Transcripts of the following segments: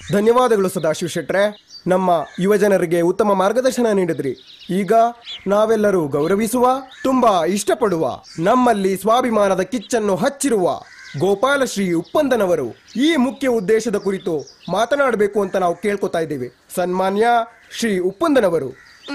ಧನ್ಯವಾದಗಳು ಸದಾಶಿವ ಶೆಟ್ರೆ ನಮ್ಮ ಯುವಜನರಿಗೆ ಉತ್ತಮ ಮಾರ್ಗದರ್ಶನ ನೀಡಿದ್ರಿ ಈಗ ನಾವೆಲ್ಲರೂ ಗೌರವಿಸುವ ತುಂಬಾ ಇಷ್ಟಪಡುವ ನಮ್ಮಲ್ಲಿ ಸ್ವಾಭಿಮಾನದ ಕಿಚ್ಚನ್ನು ಹಚ್ಚಿರುವ ಗೋಪಾಲಶ್ರೀ ಉಪ್ಪಂದನವರು ಈ ಮುಖ್ಯ ಉದ್ದೇಶದ ಕುರಿತು ಮಾತನಾಡಬೇಕು ಅಂತ ನಾವು ಕೇಳ್ಕೊತಾ ಇದ್ದೀವಿ ಸನ್ಮಾನ್ಯ ಶ್ರೀ ಉಪ್ಪಂದನವರು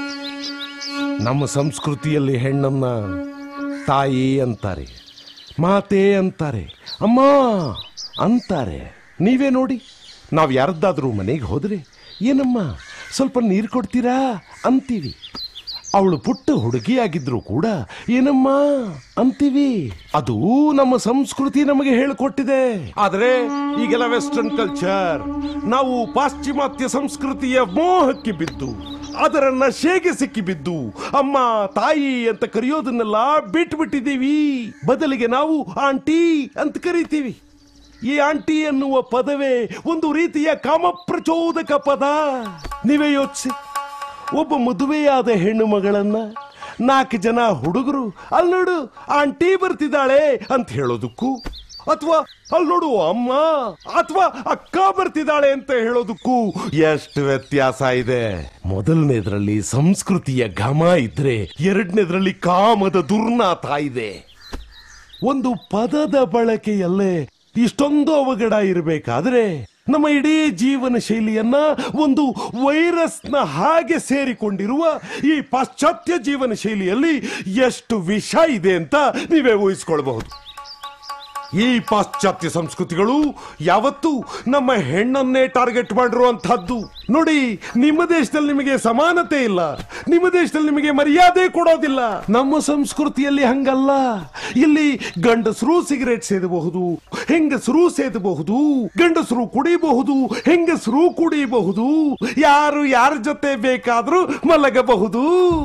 ನಮ್ಮ ಸಂಸ್ಕೃತಿಯಲ್ಲಿ ಹೆಣ್ಣನ್ನ ತಾಯಿ ಅಂತಾರೆ ಮಾತೆ ಅಂತಾರೆ ಅಮ್ಮ ಅಂತಾರೆ ನೀವೇ ನೋಡಿ ನಾವು ಯಾರದ್ದಾದ್ರೂ ಮನೆಗೆ ಹೋದ್ರೆ ಏನಮ್ಮ ಸ್ವಲ್ಪ ನೀರು ಕೊಡ್ತೀರಾ ಅಂತೀವಿ ಅವಳು ಪುಟ್ಟ ಹುಡುಗಿಯಾಗಿದ್ರು ಕೂಡ ಏನಮ್ಮ ಅಂತೀವಿ ಅದು ನಮ್ಮ ಸಂಸ್ಕೃತಿ ನಮಗೆ ಹೇಳಿಕೊಟ್ಟಿದೆ ಆದ್ರೆ ಈಗೆಲ್ಲ ವೆಸ್ಟರ್ನ್ ಕಲ್ಚರ್ ನಾವು ಪಾಶ್ಚಿಮಾತ್ಯ ಸಂಸ್ಕೃತಿಯ ಮೋಹಕ್ಕೆ ಬಿದ್ದು ಅದರ ನಶೆಗೆ ಸಿಕ್ಕಿ ಬಿದ್ದು ಅಮ್ಮ ತಾಯಿ ಅಂತ ಕರೆಯೋದನ್ನೆಲ್ಲ ಬಿಟ್ಬಿಟ್ಟಿದ್ದೀವಿ ಬದಲಿಗೆ ನಾವು ಆಂಟಿ ಅಂತ ಕರಿತೀವಿ ಈ ಆಂಟಿ ಎನ್ನುವ ಪದವೇ ಒಂದು ರೀತಿಯ ಕಾಮಪ್ರಚೋದಕ ಪದ ನೀವೇ ಯೋಚಿಸಿ ಒಬ್ಬ ಮದುವೆಯಾದ ಹೆಣ್ಣು ಮಗಳನ್ನ ನಾಲ್ಕು ಜನ ಹುಡುಗರು ಅಲ್ಲಿ ನೋಡು ಆಂಟಿ ಬರ್ತಿದ್ದಾಳೆ ಅಂತ ಹೇಳೋದಕ್ಕೂ ಅಥವಾ ಅಲ್ಲಿ ನೋಡು ಅಮ್ಮ ಅಥವಾ ಅಕ್ಕ ಬರ್ತಿದ್ದಾಳೆ ಅಂತ ಹೇಳೋದಕ್ಕೂ ಎಷ್ಟು ವ್ಯತ್ಯಾಸ ಇದೆ ಮೊದಲನೇದ್ರಲ್ಲಿ ಸಂಸ್ಕೃತಿಯ ಘಮ ಇದ್ರೆ ಎರಡನೇದ್ರಲ್ಲಿ ಕಾಮದ ದುರ್ನಾಥ ಇದೆ ಒಂದು ಪದದ ಬಳಕೆಯಲ್ಲೇ ಇಷ್ಟೊಂದು ಅವಘಡ ಇರಬೇಕಾದ್ರೆ ನಮ್ಮ ಇಡೀ ಜೀವನ ಶೈಲಿಯನ್ನ ಒಂದು ವೈರಸ್ನ ಹಾಗೆ ಸೇರಿಕೊಂಡಿರುವ ಈ ಪಾಶ್ಚಾತ್ಯ ಜೀವನ ಶೈಲಿಯಲ್ಲಿ ಎಷ್ಟು ವಿಷ ಇದೆ ಅಂತ ನೀವೇ ಊಹಿಸ್ಕೊಳ್ಬಹುದು ಈ ಪಾಶ್ಚಾತ್ಯ ಸಂಸ್ಕೃತಿಗಳು ಯಾವತ್ತೂ ನಮ್ಮ ಹೆಣ್ಣನ್ನೇ ಟಾರ್ಗೆಟ್ ಮಾಡಿರುವಂತಹದ್ದು ನೋಡಿ ನಿಮ್ಮ ದೇಶದಲ್ಲಿ ನಿಮಗೆ ಸಮಾನತೆ ಇಲ್ಲ ನಿಮ್ಮ ದೇಶದಲ್ಲಿ ನಿಮಗೆ ಮರ್ಯಾದೆ ಕೊಡೋದಿಲ್ಲ ನಮ್ಮ ಸಂಸ್ಕೃತಿಯಲ್ಲಿ ಹಂಗಲ್ಲ ಇಲ್ಲಿ ಗಂಡಸರು ಸಿಗರೇಟ್ ಸೇದಬಹುದು ಹೆಂಗಸರು ಸೇದಬಹುದು ಗಂಡಸರು ಕುಡಿಬಹುದು ಹೆಂಗಸರು ಕುಡಿಯಬಹುದು ಯಾರು ಯಾರ ಜೊತೆ ಬೇಕಾದ್ರೂ ಮಲಗಬಹುದು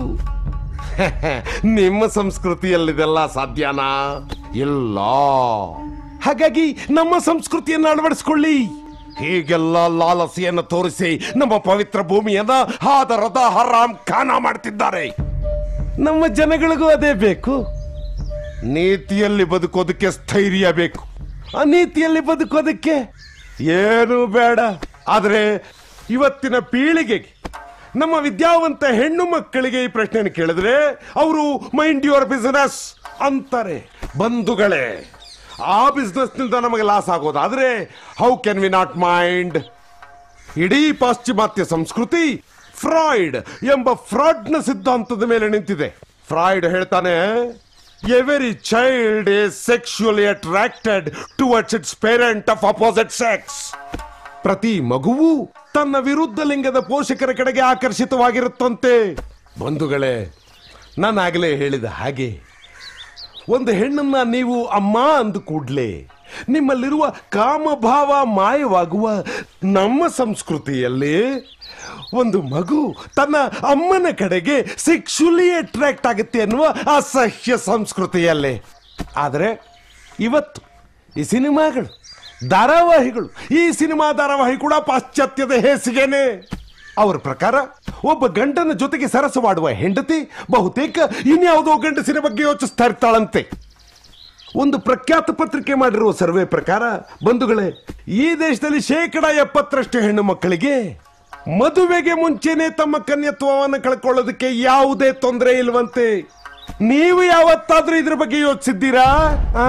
ನಿಮ್ಮ ಸಂಸ್ಕೃತಿಯಲ್ಲಿದೆಲ್ಲ ಸಾಧ್ಯನಾ ಇಲ್ಲ ಹಾಗಾಗಿ ನಮ್ಮ ಸಂಸ್ಕೃತಿಯನ್ನು ಅಳವಡಿಸ್ಕೊಳ್ಳಿ ಹೀಗೆಲ್ಲ ಲಾಲಸೆಯನ್ನು ತೋರಿಸಿ ನಮ್ಮ ಪವಿತ್ರ ಭೂಮಿಯನ್ನ ಹಾದರದ ಹರಾಮ್ ಖಾನ ಮಾಡ್ತಿದ್ದಾರೆ ನಮ್ಮ ಜನಗಳಿಗೂ ಅದೇ ಬೇಕು ನೀತಿಯಲ್ಲಿ ಬದುಕೋದಕ್ಕೆ ಸ್ಥೈರ್ಯ ಬೇಕು ಅನೀತಿಯಲ್ಲಿ ಬದುಕೋದಕ್ಕೆ ಏನು ಬೇಡ ಆದ್ರೆ ಇವತ್ತಿನ ಪೀಳಿಗೆಗೆ ನಮ್ಮ ವಿದ್ಯಾವಂತ ಹೆಣ್ಣು ಮಕ್ಕಳಿಗೆ ಈ ಪ್ರಶ್ನೆಯನ್ನು ಕೇಳಿದ್ರೆ ಅವರು ಮೈಂಡ್ ಯುವರ್ ಬಿಸಿನೆಸ್ ಅಂತಾರೆ ಬಂಧುಗಳೇ ಆ ಬಿಸ್ನೆಸ್ ನಿಂದ ನಮಗೆ ಲಾಸ್ ಆಗೋದಾದ್ರೆ how can we not mind ಇಡೀ ಪಾಶ್ಚಿಮಾತ್ಯ ಸಂಸ್ಕೃತಿ ಫ್ರಾಯ್ಡ್ ಎಂಬ ಫ್ರಾಡ್ನ ಸಿದ್ಧಾಂತದ ಮೇಲೆ ನಿಂತಿದೆ ಫ್ರಾಯ್ಡ್ ಹೇಳ್ತಾನೆ every child is sexually attracted towards its parent of opposite sex ಪ್ರತಿ ಮಗುವು ತನ್ನ ವಿರುದ್ಧ ಲಿಂಗದ ಪೋಷಕರ ಕಡೆಗೆ ಆಕರ್ಷಿತವಾಗಿರುತ್ತಂತೆ ಬಂಧುಗಳೇ ನಾನಾಗಲೇ ಹೇಳಿದ ಹಾಗೆ ಒಂದು ಹೆಣ್ಣನ್ನ ನೀವು ಅಮ್ಮ ಅಂದ ಕೂಡ್ಲೆ ನಿಮ್ಮಲ್ಲಿರುವ ಕಾಮಭಾವ ಮಾಯವಾಗುವ ನಮ್ಮ ಸಂಸ್ಕೃತಿಯಲ್ಲಿ ಒಂದು ಮಗು ತನ್ನ ಅಮ್ಮನ ಕಡೆಗೆ ಸೆಕ್ಸುಲಿ ಅಟ್ರಾಕ್ಟ್ ಆಗುತ್ತೆ ಅನ್ನುವ ಅಸಹ್ಯ ಸಂಸ್ಕೃತಿಯಲ್ಲೇ ಆದರೆ ಇವತ್ತು ಈ ಸಿನಿಮಾಗಳು ಧಾರಾವಾಹಿಗಳು ಈ ಸಿನಿಮಾ ಧಾರಾವಾಹಿ ಕೂಡ ಪಾಶ್ಚಾತ್ಯದ ಹೇಸಿಗೆನೆ ಅವರ ಪ್ರಕಾರ ಒಬ್ಬ ಗಂಡನ ಜೊತೆಗೆ ಸರಸವಾಡುವ ಹೆಂಡತಿ ಬಹುತೇಕ ಇನ್ಯಾವುದೋ ಗಂಡಸಿನ ಬಗ್ಗೆ ಯೋಚಿಸ್ತಾ ಇರ್ತಾಳಂತೆ ಒಂದು ಪ್ರಖ್ಯಾತ ಪತ್ರಿಕೆ ಮಾಡಿರುವ ಸರ್ವೆ ಪ್ರಕಾರ ಬಂಧುಗಳೇ ಈ ದೇಶದಲ್ಲಿ ಶೇಕಡ ಎಪ್ಪತ್ತರಷ್ಟು ಹೆಣ್ಣು ಮಕ್ಕಳಿಗೆ ಮದುವೆಗೆ ಮುಂಚೆನೆ ತಮ್ಮ ಕನ್ಯತ್ವವನ್ನು ಕಳ್ಕೊಳ್ಳೋದಕ್ಕೆ ಯಾವುದೇ ತೊಂದರೆ ಇಲ್ವಂತೆ ನೀವು ಯಾವತ್ತಾದ್ರೂ ಇದ್ರ ಬಗ್ಗೆ ಯೋಚಿಸಿದ್ದೀರಾ ಆ?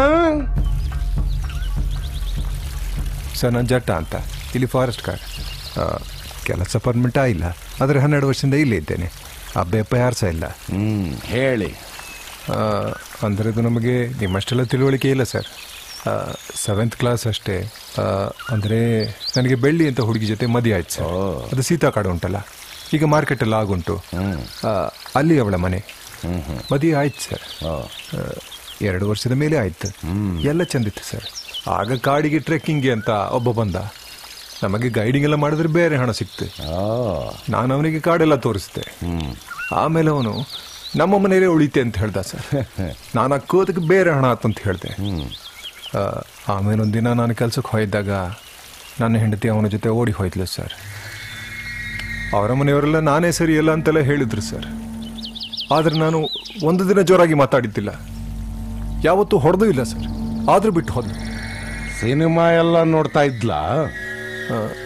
ಸರ್ ನಾನು ಜಟ್ಟ ಅಂತ ಇಲ್ಲಿ ಫಾರೆಸ್ಟ್ ಕಾರ್ ಆ, ಕೆಲಸ ಪರ್ಮಿಟ ಇಲ್ಲ ಆದರೆ ಹನ್ನೆರಡು ವರ್ಷದಿಂದ ಇಲ್ಲೇ ಇದ್ದೇನೆ ಹಬ್ಬ ಎಪ್ಪ ಯಾರು ಸಹ ಇಲ್ಲ ಹ್ಮ್ ಹೇಳಿ ಆ, ಅಂದರೆ ಇದು ನಮಗೆ ನಿಮ್ಮಷ್ಟೆಲ್ಲ ತಿಳುವಳಿಕೆ ಇಲ್ಲ ಸರ್ ಸೆವೆಂತ್ ಕ್ಲಾಸ್ ಅಷ್ಟೇ ಆ, ಅಂದರೆ ನನಗೆ ಬೆಳ್ಳಿ ಅಂತ ಹುಡುಗಿ ಜೊತೆ ಮದುವೆ ಆಯ್ತು ಸರ್ ಅದು ಸೀತಾಕಾಡು ಉಂಟಲ್ಲ ಈಗ ಮಾರ್ಕೆಟಲ್ಲಿ ಆಗುಂಟು ಆ, ಅಲ್ಲಿ ಅವಳ ಮನೆ ಮದುವೆ ಆಯ್ತು ಸರ್ ಆ, ಎರಡು ವರ್ಷದ ಮೇಲೆ ಆಯ್ತು ಎಲ್ಲ ಚಂದಿತ್ತು ಸರ್ ಆಗ ಕಾಡಿಗೆ ಟ್ರೆಕ್ಕಿಂಗ್ಗೆ ಅಂತ ಒಬ್ಬ ಬಂದ ನಮಗೆ ಗೈಡಿಂಗ್ ಎಲ್ಲ ಮಾಡಿದ್ರೆ ಬೇರೆ ಹಣ ಸಿಕ್ತು ನಾನು ಅವನಿಗೆ ಕಾಡೆಲ್ಲ ತೋರಿಸಿದೆ ಆಮೇಲೆ ಅವನು ನಮ್ಮ ಮನೆಯಲ್ಲೇ ಉಳಿತೆ ಅಂತ ಹೇಳ್ದ ಸರ್ ನಾನು ಅಕ್ಕೋದಕ್ಕೆ ಬೇರೆ ಹಣ ಆತಂತ ಹೇಳಿದೆ ಆಮೇಲೆ ಒಂದಿನ ನಾನು ಕೆಲ್ಸಕ್ಕೆ ಹೋಗಿದ್ದಾಗ ನನ್ನ ಹೆಂಡತಿ ಅವನ ಜೊತೆ ಓಡಿ ಹೋಯ್ತಲು ಸರ್ ಅವರ ಮನೆಯವರೆಲ್ಲ ನಾನೇ ಸರಿ ಇಲ್ಲ ಅಂತೆಲ್ಲ ಹೇಳಿದ್ರು ಸರ್ ಆದರೆ ನಾನು ಒಂದು ದಿನ ಜೋರಾಗಿ ಮಾತಾಡಿದ್ದಿಲ್ಲ ಯಾವತ್ತೂ ಹೊಡೆದೂ ಇಲ್ಲ ಸರ್ ಆದ್ರೂ ಬಿಟ್ಟು ಹೋದ್ಲು ಸಿನಿಮಾ ಎಲ್ಲ ನೋಡ್ತಾ ಇದ್ಲಾ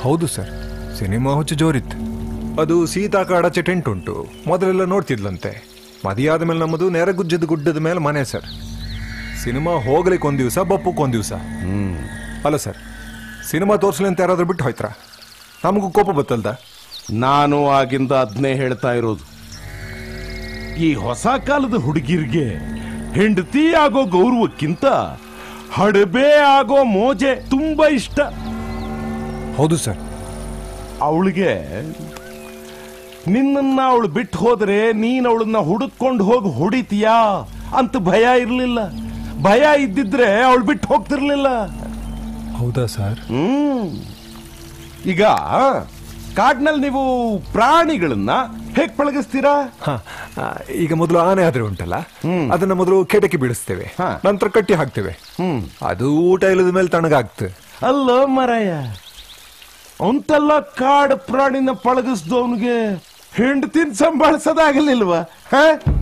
ಹೌದು ಸರ್ ಸಿನಿಮಾ ಹುಚ್ಚು ಜೋರಿತ್ತು ಅದು ಸೀತಾಕಾಡ ಟೆಂಟ್ ಉಂಟು ಮೊದಲೆಲ್ಲ ನೋಡ್ತಿದ್ಲಂತೆ ಮದುವೆಯಾದ ಮೇಲೆ ನಮ್ಮದು ನೆರಗುಜ್ಜದ ಗುಡ್ಡದ ಮೇಲೆ ಮನೆ ಸರ್ ಸಿನಿಮಾ ಹೋಗ್ಲಿಕ್ಕೆ ಒಂದು ದಿವಸ ಬಪ್ಪಕ್ಕೆ ಒಂದು ದಿವಸ ಅಲ್ಲ ಸರ್ ಸಿನಿಮಾ ತೋರಿಸ್ಲಿ ಅಂತ ಯಾರಾದ್ರೂ ಬಿಟ್ಟು ಹೋಯ್ತಾರ ನಮಗೂ ಕೋಪ ಬತ್ತಲ್ದ ನಾನು ಆಗಿಂದ ಅದನ್ನೇ ಹೇಳ್ತಾ ಇರೋದು ಈ ಹೊಸ ಕಾಲದ ಹುಡುಗಿರ್ಗೆ ಹೆಂಡತಿ ಆಗೋ ಗೌರವಕ್ಕಿಂತ ಹಡಬೆ ಆಗೋ ಮೋಜೆ ತುಂಬಾ ಇಷ್ಟ ಹೌದು ಸರ್ ಅವಳಿಗೆ ನಿನ್ನನ್ನ ಅವಳು ಬಿಟ್ಟು ಹೋದ್ರೆ ನೀನ್ ಅವಳನ್ನ ಹುಡುಕೊಂಡು ಹೋಗಿ ಹೊಡಿತೀಯಾ ಅಂತ ಭಯ ಇರ್ಲಿಲ್ಲ ಭಯ ಇದ್ದಿದ್ರೆ ಅವಳು ಬಿಟ್ಟು ಹೋಗ್ತಿರ್ಲಿಲ್ಲ ಹೌದಾ ಸರ್ ಹ್ಮ್ ಈಗ ಕಾಡ್ನಲ್ಲಿ ನೀವು ಪ್ರಾಣಿಗಳನ್ನ ಹೇಗ್ ಪಳಗಿಸ್ತೀರಾ ಹ, ಆ, ಈಗ ಮೊದಲು ಆನೆ ಆದ್ರೆ ಉಂಟಲ್ಲ ಅದನ್ನ ಮೊದಲು ಕೆಟಕಿ ಬೀಳಿಸ್ತೇವೆ ಹ. ನಂತರ ಕಟ್ಟಿ ಹಾಕ್ತೇವೆ ಹ್ಮ್ ಅದು ಊಟ ಇಲ್ಲದ ಮೇಲೆ ತಣ್ಣಗಾಗ್ತದೆ ಅಲ್ಲ ಮರಯ್ಯ ಅಂತೆಲ್ಲ ಕಾಡು ಪ್ರಾಣಿನ ಪಳಗಿಸ್ದವನಿಗೆ ಹೆಂಡತಿನ ಸಂಭಾಳಿಸೋದಾಗಲಿಲ್ವಾ ಹ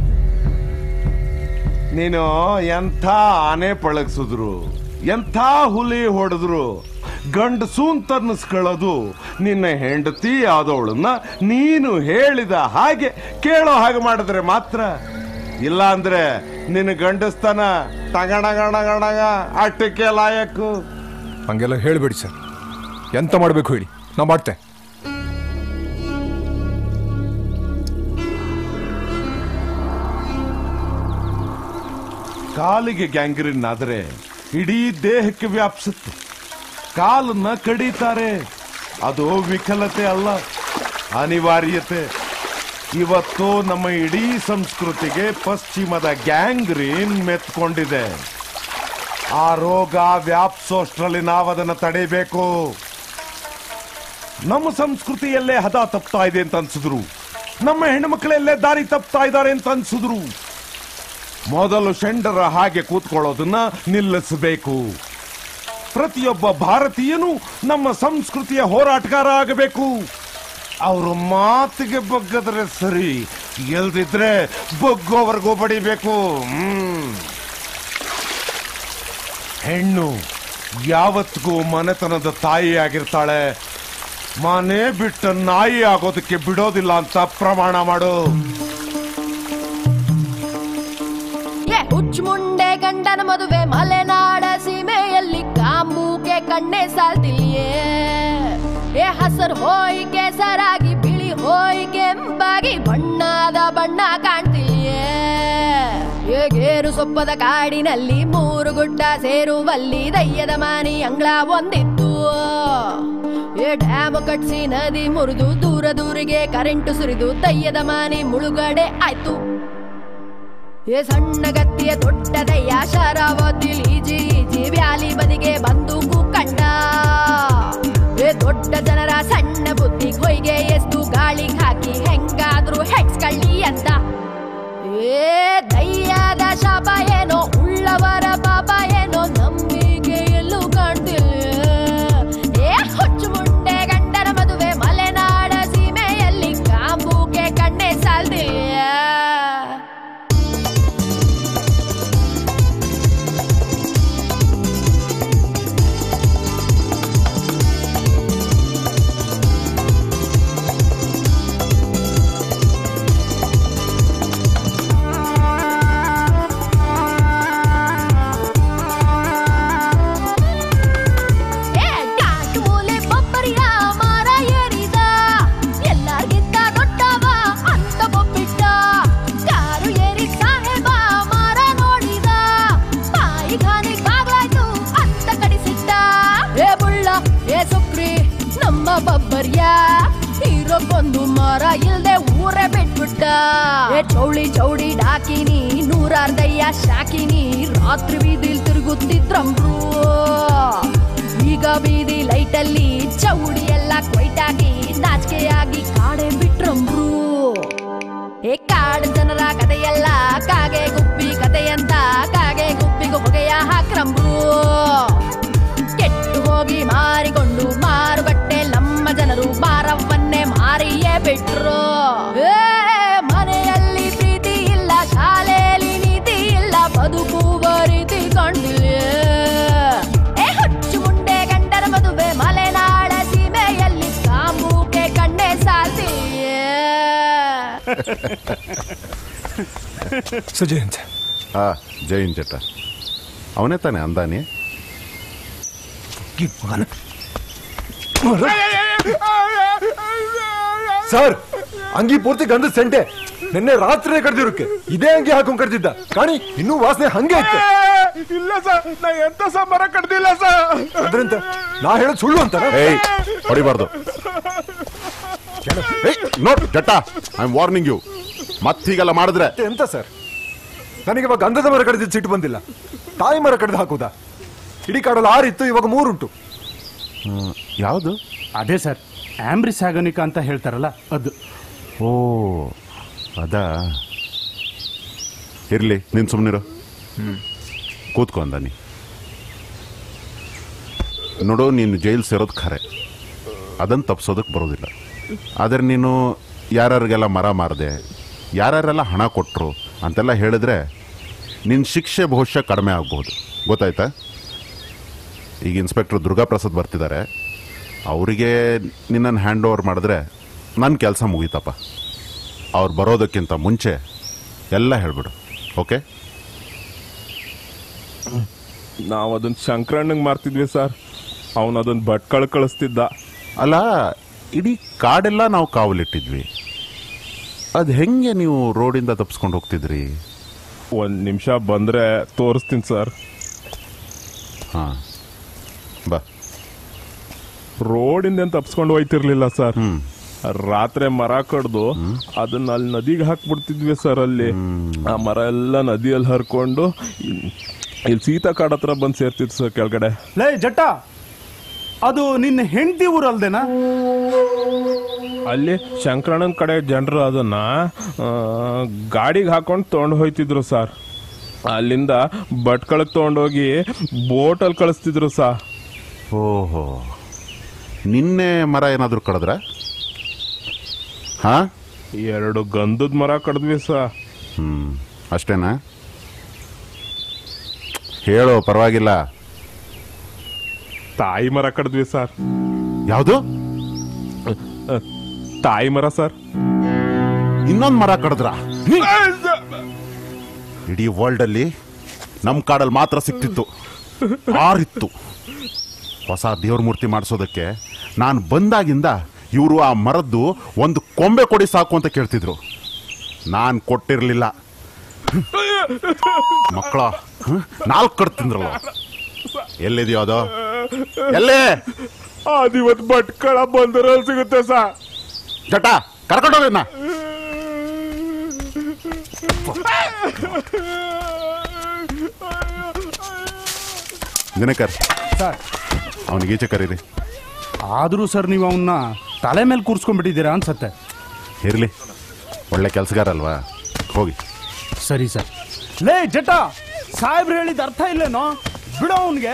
ನೀನು ಎಂಥ ಆನೆ ಪಳಗಿಸಿದ್ರು ಎಂಥ ಹುಲಿ ಹೊಡೆದ್ರು ಗಂಡಸು ಅಂತ ಅನ್ನಿಸ್ಕೊಳ್ಳೋದು ನಿನ್ನ ಹೆಂಡತಿ ಆದವಳನ್ನ ನೀನು ಹೇಳಿದ ಹಾಗೆ ಕೇಳೋ ಹಾಗೆ ಮಾಡಿದ್ರೆ ಮಾತ್ರ ಇಲ್ಲ ಅಂದ್ರೆ ನಿನ್ನ ಗಂಡಸ್ತನ ಟಗಣಗಣಗಣಗ ಅಟ್ಟಕ್ಕೆ ಲಾಯಕ್ಕು ಹಂಗೆಲ್ಲ ಹೇಳ್ಬೇಡಿ ಸರ್ ಎಂತ ಮಾಡಬೇಕು ಹೇಳಿ ನಾ ಮಾಡ್ತೆ ಕಾಲಿಗೆ ಗ್ಯಾಂಗ್ರಿನ್ ಆದ್ರೆ ಇಡೀ ದೇಹಕ್ಕೆ ವ್ಯಾಪಿಸುತ್ತೆ ಕಾಲನ್ನ ಕಡಿತಾರೆ ಅದು ವಿಕಲತೆ ಅಲ್ಲ ಅನಿವಾರ್ಯತೆ ಇವತ್ತು ನಮ್ಮ ಇಡೀ ಸಂಸ್ಕೃತಿಗೆ ಪಶ್ಚಿಮದ ಗ್ಯಾಂಗ್ರೀನ್ ಮೆತ್ಕೊಂಡಿದೆ ಆ ರೋಗ ವ್ಯಾಪ್ಸೋಷ್ಟ್ರಲ್ಲಿ ನಾವದನ್ನು ತಡೆಯಬೇಕು ನಮ್ಮ ಸಂಸ್ಕೃತಿಯಲ್ಲೇ ಹದ ತಪ್ತಾ ಇದೆ ಅಂತ ಅನ್ಸಿದ್ರು ನಮ್ಮ ಹೆಣ್ಣುಮಕ್ಕಳೆಲ್ಲೇ ದಾರಿ ತಪ್ತಾ ಇದ್ದಾರೆ ಅಂತ ಅನ್ಸಿದ್ರು ಮೊದಲು ಶೆಂಡರ ಹಾಗೆ ಕೂತ್ಕೊಳ್ಳೋದನ್ನ ನಿಲ್ಲಿಸಬೇಕು ಪ್ರತಿಯೊಬ್ಬ ಭಾರತೀಯನು ನಮ್ಮ ಸಂಸ್ಕೃತಿಯ ಹೋರಾಟಗಾರ ಆಗಬೇಕು ಅವರು ಮಾತಿಗೆ ಬಗ್ಗದ್ರೆ ಸರಿ ಎಲ್ದಿದ್ರೆ ಬಗ್ಗೋವರೆಗೂ ಬಡಿಬೇಕು ಹ್ಮ್ ಹೆಣ್ಣು ಯಾವತ್ತಿಗೂ ಮನೆತನದ ತಾಯಿ ಆಗಿರ್ತಾಳೆ ಮನೆ ಬಿಟ್ಟ ನಾಯಿ ಆಗೋದಕ್ಕೆ ಬಿಡೋದಿಲ್ಲ ಅಂತ ಪ್ರಮಾಣ ಮಾಡು ಏ ಹುಚ್ಚು ಮುಂಡೆ ಗಂಡನ ಮದುವೆ ಮಲೆನಾಡ ಸೀಮೆಯಲ್ಲಿ ಕಾಂಬೂಕೆ ಕಣ್ಣೆ ಸಾಲ್ತಿಲ್ಯೇ ಏ ಹಸರು ಹೋಯ್ ಕೆಸರಾಗಿ ಬಿಳಿ ಹೋಯ್ ಕೆಂಪಾಗಿ ಬಣ್ಣದ ಬಣ್ಣ ಕಾಣ್ತಿಲ್ಯೇ ಏ ಗೇರು ಸೊಪ್ಪದ ಕಾಡಿನಲ್ಲಿ ಮೂರು ಗುಡ್ಡ ಸೇರುವಲ್ಲಿ ದಯ್ಯದ ಮಾನಿ ಅಂಗಳ ಒಂದಿತ್ತು ಏ ಡ್ಯಾಮ್ ಕಟ್ಸಿ ನದಿ ಮುರಿದು ದೂರ ದೂರಿಗೆ ಕರೆಂಟು ಸುರಿದು ದಯ್ಯದ ಮಾನಿ ಮುಳುಗಡೆ ಆಯ್ತು ಏ ಸಣ್ಣ ಗತ್ತಿಯ ದೊಡ್ಡದಯ್ಯ ಶರಾವತಿಲಿ ಈಜಿ ಈಜಿ ವ್ಯಾಲಿ ಬದಿಗೆ ಬಂದು ಕಂಡ ಏ ದೊಡ್ಡ ಜನರ ಸಣ್ಣ ಬುದ್ಧಿ ಹೊಯ್ಗೆ ಎಷ್ಟು ಗಾಳಿಗೆ ಹಾಕಿ ಹೆಂಗಾದ್ರೂ ಹೆಡ್ಸ್ಕಳ್ಳಿ ಅಂತ ಏ ದಯ್ಯದ ಶಾಪ ಏನೋ ಉಳ್ಳವರ ಪಾಪ ಏನೋ ನಂಬಿಕೆ ಎಲ್ಲೂ ಕಾಣ್ತಿಲ್ಲ ಏ ಹುಚ್ಚು ಮುಂಡೆ ಗಂಡನ ಮದುವೆ ಮಲೆನಾಡ ಸೀಮೆಯಲ್ಲಿ ಕಾಂಬೂಕೆ ಕಣ್ಣೆ ಸಾಲ್ದಿಲ್ಲ ಏ ಟಾಟು ಮೂಲೆ ಬೊಬ್ಬರಿಯ ಮಾರ ಏರಿದ ಎಲ್ಲರಿಗಿಂತ ದೊಡ್ಡವ ಅಂತ ಬೊಬ್ಬಿಟ್ಟ ಕಾರು ಏರಿ ಸಾಹೇಬ ಮಾರ ನೋಡಿದ ಬಾಯಿಗಾನೆ ಬಾಗ್ಲಾಯ್ತು ಅಂತ ಕಡಿಸಿಟ್ಟ ಏ ಬುಳ್ಳ ಏ ಸುಕ್ರಿ ನಮ್ಮ ಬಬ್ಬರ್ಯ ಇರೋಕೊಂದು ಮರ ಇಲ್ದೆ ಊರೇ ಬಿಟ್ಬಿಟ್ಟ ಏ ಚೌಳಿ ಚೌಡಿ ಡಾಕಿನಿ ನೂರಾರ್ದಯ್ಯ ಶಾಕಿನಿ ರಾತ್ರಿ ಬೀದಿಲ್ ತಿರುಗುತ್ತಿದ್ರಂಬ್ರು ಈಗ ಬೀದಿ ಲೈಟಲ್ಲಿ ಚೌಡಿ ಎಲ್ಲ ಕ್ವೈಟಾಗಿ ನಾಚಿಕೆಯಾಗಿ ಕಾಡೆ ಬಿಟ್ರಂಬ್ರು ಏ ಕಾಡು ಜನರ ಕಥೆಯಲ್ಲ ಕಾಗೆ ಗುಪ್ಪಿ ಕಥೆಯಂತ ಕಾಗೆ ಗುಪ್ಪಿಗೂ ಹೊಗೆಯ ಹಾಕ್ರಂಬ್ರು ಕೆಟ್ಟು ಹೋಗಿ ಮಾರಿಕೊಂಡು ಮಾರುಕಟ್ಟೆ ನಮ್ಮ ಜನರು ಮಾರವನ್ನೇ ಮಾರಿಯೇ ಬಿಟ್ರು ಏ, ಮನೆಯಲ್ಲಿ ಪ್ರೀತಿ ಇಲ್ಲ ಶಾಲೆಯಲ್ಲಿ ನೀತಿ ಇಲ್ಲ ಬದುಕುವ ರೀತಿ ಕಾಣ್ತಿಲ್ಲ ಏ ಹುಚ್ಚು ಮುಂಡೆ ಗಂಡನ ಮದುವೆ ಮಲೆನಾಡ ಸೀಮೆಯಲ್ಲಿ ಸೊ ಜಯಂತ್ ಆ ಜೈನ್ ಚಟ ಅವನೇ ತಾನೆ ಅಂದಾನಿ ಸರ್ ಅಂಗಿ ಪೂರ್ತಿ ಗಂಧದ ಸೆಂಟೆ ನಿನ್ನೆ ರಾತ್ರಿ ಕಡ್ದಿರೋಕೆ ಇದೇ ಅಂಗಿ ಹಾಕೊಂಡ್ ಕಡ್ದಿದ್ದ ಕಾಣಿ ಇನ್ನೂ ವಾಸನೆ ಹಂಗೆ ಇತ್ತು ಇಲ್ಲ ಸರ್ ನಾ ಎಂತ ಸಹ ಮರ ಕಡ್ದಿಲ್ಲ ಸರ್ ಅದ್ರಂತ ನಾ ಹೇಳೋದು ಸುಳ್ಳು ಅಂತಾರ ಏಯ್ ಹೊಡಿಬಾರ್ದು ಏಯ್ ನೋಡ್ Jatta I am warning you ಮತ್ತೀಗೆಲ್ಲ ಮಾಡಿದ್ರೆ ಎಂತ ಸರ್ ನನಗೆ ಇವಾಗ ಗಂಧದ ಮರ ಕಡ್ದಿದ್ದು ಸಿಟ್ಟು ಬಂದಿಲ್ಲ ತಾಯಿ ಮರ ಕಡ್ದು ಹಾಕುದಾ ಇಡೀ ಕಾಡಲ್ಲಿ ಆರಿತ್ತು ಇವಾಗ ಮೂರುಂಟು ಯಾವುದು ಅದೇ ಸರ್ ಆಂಬ್ರಿ ಸ್ಯಾಗನಿಕ ಅಂತ ಹೇಳ್ತಾರಲ್ಲ ಅದು ಓ ಅದಾ ಇರ್ಲಿ ನೀನ್ ಸುಮ್ಮನಿರು ಕೂತ್ಕೊ ಅಂದಾನಿ ನೋಡು ನೀನು ಜೈಲ್ ಸೇರೋದು ಖರೆ ಅದನ್ನು ತಪ್ಪಿಸೋದಕ್ಕೆ ಬರೋದಿಲ್ಲ ಆದರೆ ನೀನು ಯಾರ್ಯಾರಿಗೆಲ್ಲ ಮರ ಮಾರದೆ ಯಾರ್ಯಾರೆಲ್ಲ ಹಣ ಕೊಟ್ಟರು ಅಂತೆಲ್ಲ ಹೇಳಿದ್ರೆ ನಿನ್ನ ಶಿಕ್ಷೆ ಬಹುಶಃ ಕಡಿಮೆ ಆಗ್ಬೋದು ಗೊತ್ತಾಯ್ತಾ ಈಗ ಇನ್ಸ್ಪೆಕ್ಟರ್ ದುರ್ಗಾಪ್ರಸಾದ್ ಬರ್ತಿದ್ದಾರೆ ಅವರಿಗೆ ನಿನ್ನನ್ನು ಹ್ಯಾಂಡ್ ಓವರ್ ಮಾಡಿದ್ರೆ ನನ್ನ ಕೆಲಸ ಮುಗೀತಪ್ಪ ಅವ್ರು ಬರೋದಕ್ಕಿಂತ ಮುಂಚೆ ಎಲ್ಲ ಹೇಳ್ಬಿಡು ಓಕೆ ನಾವು ಅದನ್ನ ಶಂಕರಣ್ಣಂಗೆ ಮಾರ್ತಿದ್ವಿ ಸರ್ ಅವನು ಅದನ್ನ ಭಟ್ಕಳ ಕಳಿಸ್ತಿದ್ದ ಅಲ್ಲ ಇಡೀ ಕಾಡೆಲ್ಲ ನಾವು ಕಾವಲಿಟ್ಟಿದ್ವಿ ಅದು ಹೆಂಗೆ ನೀವು ರೋಡಿಂದ ತಪ್ಪಿಸ್ಕೊಂಡು ಹೋಗ್ತಿದ್ರಿ ಒಂದ್ ನಿಮಿಷ ಬಂದ್ರೆ ತೋರಿಸ್ತೀನಿ ಸರ್ ಹಾಂ ಬಾ ರೋಡಿಂದ ತಪ್ಸ್ಕೊಂಡು ಹೋಯ್ತಿರ್ಲಿಲ್ಲ ಸರ್ ರಾತ್ರಿ ಮರ ಕಡ್ದು ಅದನ್ನ ಅಲ್ಲಿ ನದಿಗೆ ಹಾಕ್ಬಿಡ್ತಿದ್ವಿ ಸರ್ ಅಲ್ಲಿ ಆ ಮರ ಎಲ್ಲ ನದಿಯಲ್ಲಿ ಹರ್ಕೊಂಡು ಇಲ್- ಇಲ್ಲಿ ಸೀತಾ ಕಾಡ್ ಹತ್ರ ಬಂದು ಸೇರ್ತಿತ್ತು ಸರ್ ಕೆಳಗಡೆ ಲೇ ಜಟ್ಟ ಅದು ನಿನ್ನ ಹೆಂಡತಿ ಊರಲ್ದೇನಾ ಅಲ್ಲಿ ಶಂಕರಣ್ಣನ ಕಡೆ ಜನರು ಅದನ್ನ ಗಾಡಿಗೆ ಹಾಕೊಂಡು ತೊಗೊಂಡು ಹೋಯ್ತಿದ್ರು ಸರ್ ಅಲ್ಲಿಂದ ಭಟ್ಕಳಕ್ಕೆ ತೊಗೊಂಡೋಗಿ ಬೋಟಲ್ಲಿ ಕಳಿಸ್ತಿದ್ರು ಸಾ ಓಹೋ ನಿನ್ನೆ ಮರ ಏನಾದರೂ ಕಡಿದ್ರ ಹಾಂ ಎರಡು ಗಂಧದ ಮರ ಕಡ್ದ್ವಿ ಸಾ ಹ್ಞೂ ಅಷ್ಟೇನಾ ಹೇಳೋ ಪರವಾಗಿಲ್ಲ ತಾಯಿ ಮರ ಕಡ್ದ್ವಿ ಸರ್ ಯಾವುದು ತಾಯಿ ಮರ ಸರ್ ಇನ್ನೊಂದು ಮರ ಕಡಿದ್ರ ಇಡೀ ವರ್ಲ್ಡ್ ಅಲ್ಲಿ ನಮ್ಮ ಕಾಡಲ್ಲಿ ಮಾತ್ರ ಸಿಕ್ತಿತ್ತು ಆರಿತ್ತು ಹೊಸ ದೇವ್ರ ಮೂರ್ತಿ ಮಾಡಿಸೋದಕ್ಕೆ ನಾನು ಬಂದಾಗಿಂದ ಇವರು ಆ ಮರದ್ದು ಒಂದು ಕೊಂಬೆ ಕೊಡಿ ಸಾಕು ಅಂತ ಕೇಳ್ತಿದ್ರು ನಾನು ಕೊಟ್ಟಿರಲಿಲ್ಲ ಮಕ್ಕಳ ನಾಲ್ಕು ಕಡ್ ತಿಂದ್ರಲ್ಲ ಎಲ್ಲಿದೆಯೋ ಅದು ಎಲ್ಲೇ ಅದಿವತ್ ಭಟ್ಕಳ ಬಂದರಲ್ಲಿ ಸಿಗುತ್ತೆ ಸಾ ಜಟ ಕರ್ಕೊಂಡೋಗನ್ನ ದಿನಕರ್ ಸರ್ ಅವನಿಗೆ ಈಚೆ ಕರೀರಿ ಆದರೂ ಸರ್ ನೀವು ಅವನ್ನ ತಲೆ ಮೇಲೆ ಕೂರ್ಸ್ಕೊಂಡ್ಬಿಟ್ಟಿದ್ದೀರಾ ಅನ್ಸತ್ತೆ ಇರ್ಲಿ ಒಳ್ಳೆ ಕೆಲಸಗಾರ ಅಲ್ವಾ ಹೋಗಿ ಸರಿ ಸರ್ ಲೇ ಜಟ ಸಾಹೇಬ್ರು ಹೇಳಿದ ಅರ್ಥ ಇಲ್ಲೇನೋ ಬಿಡೋ ಅವನಿಗೆ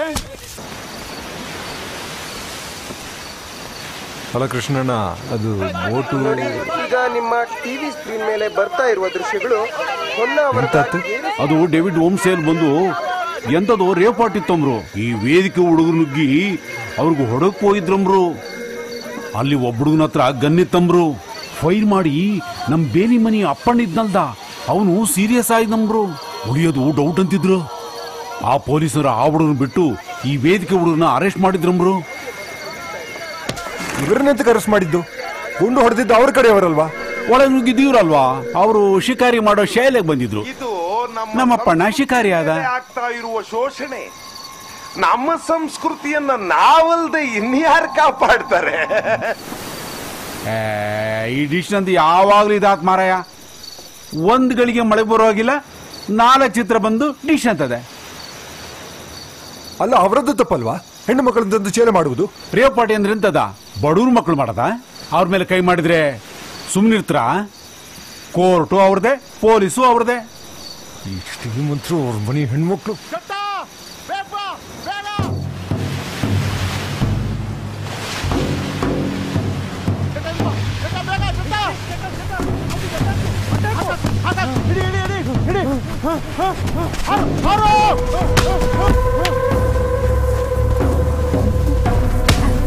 ಅಲ್ಲ ಕೃಷ್ಣಣ್ಣ ಅದು ಬೋಟು ಈಗ ನಿಮ್ಮ ಟಿವಿ ಸ್ಕ್ರೀನ್ ಮೇಲೆ ಬರ್ತಾ ಇರುವ ದೃಶ್ಯಗಳು ಹೊನ್ನಾವರದ ಎಂತದ್ದು? ಏರು- ಅದು ಡೇವಿಡ್ ಹೋಮ್ಸೇಲ್ ಬಂದು ಎಂತದು ರೇಪ್ ಇತ್ತಂಬ್ರು ಈ ವೇದಿಕೆ ಹುಡುಗರು ನುಗ್ಗಿ ಅವ್ರಿಗೆ ಹೊಡಕ್ ಹೋಗಿದ್ರಂಬ್ರು ಅಲ್ಲಿ ಒಬ್ಬ ಹುಡುಗನ ಹತ್ರ ಗನ್ನಿತ್ತಂಬ್ರು ಫೈಲ್ ಮಾಡಿ ನಮ್ ಬೇಲಿ ಮನಿ ಅಪ್ಪಣ್ಣ ಇದ್ನಲ್ದ ಅವನು ಸೀರಿಯಸ್ ಆಗಿದಂಬ್ರು ಉಳಿಯೋದು ಡೌಟ್ ಅಂತಿದ್ರು ಆ ಪೊಲೀಸರು ಆ ಹುಡುಗನ ಬಿಟ್ಟು ಈ ವೇದಿಕೆ ಹುಡುಗನ ಅರೆಸ್ಟ್ ಮಾಡಿದ್ರಂಬ್ರು ಇವ್ರನ್ನೆಂತ ಕರೆಸ್ಟ್ ಮಾಡಿದ್ದು ಗುಂಡು ಹೊಡೆದಿದ್ದು ಅವ್ರ ಕಡೆಯವರಲ್ವಾ ಒಳಗೆ ನುಗ್ಗಿದ್ದೀವ್ರಲ್ವಾ ಅವರು ಶಿಕಾರಿ ಮಾಡೋ ಶೈಲಿಗೆ ಬಂದಿದ್ರು ಇದು ನಮ್ಮಪ್ಪಣ್ಣ ಶಿಕಾರಿ ಆದ ಆಗ್ತಾ ಇರುವ ಶೋಷಣೆ ನಮ್ಮ ಸಂಸ್ಕೃತಿಯನ್ನ ನಾವಲ್ದೆ ಇನ್ಯಾರು ಕಾಪಾಡ್ತಾರೆ ಏ, ಈ ಡಿಶ್ ಅಂತ ಯಾವಾಗ್ಲೂ ಇದಾತ್ ಮಾರಾಯ ಒಂದ್ ಗಳಿಗೆ ಮಳೆ ಬರೋವಾಗಿಲ್ಲ ನಾಲ್ಕು ಚಿತ್ರ ಬಂದು ಡಿಶ್ ಅಂತದೆ ಅಲ್ಲ ಅವರದ್ದು ತಪ್ಪಲ್ವಾ ಹೆಣ್ಣು ಮಕ್ಕಳನ್ನ ತಂದು ಚೇಲೆ ಮಾಡುವುದು ರೇವ್ ಪಾರ್ಟಿ ಅಂದ್ರೆ ಎಂತದ ಬಡವ್ರ ಮಕ್ಕಳು ಮಾಡದ ಅವ್ರ ಮೇಲೆ ಕೈ ಮಾಡಿದ್ರೆ ಸುಮ್ನಿರ್ತ್ರ ಕೋರ್ಟು ಅವ್ರದೇ ಪೊಲೀಸು ಅವ್ರದೇ ಈ ಶ್ರೀಮಂತರು ಅವ್ರ ಮನೆ ಹೆಣ್ಮಕ್ಳು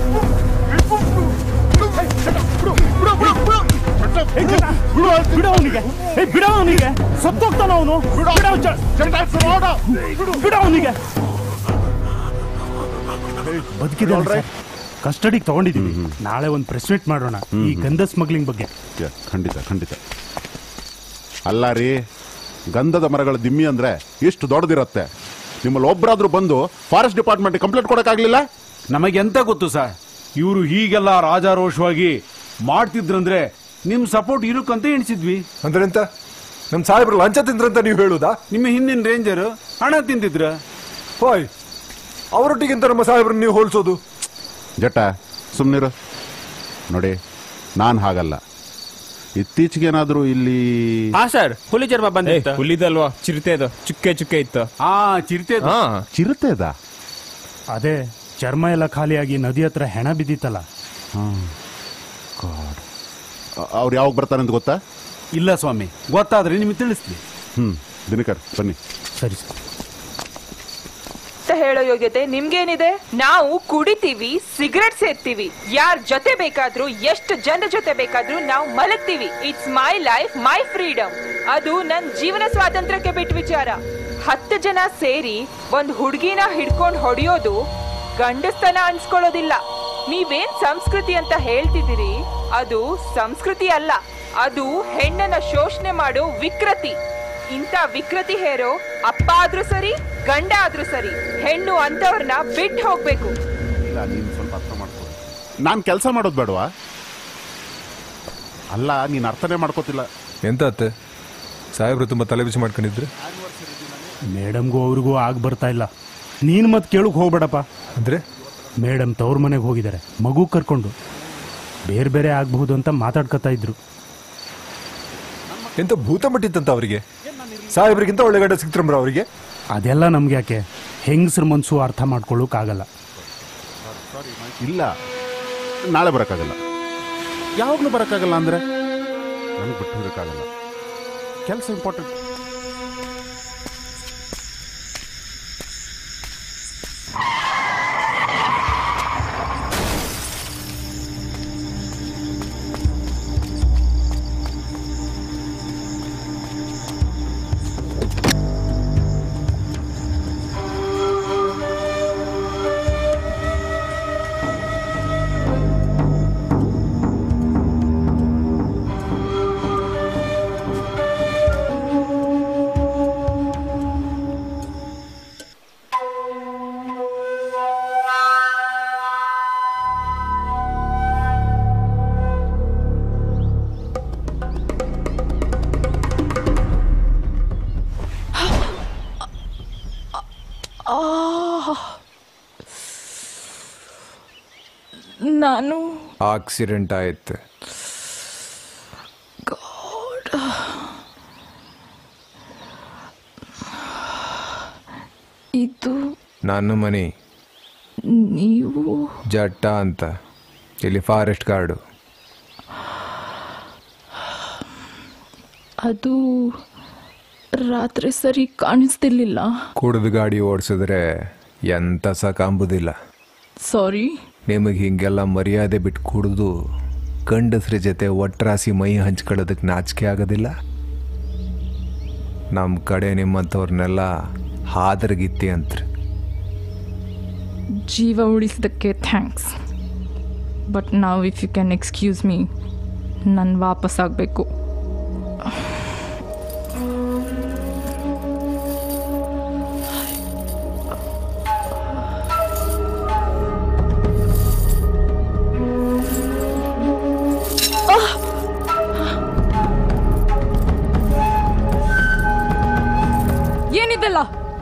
ಬಿಡೋ ಅವನಿಗೆ ಅವನಿಗೆ ಏ ಬಿಡ ಅವನಿಗೆ ಸತ್ತೋಗ್ತಾನ ಅವನು ಬಿಡ ಅವನಿಗೆ ಬದುಕಿದ್ರೆ ಕಸ್ಟಡಿಗೆ ತಗೊಂಡಿದೀವಿ ನಾಳೆ ಒಂದು ಪ್ರೆಸ್ ಮೀಟ್ ಮಾಡೋಣ ಈ ಗಂಧ ಸ್ಮಗ್ಲಿಂಗ್ ಬಗ್ಗೆ ಯ, ಖಂಡಿತ ಖಂಡಿತ ಅಲ್ಲ ರೀ ಗಂಧದ ಮರಗಳ ದಿಮ್ಮಿ ಅಂದ್ರೆ ಎಷ್ಟು ದೊಡ್ಡದಿರತ್ತೆ ನಿಮ್ಮಲ್ಲಿ ಒಬ್ಬರಾದ್ರೂ ಬಂದು ಫಾರೆಸ್ಟ್ ಡಿಪಾರ್ಟ್ಮೆಂಟ್ ಕಂಪ್ಲೇಂಟ್ ಕೊಡಕ್ಕಾಗ್ಲಿಲ್ಲ ನಮಗೆಂತ ಗೊತ್ತು ಸರ್ ಇವರು ಹೀಗೆಲ್ಲ ರಾಜಾರೋಷವಾಗಿ ಮಾಡ್ತಿದ್ರಂದ್ರೆ ನಿಮ್ ಸಪೋರ್ಟ್ ಇರುಕ್ಕಂತ ಎಣಿಸಿದ್ವಿ ಅಂದ್ರೆ ಎಂತ ನಮ್ ಸಾಹೇಬ್ರು ಲಂಚ ತಿಂದ್ರಂತ ನೀವು ಹೇಳುದಾ ನಿಮ್ಮ ಹಿಂದಿನ ರೇಂಜರ್ ಹಣ ತಿಂತಿದ್ರ ಹೋಯ್ ಅವರೊಟ್ಟಿಗಿಂತ ನಮ್ಮ ಸಾಹೇಬ್ರನ್ನ ನೀವು ಹೋಲಿಸೋದು ಜಟ್ಟ ಸುಮ್ನಿರು ನೋಡಿ ನಾನು ಹಾಗಲ್ಲ ಇತ್ತೀಚೆಗೇನಾದ್ರೂ ಇಲ್ಲಿ ಹಾ ಸರ್ ಹುಲಿ ಜರ್ಮ ಬಂದಿತ್ತು ಹುಲಿದಲ್ವಾ ಚಿರತೆ ಅದು ಚುಕ್ಕೆ ಚುಕ್ಕೆ ಇತ್ತು ಹಾ ಚಿರತೆ ಹಾ ಚಿರತೆದ ಅದೇ ಚರ್ಮ ಎಲ್ಲ ಖಾಲಿಯಾಗಿ ನದಿ ಹತ್ರ ಹೆಣ ಬಿದ್ದಿತ್ತಲ್ಲ ಅವ್ರು ಯಾವಾಗ ಬರ್ತಾರೆ ಅಂತ ಗೊತ್ತಾ ಇಲ್ಲ ಸ್ವಾಮಿ ಗೊತ್ತಾದ್ರೆ ನಿಮಗೆ ತಿಳಿಸ್ಲಿ ಹ್ಮ್ ದಿನಕರ್ ಬನ್ನಿ ಸರಿ ಸರ್ ಅಂತ ಹೇಳೋ ಯೋಗ್ಯತೆ ನಿಮ್ಗೇನಿದೆ ನಾವು ಕುಡಿತೀವಿ ಸಿಗರೆಟ್ ಸೇರ್ತೀವಿ ಯಾರ್ ಜೊತೆ ಬೇಕಾದ್ರೂ ಎಷ್ಟು ಜನರ ಜೊತೆ ಬೇಕಾದ್ರೂ ನಾವು ಮಲಗ್ತೀವಿ it's my life my freedom ಅದು ನನ್ ಜೀವನ ಸ್ವಾತಂತ್ರ್ಯಕ್ಕೆ ಬಿಟ್ಟ ವಿಚಾರ ಹತ್ತು ಜನ ಸೇರಿ ಒಂದ್ ಹುಡ್ಗಿನ ಹಿಡ್ಕೊಂಡ್ ಹೊಡೆಯೋದು ಗಂಡಸ್ತನ ಅನ್ಸ್ಕೊಳ್ಳೋದಿಲ್ಲ ನೀವೇನ್ ಸಂಸ್ಕೃತಿ ಅಂತ ಹೇಳ್ತಿದ್ದೀರಿ ಅದು ಸಂಸ್ಕೃತಿ ಅಲ್ಲ ಅದು ಹೆಣ್ಣನ್ನ ಶೋಷಣೆ ಮಾಡೋ ವಿಕೃತಿ ಇಂಥ ವಿಕೃತಿ ಹೇರೋ ಅಪ್ಪ ಆದ್ರೂ ಸರಿ ಗಂಡ ಆದ್ರೂ ಸರಿ ಹೆಣ್ಣು ಅಂತವ್ರನ್ನ ಬಿಟ್ಟು ಹೋಗ್ಬೇಕು ಇಲ್ಲ ನೀನು ಸ್ವಲ್ಪ ಅರ್ಥ ಮಾಡ್ಕೊ ನಾನು ಕೆಲಸ ಮಾಡೋದು ಬೇಡವಾ ಅಲ್ಲ ನೀನು ಅರ್ಥನೇ ಮಾಡ್ಕೋತಿಲ್ಲ ಎಂತ ಅತ್ತೆ ಸಾಹೇಬ್ರು ತುಂಬಾ ತಲೆ ಬಿಸಿ ಮಾಡ್ಕೊಂಡಿದ್ರೆ ಮೇಡಮ್ಗೂ ಅವ್ರಿಗೂ ಆಗ್ ಬರ್ತಾ ಇಲ್ಲ ನೀನ್ ಮತ್ ಕೇಳಕ್ ಹೋಗ್ಬೇಡಪ್ಪ ಅಂದ್ರೆ ಮೇಡಮ್ ತವ್ರ ಮನೆಗೆ ಹೋಗಿದ್ದಾರೆ ಮಗು ಕರ್ಕೊಂಡು ಬೇರೆ ಬೇರೆ ಆಗ್ಬಹುದು ಅಂತ ಮಾತಾಡ್ಕೊತಾ ಇದ್ರು ಎಂತ ಭೂತ ಮಟ್ಟಿತ್ತಂತ ಅವರಿಗೆ ಸಾಹೇಬ್ರಿಗಿಂತ ಒಳ್ಳೆ ಗಂಡ ಸಿಕ್ತ್ರಮ್ರ ಅವರಿಗೆ ಅದೆಲ್ಲ ನಮ್ಗೆ ಯಾಕೆ ಹೆಂಗಸ್ರ ಮನ್ಸು ಅರ್ಥ ಮಾಡ್ಕೊಳ್ಳೋಕ್ ಆಗಲ್ಲ ಇಲ್ಲ ನಾಳೆ ಬರೋಕ್ಕಾಗಲ್ಲ ಯಾವಾಗಲೂ ಬರೋಕ್ಕಾಗಲ್ಲ ಅಂದ್ರೆ ನನಗೆ ಬಿಟ್ಟು ಹೋಗೋಕ್ಕಾಗಲ್ಲ ಕೆಲಸ ಇಂಪಾರ್ಟೆಂಟ್ ನಾನು ಆಕ್ಸಿಡೆಂಟ್ ಆಯ್ತು ಇದು ನನ್ನ ಮನೆ ನೀವು ಜಟ್ಟ ಅಂತ ಇಲ್ಲಿ ಫಾರೆಸ್ಟ್ ಗಾರ್ಡು ಅದು ರಾತ್ರಿ ಸರಿ ಕಾಣಿಸ್ತಿರ್ಲಿಲ್ಲ ಕುಡಿದು ಗಾಡಿ ಓಡಿಸಿದ್ರೆ ಎಂತ ಸಾಕಾಂಬುದಿಲ್ಲ ಸಾರಿ ನಿಮಗೆ ಹಿಂಗೆಲ್ಲ ಮರ್ಯಾದೆ ಬಿಟ್ಟು ಕುಡಿದು ಗಂಡಸ್ರ ಜೊತೆ ಒಟ್ರಾಸಿ ಮೈ ಹಂಚ್ಕೊಳ್ಳೋದಕ್ಕೆ ನಾಚಿಕೆ ಆಗೋದಿಲ್ಲ ನಮ್ಮ ಕಡೆ ನಿಮ್ಮಂಥವ್ರನ್ನೆಲ್ಲ ಹಾದರಗಿತ್ತಿ ಅಂತ ಜೀವ ಉಳಿಸಿದ್ದಕ್ಕೆ ಥ್ಯಾಂಕ್ಸ್ ಬಟ್ ನಾವು if you can excuse me ನಾನು ವಾಪಸ್ ಆಗಬೇಕು ಏನಿದೆಲ್ಲ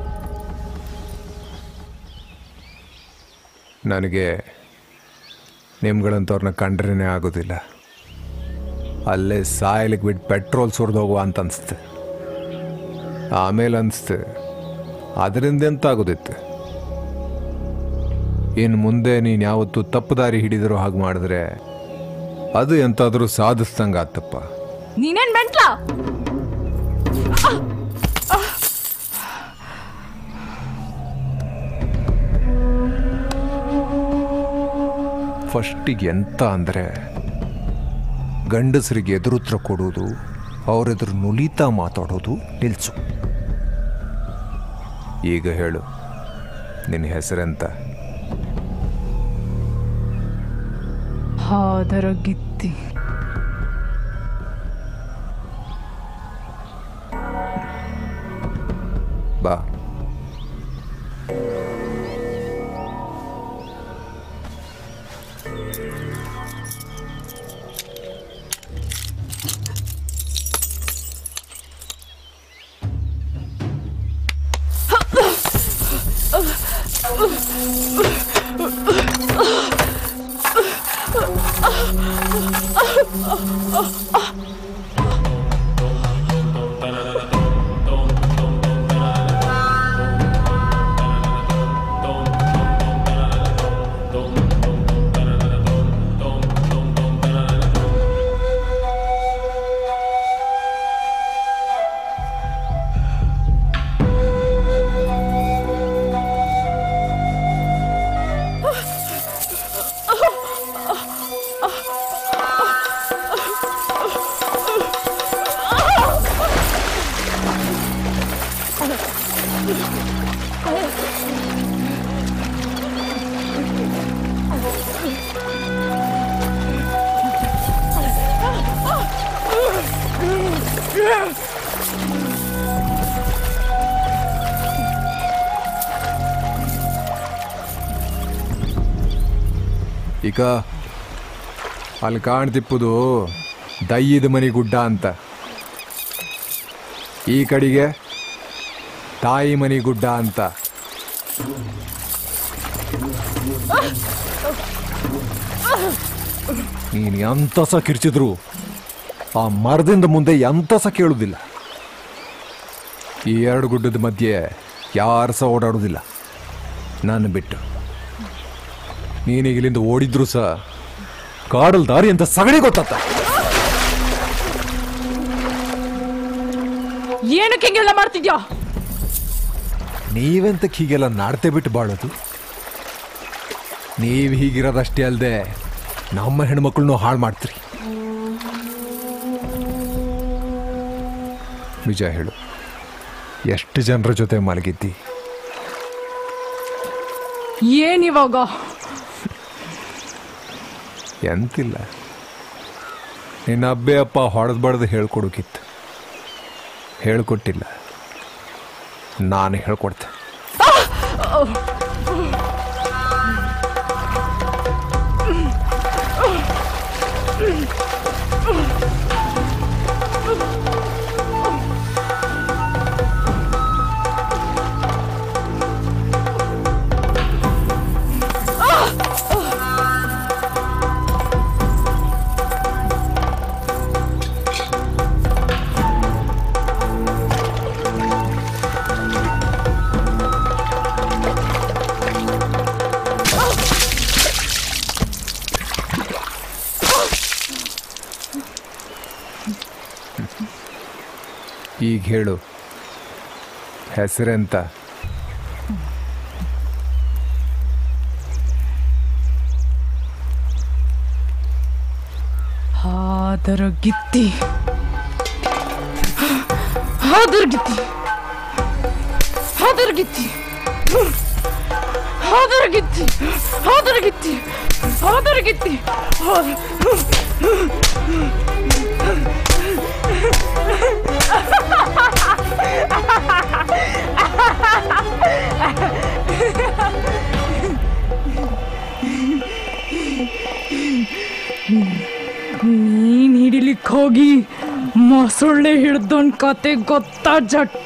ನನಗೆ ನಿಮ್ಗಳಂಥವ್ರನ್ನ ಕಂಡ್ರೇ ಆಗೋದಿಲ್ಲ ಅಲ್ಲೇ ಸಾಯಲಿಕ್ಕೆ ಬಿಟ್ಟು ಪೆಟ್ರೋಲ್ ಸುರಿದು ಹೋಗುವ ಅಂತ ಅನಿಸ್ತು ಆಮೇಲೆ ಅನಿಸ್ತು ಅದರಿಂದ ಎಂತ ಆಗೋದಿತ್ತು ಇನ್ನು ಮುಂದೆ ನೀನು ಯಾವತ್ತು ತಪ್ಪು ದಾರಿ ಹಿಡಿದಿರೋ ಹಾಗೆ ಮಾಡಿದ್ರೆ ಅದು ಎಂತಾದರೂ ಸಾಧಿಸ್ದಂಗೆ ಆತಪ್ಪ ನೀನೇನ್ ಮೆಂಟ್ಲಾ ಫಸ್ಟಿಗೆ ಎಂತ ಅಂದರೆ ಗಂಡಸರಿಗೆ ಎದುರುತ್ರ ಕೊಡೋದು ಅವರೆದುರು ನುಲಿತಾ ಮಾತಾಡೋದು ನಿಲ್ಸು ಈಗ ಹೇಳು ನಿನ್ನ ಹೆಸರೆಂತ ಹಾದರ ಗಿತ್ತಿ ಬಾ ಈಗ ಅಲ್ಲಿ ಕಾಣ್ತಿಪ್ಪುದು ದಯ್ಯದ ಮನೆ ಗುಡ್ಡ ಅಂತ ಈ ಕಡೆಗೆ ತಾಯಿ ಮನೆ ಗುಡ್ಡ ಅಂತ ನೀನು ಎಂತ ಸ ಕಿರ್ಚಿದ್ರು ಆ ಮರದಿಂದ ಮುಂದೆ ಎಂತ ಸ ಕೇಳುವುದಿಲ್ಲ ಈ ಎರಡು ಗುಡ್ಡದ ಮಧ್ಯೆ ಯಾರು ಸಹ ಓಡಾಡೋದಿಲ್ಲ ನಾನು ಬಿಟ್ಟು ನೀನೀಗ ಇಲ್ಲಿಂದ ಓಡಿದ್ರು ಸಹ ಕಾಡಲ್ ದಾರಿ ಅಂತ ಸಗಣಿ ಗೊತ್ತಾತ ಏನಕ್ಕೆ ಹಿಂಗೆಲ್ಲ ಮಾಡ್ತಿದ್ಯಾ ನೀವೆಂತಕ್ಕೆ ಹೀಗೆಲ್ಲ ನಾಡ್ತೆ ಬಿಟ್ಟು ಬಾಳೋದು ನೀವು ಹೀಗಿರೋದಷ್ಟೇ ಅಲ್ಲದೆ ನಮ್ಮ ಹೆಣ್ಮಕ್ಳನ್ನೂ ಹಾಳು ಮಾಡ್ತೀರಿ ನಿಜ ಹೇಳು ಎಷ್ಟು ಜನರ ಜೊತೆ ಮಲಗಿದ್ದಿ ಏನಿವಾಗ ಎಂತಿಲ್ಲ ನಿನ್ನ ಅಬ್ಬೆ ಅಪ್ಪ ಹೊಡೆದು ಬಡ್ದು ಹೇಳ್ಕೊಡೋಕಿತ್ತು ಹೇಳ್ಕೊಟ್ಟಿಲ್ಲ ನಾನು ಹೇಳ್ಕೊಡ್ತೆ ಈಗ ಹೇಳು ಹೆಸರೆಂತ ಹಾದರ ಗಿತ್ತಿ ಹಾದರ ಗಿತ್ತಿ ಹಾದರ ಗಿತ್ತಿ ಹಾದರ ಗಿತ್ತಿ ಹಾದರ ಗಿತ್ತಿ ಹಾದರ ಗಿತ್ತಿ ನೀನ್ ಹಿಡಿಲಿಕ್ ಹೋಗಿ ಮೊಸಳೆ ಹಿಡ್ದೊಂದ್ ಕತೆ ಗೊತ್ತಾ Jatta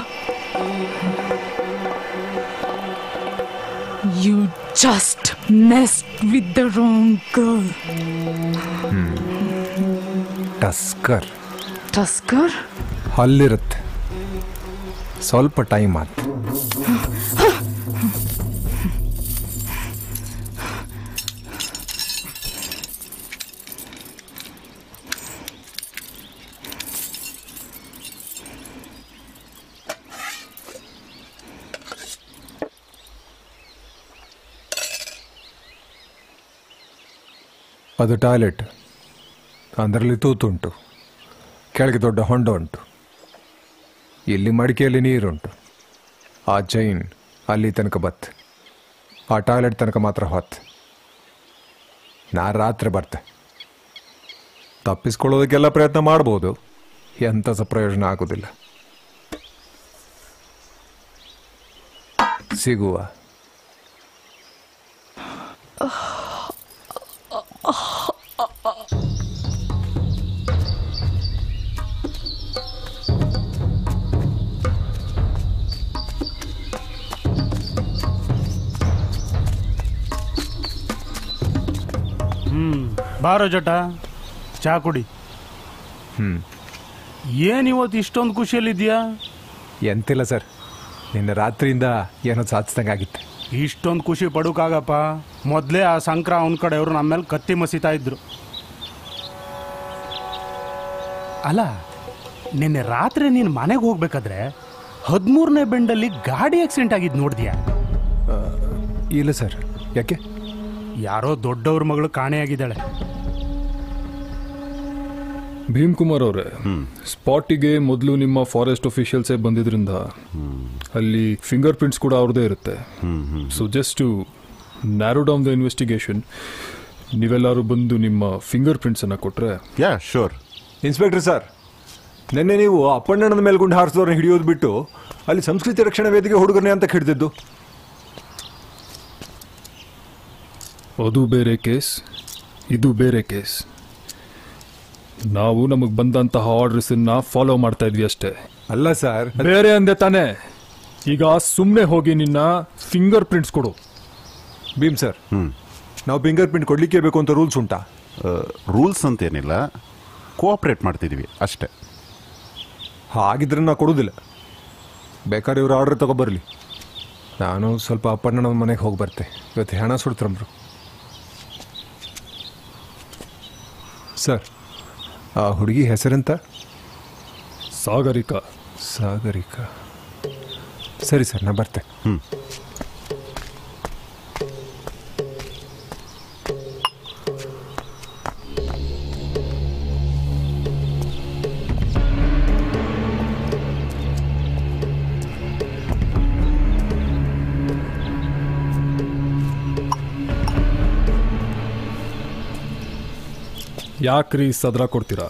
you just nest with the wrong girl tusker tusker ಹಲ್ಲಿರುತ್ತೆ ಸ್ವಲ್ಪ ಟೈಮ್ ಆಯ್ತು ಅದು ಟಾಯ್ಲೆಟ್ ಅದರಲ್ಲಿ ತೂತುಂಟು ಕೆಳಗೆ ದೊಡ್ಡ ಹೊಂಡ ಉಂಟು ಇಲ್ಲಿ ಮಡಿಕೆಯಲ್ಲಿ ನೀರುಂಟು ಆ ಚೈನ್ ಅಲ್ಲಿ ತನಕ ಬತ್ ಆ ಟಾಯ್ಲೆಟ್ ತನಕ ಮಾತ್ರ ಹೊತ್ತು ನಾ ರಾತ್ರಿ ಬರ್ತೆ ತಪ್ಪಿಸ್ಕೊಳ್ಳೋದಕ್ಕೆಲ್ಲ ಪ್ರಯತ್ನ ಮಾಡ್ಬೋದು ಎಂಥ ಸ ಪ್ರಯೋಜನ ಆಗೋದಿಲ್ಲ ಸಿಗುವ ಹ್ಮ್ ಬಾರೋ ಜಟ ಚಾ ಕುಡಿ ಹ್ಮ್ ಏನ್ ಇವತ್ತು ಇಷ್ಟೊಂದು ಖುಷಿಯಲ್ಲಿದ್ಯಾ ಎಂತಿಲ್ಲ ಸರ್ ನಿನ್ನೆ ರಾತ್ರಿಯಿಂದ ಏನೋ ಸಾಧಿಸ್ದಂಗೆ ಆಗಿತ್ತು ಇಷ್ಟೊಂದು ಖುಷಿ ಪಡೋಕ್ಕಾಗಪ್ಪ ಮೊದಲೇ ಆ ಸಂಕ್ರ ಅವನ ಕಡೆಯವರು ನಮ್ಮ ಮೇಲೆ ಕತ್ತಿ ಮಸೀತಾ ಇದ್ರು ಅಲ್ಲ ನಿನ್ನೆ ರಾತ್ರಿ ನೀನು ಮನೆಗೆ ಹೋಗ್ಬೇಕಾದ್ರೆ ಹದಿಮೂರನೇ ಬೆಂಡಲ್ಲಿ ಗಾಡಿ ಆಕ್ಸಿಡೆಂಟ್ ಆಗಿದ್ದು ನೋಡಿದ್ಯಾ ಇಲ್ಲ ಸರ್ ಯಾಕೆ ಯಾರೋ ದೊಡ್ಡವ್ರ ಮಗಳು ಕಾಣೆಯಾಗಿದ್ದಾಳೆ ಭೀಮ್ ಕುಮಾರ್ ಅವರೇ ಸ್ಪಾಟಿಗೆ ಮೊದಲು ನಿಮ್ಮ ಫಾರೆಸ್ಟ್ ಅಫಿಷಿಯಲ್ಸೇ ಬಂದಿದ್ರಿಂದ ಅಲ್ಲಿ ಫಿಂಗರ್ ಪ್ರಿಂಟ್ಸ್ ಕೂಡ ಅವ್ರದ್ದೇ ಇರುತ್ತೆ so just to narrow down the investigation ನೀವೆಲ್ಲರೂ ಬಂದು ನಿಮ್ಮ ಫಿಂಗರ್ ಪ್ರಿಂಟ್ಸ್ ಅನ್ನ ಕೊಟ್ರೆ ಯಾ ಶೋರ್ ಇನ್ಸ್ಪೆಕ್ಟರ್ ಸರ್ ನಿನ್ನೆ ನೀವು ಅಪ್ಪಣ್ಣನ ಮೇಲ್ಗುಂಡು ಹಾರಿಸಿದವ್ರನ್ನ ಹಿಡಿಯೋದು ಬಿಟ್ಟು ಅಲ್ಲಿ ಸಂಸ್ಕೃತಿ ರಕ್ಷಣಾ ವೇದಿಕೆ ಹುಡುಗರನ್ನೇ ಅಂತ ಹಿಡಿದಿದ್ದು ಅದು ಬೇರೆ ಕೇಸ್ ಇದು ಬೇರೆ ಕೇಸ್ ನಾವು ನಮಗೆ ಬಂದಂತಹ ಆರ್ಡರ್ಸ್ ಫಾಲೋ ಮಾಡ್ತಾ ಇದ್ವಿ ಅಷ್ಟೇ ಅಲ್ಲ ಸರ್ ಬೇರೆ ಅಂದೆ ತಾನೇ ಈಗ ಸುಮ್ಮನೆ ಹೋಗಿ ನಿನ್ನ ಫಿಂಗರ್ ಪ್ರಿಂಟ್ಸ್ ಕೊಡು ಭೀಮ್ ಸರ್ ನಾವು ಫಿಂಗರ್ ಪ್ರಿಂಟ್ ಕೊಡ್ಲಿಕ್ಕೆ ಬೇಕು ಅಂತ ರೂಲ್ಸ್ ಉಂಟಾ ರೂಲ್ಸ್ ಅಂತೇನಿಲ್ಲ ಕೋಆಪ್ರೇಟ್ ಮಾಡ್ತಿದ್ವಿ ಅಷ್ಟೇ ಹಾಗಿದ್ರೆ ನಾ ಕೊಡೋದಿಲ್ಲ ಬೇಕಾದ್ರೆ ಇವ್ರು ಆರ್ಡರ್ ತಗೊಬರ್ಲಿ ನಾನು ಸ್ವಲ್ಪ ಅಪ್ಪಣ್ಣನ ಮನೆಗೆ ಹೋಗಿ ಬರ್ತೆ ಇವತ್ತು ಹೆಣ ಸುಡ್ತಾರಮ್ರು ಸರ್ ಆ ಹುಡುಗಿ ಹೆಸರೆಂತ ಸಾಗರಿಕಾ ಸಾಗರಿಕಾ ಸರಿ ಸರ್ ನಾ ಬರ್ತೆ ಹ್ಞೂ ಯಾಕ್ರಿ ಸದ್ರ ಕೊಡ್ತೀರಾ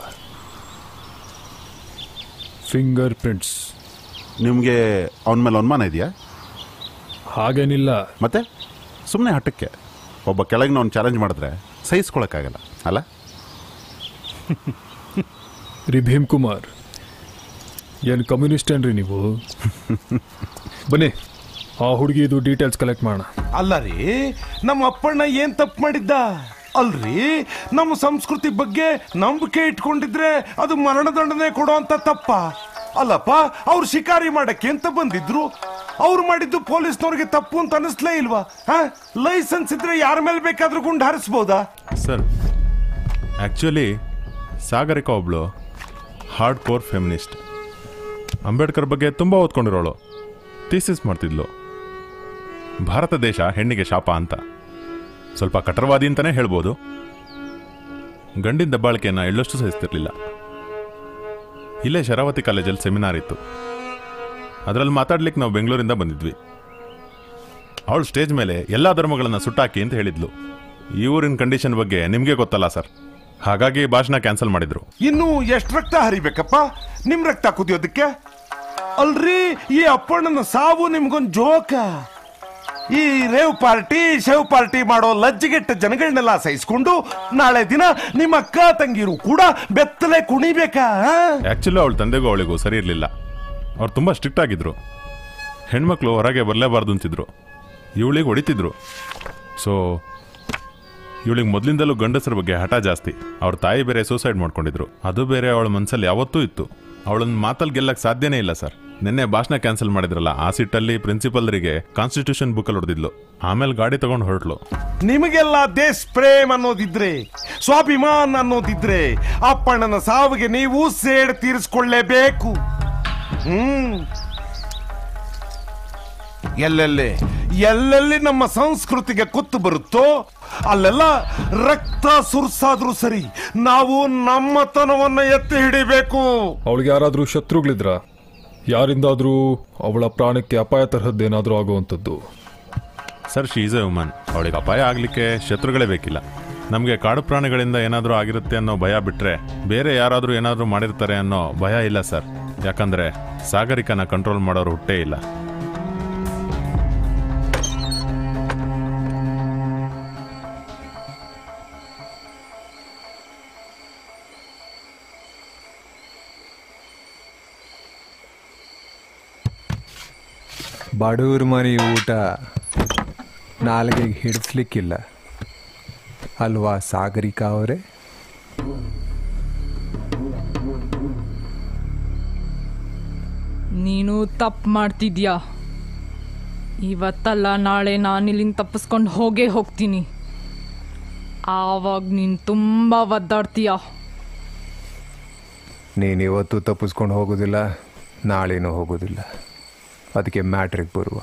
ಫಿಂಗರ್ ಪ್ರಿಂಟ್ಸ್ ನಿಮಗೆ ಅವನ ಮೇಲೆ ಅನುಮಾನ ಇದೆಯಾ ಹಾಗೇನಿಲ್ಲ ಮತ್ತೆ ಸುಮ್ಮನೆ ಹಠಕ್ಕೆ ಒಬ್ಬ ಕೆಳಗಿನ ಅವ್ನು ಚಾಲೆಂಜ್ ಮಾಡಿದ್ರೆ ಸಹಿಸ್ಕೊಳಕ್ಕಾಗಲ್ಲ ಅಲ್ಲ ರೀ ಭೀಮ್ ಕುಮಾರ್ ಏನು ಕಮ್ಯುನಿಸ್ಟ್ ಏನ್ರಿ ನೀವು ಬನ್ನಿ ಆ ಹುಡುಗಿದು ಡೀಟೇಲ್ಸ್ ಕಲೆಕ್ಟ್ ಮಾಡೋಣ ಅಲ್ಲ ರೀ ನಮ್ಮ ಅಪ್ಪಣ್ಣ ಏನ್ ತಪ್ಪು ಮಾಡಿದ್ದ ಅಲ್ರಿ ನಮ್ಮ ಸಂಸ್ಕೃತಿ ಬಗ್ಗೆ ನಂಬಿಕೆ ಇಟ್ಕೊಂಡಿದ್ರೆ ಅದು ಮರಣದಂಡನೆ ಕೊಡೋ ಅಂತ ತಪ್ಪ ಅಲ್ಲಪ್ಪ ಅವ್ರು ಶಿಕಾರಿ ಮಾಡಕ್ಕೆ ಅಂತ ಬಂದಿದ್ರು ಅವ್ರು ಮಾಡಿದ್ದು ಪೊಲೀಸ್ನವ್ರಿಗೆ ತಪ್ಪು ಅಂತ ಅನಿಸ್ಲೇ ಇಲ್ವಾ ಲೈಸೆನ್ಸ್ ಇದ್ರೆ ಯಾರ ಮೇಲೆ ಬೇಕಾದ್ರೂ ಗುಂಡು ಹಾರಿಸ್ಬೋದಾ ಸರ್ ಆ್ಯಕ್ಚುಲಿ ಸಾಗರಿಕಾ ಒಬ್ಳು ಹಾರ್ಡ್ ಕೋರ್ ಫೆಮಿನಿಸ್ಟ್ ಅಂಬೇಡ್ಕರ್ ಬಗ್ಗೆ ತುಂಬ ಓದ್ಕೊಂಡಿರೋಳು ಥೀಸಿಸ್ ಮಾಡ್ತಿದ್ಲು ಭಾರತ ದೇಶ ಹೆಣ್ಣಿಗೆ ಶಾಪ ಅಂತ ಸ್ವಲ್ಪ ಕಟರ್ವಾದಿ ಅಂತಲೇ ಹೇಳ್ಬೋದು ಗಂಡಿನ ದಬ್ಬಾಳಿಕೆಯನ್ನು ಎಳ್ಳಷ್ಟು ಸಹಿಸ್ತಿರ್ಲಿಲ್ಲ ಇಲ್ಲೇ ಶರಾವತಿ ಕಾಲೇಜಲ್ಲಿ ಸೆಮಿನಾರ್ ಇತ್ತು ಅದರಲ್ಲಿ ಮಾತಾಡ್ಲಿಕ್ಕೆ ನಾವು ಬೆಂಗಳೂರಿಂದ ಬಂದಿದ್ವಿ ಅವಳು ಸ್ಟೇಜ್ ಮೇಲೆ ಎಲ್ಲ ಧರ್ಮಗಳನ್ನು ಸುಟ್ಟಾಕಿ ಅಂತ ಹೇಳಿದ್ಲು ಈ ಊರಿನ ಕಂಡೀಷನ್ ಬಗ್ಗೆ ನಿಮಗೆ ಗೊತ್ತಲ್ಲ ಸರ್ ಹಾಗಾಗಿ ಭಾಷಣ ಕ್ಯಾನ್ಸಲ್ ಮಾಡಿದ್ರು ಇನ್ನು ಎಷ್ಟು ರಕ್ತ ಹರಿಬೇಕಪ್ಪ ನಿಮ್ ರಕ್ತ ಕುದಿಯೋದಕ್ಕೆ ಅಲ್ರಿ ಈ ಅಪ್ಪಣ್ಣನ ಸಾವು ನಿಮ್ಗೊಂದ್ ಜೋಕ ಈ ರೇವ್ ಪಾರ್ಟಿ ಶೇವ್ ಪಾರ್ಟಿ ಮಾಡೋ ಲಜ್ಜಿಗೆಟ್ಟ ಜನಗಳನ್ನೆಲ್ಲ ಸಹಿಸ್ಕೊಂಡು ನಾಳೆ ದಿನ ನಿಮ್ಮ ಅಕ್ಕ ತಂಗಿರು ಕೂಡ ಬೆತ್ತಲೆ ಕುಣಿಬೇಕಾ ಆ? ಆ್ಯಕ್ಚುಲಿ ಅವಳ ತಂದೆಗೂ ಅವಳಿಗೂ ಸರಿ ಇರಲಿಲ್ಲ ಅವ್ರು ತುಂಬ ಸ್ಟ್ರಿಕ್ಟ್ ಆಗಿದ್ರು ಹೆಣ್ಮಕ್ಳು ಹೊರಗೆ ಬರಲೇಬಾರ್ದು ಅಂತಿದ್ರು ಇವಳಿಗೆ ಹೊಡಿತಿದ್ರು ಸೊ ಇವಳಿಗೆ ಮೊದಲಿಂದಲೂ ಗಂಡಸರ ಬಗ್ಗೆ ಹಠ ಜಾಸ್ತಿ ಅವ್ರ ತಾಯಿ ಬೇರೆ ಸೂಸೈಡ್ ಮಾಡ್ಕೊಂಡಿದ್ರು ಅದು ಬೇರೆ ಅವಳ ಮನಸ್ಸಲ್ಲಿ ಯಾವತ್ತೂ ಇತ್ತು ಅವಳನ್ನ ಮಾತಲ್ಲಿ ಗೆಲ್ಲಕ್ಕೆ ಸಾಧ್ಯನೇ ಇಲ್ಲ ಸರ್ ನಿನ್ನೆ ಭಾಷಣ ಕ್ಯಾನ್ಸಲ್ ಮಾಡಿದ್ರಲ್ಲ ಆ ಸಿಟ್ಟಲ್ಲಿ ಪ್ರಿನ್ಸಿಪಲ್ರಿಗೆ ಕಾನ್ಸ್ಟಿಟ್ಯೂಷನ್ ಬುಕ್ಕಲ್ಲಿ ಹೊಡೆದಿದ್ಲು ಆಮೇಲೆ ಗಾಡಿ ತಗೊಂಡು ಹೊರಟ್ಲು ನಿಮಗೆಲ್ಲ ದೇಶ್ ಪ್ರೇಮ್ ಅನ್ನೋದಿದ್ರೆ ಸ್ವಾಭಿಮಾನ್ ಅನ್ನೋದಿದ್ರೆ ಅಪ್ಪಣ್ಣನ ಸಾವಿಗೆ ನೀವು ಸೇಡ್ ತೀರಿಸ್ಕೊಳ್ಳೇಬೇಕು ಹ್ಮ್ ಎಲ್ಲೆಲ್ಲಿ ಎಲ್ಲೆಲ್ಲಿ ನಮ್ಮ ಸಂಸ್ಕೃತಿಗೆ ಕುತ್ತು ಬರುತ್ತೋ ಅಲ್ಲೆಲ್ಲ ರಕ್ತ ಸುರ್ಸಾದ್ರೂ ಸರಿ ನಾವು ನಮ್ಮತನವನ್ನ ಎತ್ತಿ ಹಿಡಿಬೇಕು ಅವಳಿಗೆ ಯಾರಾದರೂ ಶತ್ರುಗಳಿದ್ರ ಯಾರಿಂದಾದ್ರೂ ಅವಳ ಪ್ರಾಣಕ್ಕೆ ಅಪಾಯ ತರಹದ್ದೇನಾದ್ರೂ ಆಗುವಂಥದ್ದು sir she is a woman ಅವಳಿಗೆ ಅಪಾಯ ಆಗಲಿಕ್ಕೆ ಶತ್ರುಗಳೇ ಬೇಕಿಲ್ಲ ನಮಗೆ ಕಾಡು ಪ್ರಾಣಿಗಳಿಂದ ಏನಾದರೂ ಆಗಿರುತ್ತೆ ಅನ್ನೋ ಭಯ ಬಿಟ್ಟರೆ ಬೇರೆ ಯಾರಾದರೂ ಏನಾದರೂ ಮಾಡಿರ್ತಾರೆ ಅನ್ನೋ ಭಯ ಇಲ್ಲ ಸರ್ ಯಾಕಂದರೆ ಸಾಗರಿಕನ ಕಂಟ್ರೋಲ್ ಮಾಡೋರು ಹುಟ್ಟೇ ಇಲ್ಲ ಬಡವ್ರ ಮನೆ ಊಟ ನಾಲ್ಗೆಗೆ ಹಿಡಿಸ್ಲಿಕ್ಕಿಲ್ಲ ಅಲ್ವಾ ಸಾಗರಿಕಾ ಅವರೇ ನೀನು ತಪ್ಪು ಮಾಡ್ತಿದ್ಯಾ ಇವತ್ತಲ್ಲ ನಾಳೆ ನಾನು ಇಲ್ಲಿಂದ ತಪ್ಪಿಸ್ಕೊಂಡು ಹೋಗೇ ಹೋಗ್ತೀನಿ ಆವಾಗ ನೀನು ತುಂಬ ಒದ್ದಾಡ್ತೀಯ ನೀನು ಇವತ್ತು ತಪ್ಪಿಸ್ಕೊಂಡು ಹೋಗೋದಿಲ್ಲ ನಾಳೆನೂ ಹೋಗೋದಿಲ್ಲ ಅದಕ್ಕೆ ಮ್ಯಾಟ್ರಿಗೆ ಬರುವ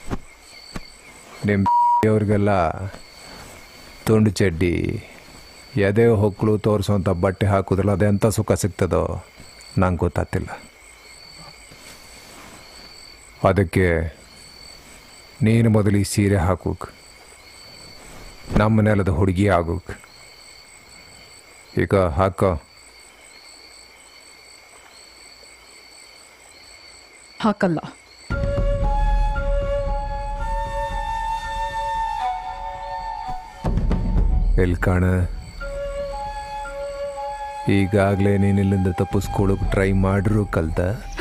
ನಿಮ್ಮ ಅವ್ರಿಗೆಲ್ಲ ತುಂಡು ಚಡ್ಡಿ ಎದೆ ಹೊಕ್ಕಳು ತೋರಿಸೋಂಥ ಬಟ್ಟೆ ಹಾಕೋದಿಲ್ಲ ಅದೆಂಥ ಸುಖ ಸಿಗ್ತದೋ ನಂಗೆ ಗೊತ್ತಾಗ್ತಿಲ್ಲ ಅದಕ್ಕೆ ನೀನು ಮೊದಲು ಈ ಸೀರೆ ಹಾಕೋಕ್ ನಮ್ಮ ನೆಲದ ಹುಡುಗಿ ಆಗೋಕ್ ಈಗ ಹಾಕೋ ಹಾಕಲ್ಲ ಎಲ್ಲಿ ಕಾಣ ಈಗಾಗಲೇ ನೀನು ಇಲ್ಲಿಂದ ತಪ್ಪಿಸ್ಕೊಳ್ಳೋಕೆ ಟ್ರೈ ಮಾಡ್ರು ಕಲ್ತ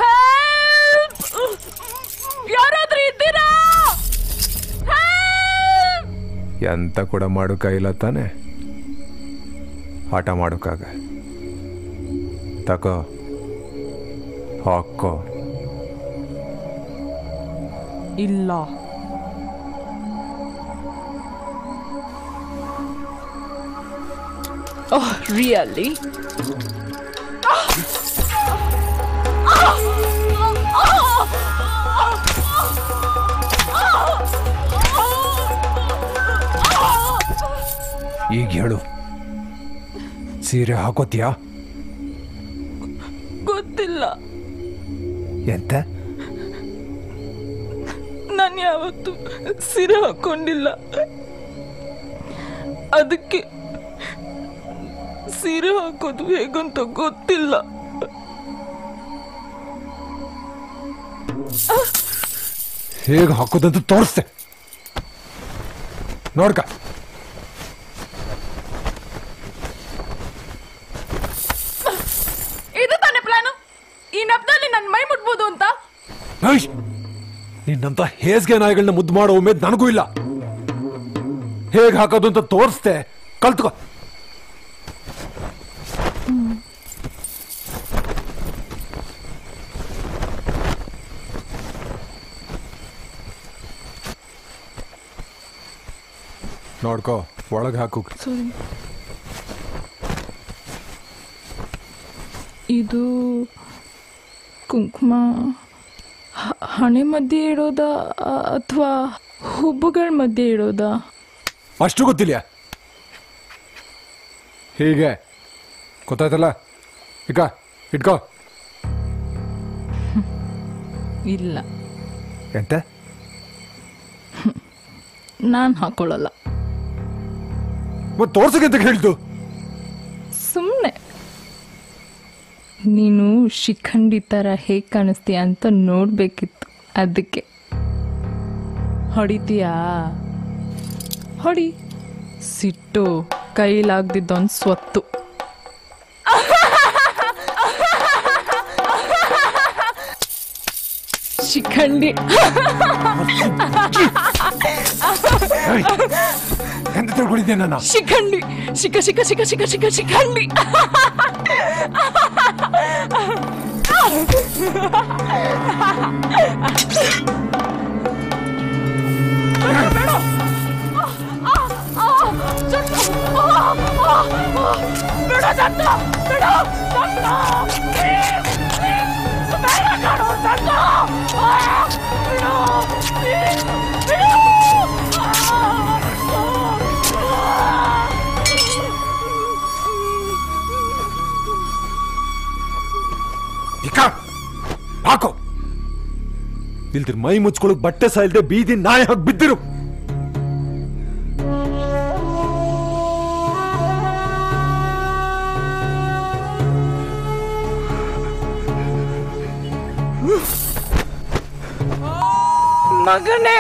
ಯಾರಾದ್ರೂ ಇದ್ದೀರಾ ಎಂತ ಕೂಡ ಮಾಡೋಕ್ಕಾಗಿಲ್ಲ ತಾನೆ ಆಟ ಮಾಡೋಕ್ಕಾಗ ತಗೋ ಹಾಕೋ ಇಲ್ಲ ಓಹ್ ರಿಯಲಿ ಈಗ ಹೇಳು ಸೀರೆ ಹಾಕೋತ್ಯಾ ಗೊತ್ತಿಲ್ಲ ಎಂತ ನಾನು ಯಾವತ್ತು ಸೀರೆ ಹಾಕೊಂಡಿಲ್ಲ ಅದಕ್ಕೆ ಸೀರೆ ಹಾಕೋದು ಹೇಗಂತ ಗೊತ್ತಿಲ್ಲ ಹೇಗೆ ಹಾಕೋದಂತ ತೋರಿಸ್ತೆ ನೋಡ್ಕ ಇದು ತಾನೇ ಪ್ಲಾನು ಈ ನಬ್ದಲ್ಲಿ ನನ್ನ ಮೈ ಮುಟ್ಬೋದು ಅಂತ ಐಶ್! ನಿನ್ನಂತ ಹೇಸ್ಗೆ ನಾಯಿಗಳನ್ನ ಮುದ್ದು ಮಾಡೋ ಉಮೇದ್ ನನಗೂ ಇಲ್ಲ ಹೇಗೆ ಹಾಕೋದು ಅಂತ ತೋರಿಸ್ತೆ ಕಲ್ತ್ಕೋ ನೋಡ್ಕೋ ಒಳಗೆ ಹಾಕು ಸಾರಿ ಇದು ಕುಂಕುಮ ಹ- ಹಣೆ ಮಧ್ಯೆ ಇಡೋದಾ ಅಥವಾ ಹುಬ್ಬುಗಳ ಮಧ್ಯೆ ಇಡೋದಾ ಅಷ್ಟು ಗೊತ್ತಿಲ್ಲ ಹೀಗೆ ಗೊತ್ತಾಯ್ತಲ್ಲ ಈಗ ಇಟ್ಕೋ ಇಲ್ಲ ಎಂತ ನಾನು ಹಾಕೊಳ್ಳಲ್ಲ ಮತ್ತೆ ತೋರ್ಸಕ್ಕೆ ಅಂತ ಹೇಳ್ತು ಸುಮ್ಮನೆ ನೀನು ಶಿಖಂಡಿ ಥರ ಹೇಗೆ ಕಾಣಿಸ್ತೀಯ ಅಂತ ನೋಡಬೇಕಿತ್ತು ಅದಕ್ಕೆ ಹೊಡಿತೀಯಾ ಹೊಡಿ ಸಿಟ್ಟು ಕೈಲಾಗ್ದಿದ್ದೊಂದು ಸ್ವತ್ತು ಶಿಖಂಡಿ ಎಂತ ತಿಳ್ಕೊಂಡಿದ್ದೆ ನನ್ನ ಶಿಖಂಡಿ ಶಿಖ ಶಿಖ ಶಿಖ ಶಿಖ ಶಿಖ ಶಿಖಂಡಿ ಬಿಡು ದತ್ತ ಬಿಡು ದತ್ತ ಬೇಡ ಕಣೋ ದತ್ತ ಬಿಡು ಹಾಕೋ ಇಲ್ದಿರ್ ಮೈ ಮುಚ್ಕೊಳಕ್ ಬಟ್ಟೆ ಸಾಯ್ದೆ ಬೀದಿ ನಾಯಿ ಹಾಕಿ ಬಿದ್ದಿರು ಮಗನೇ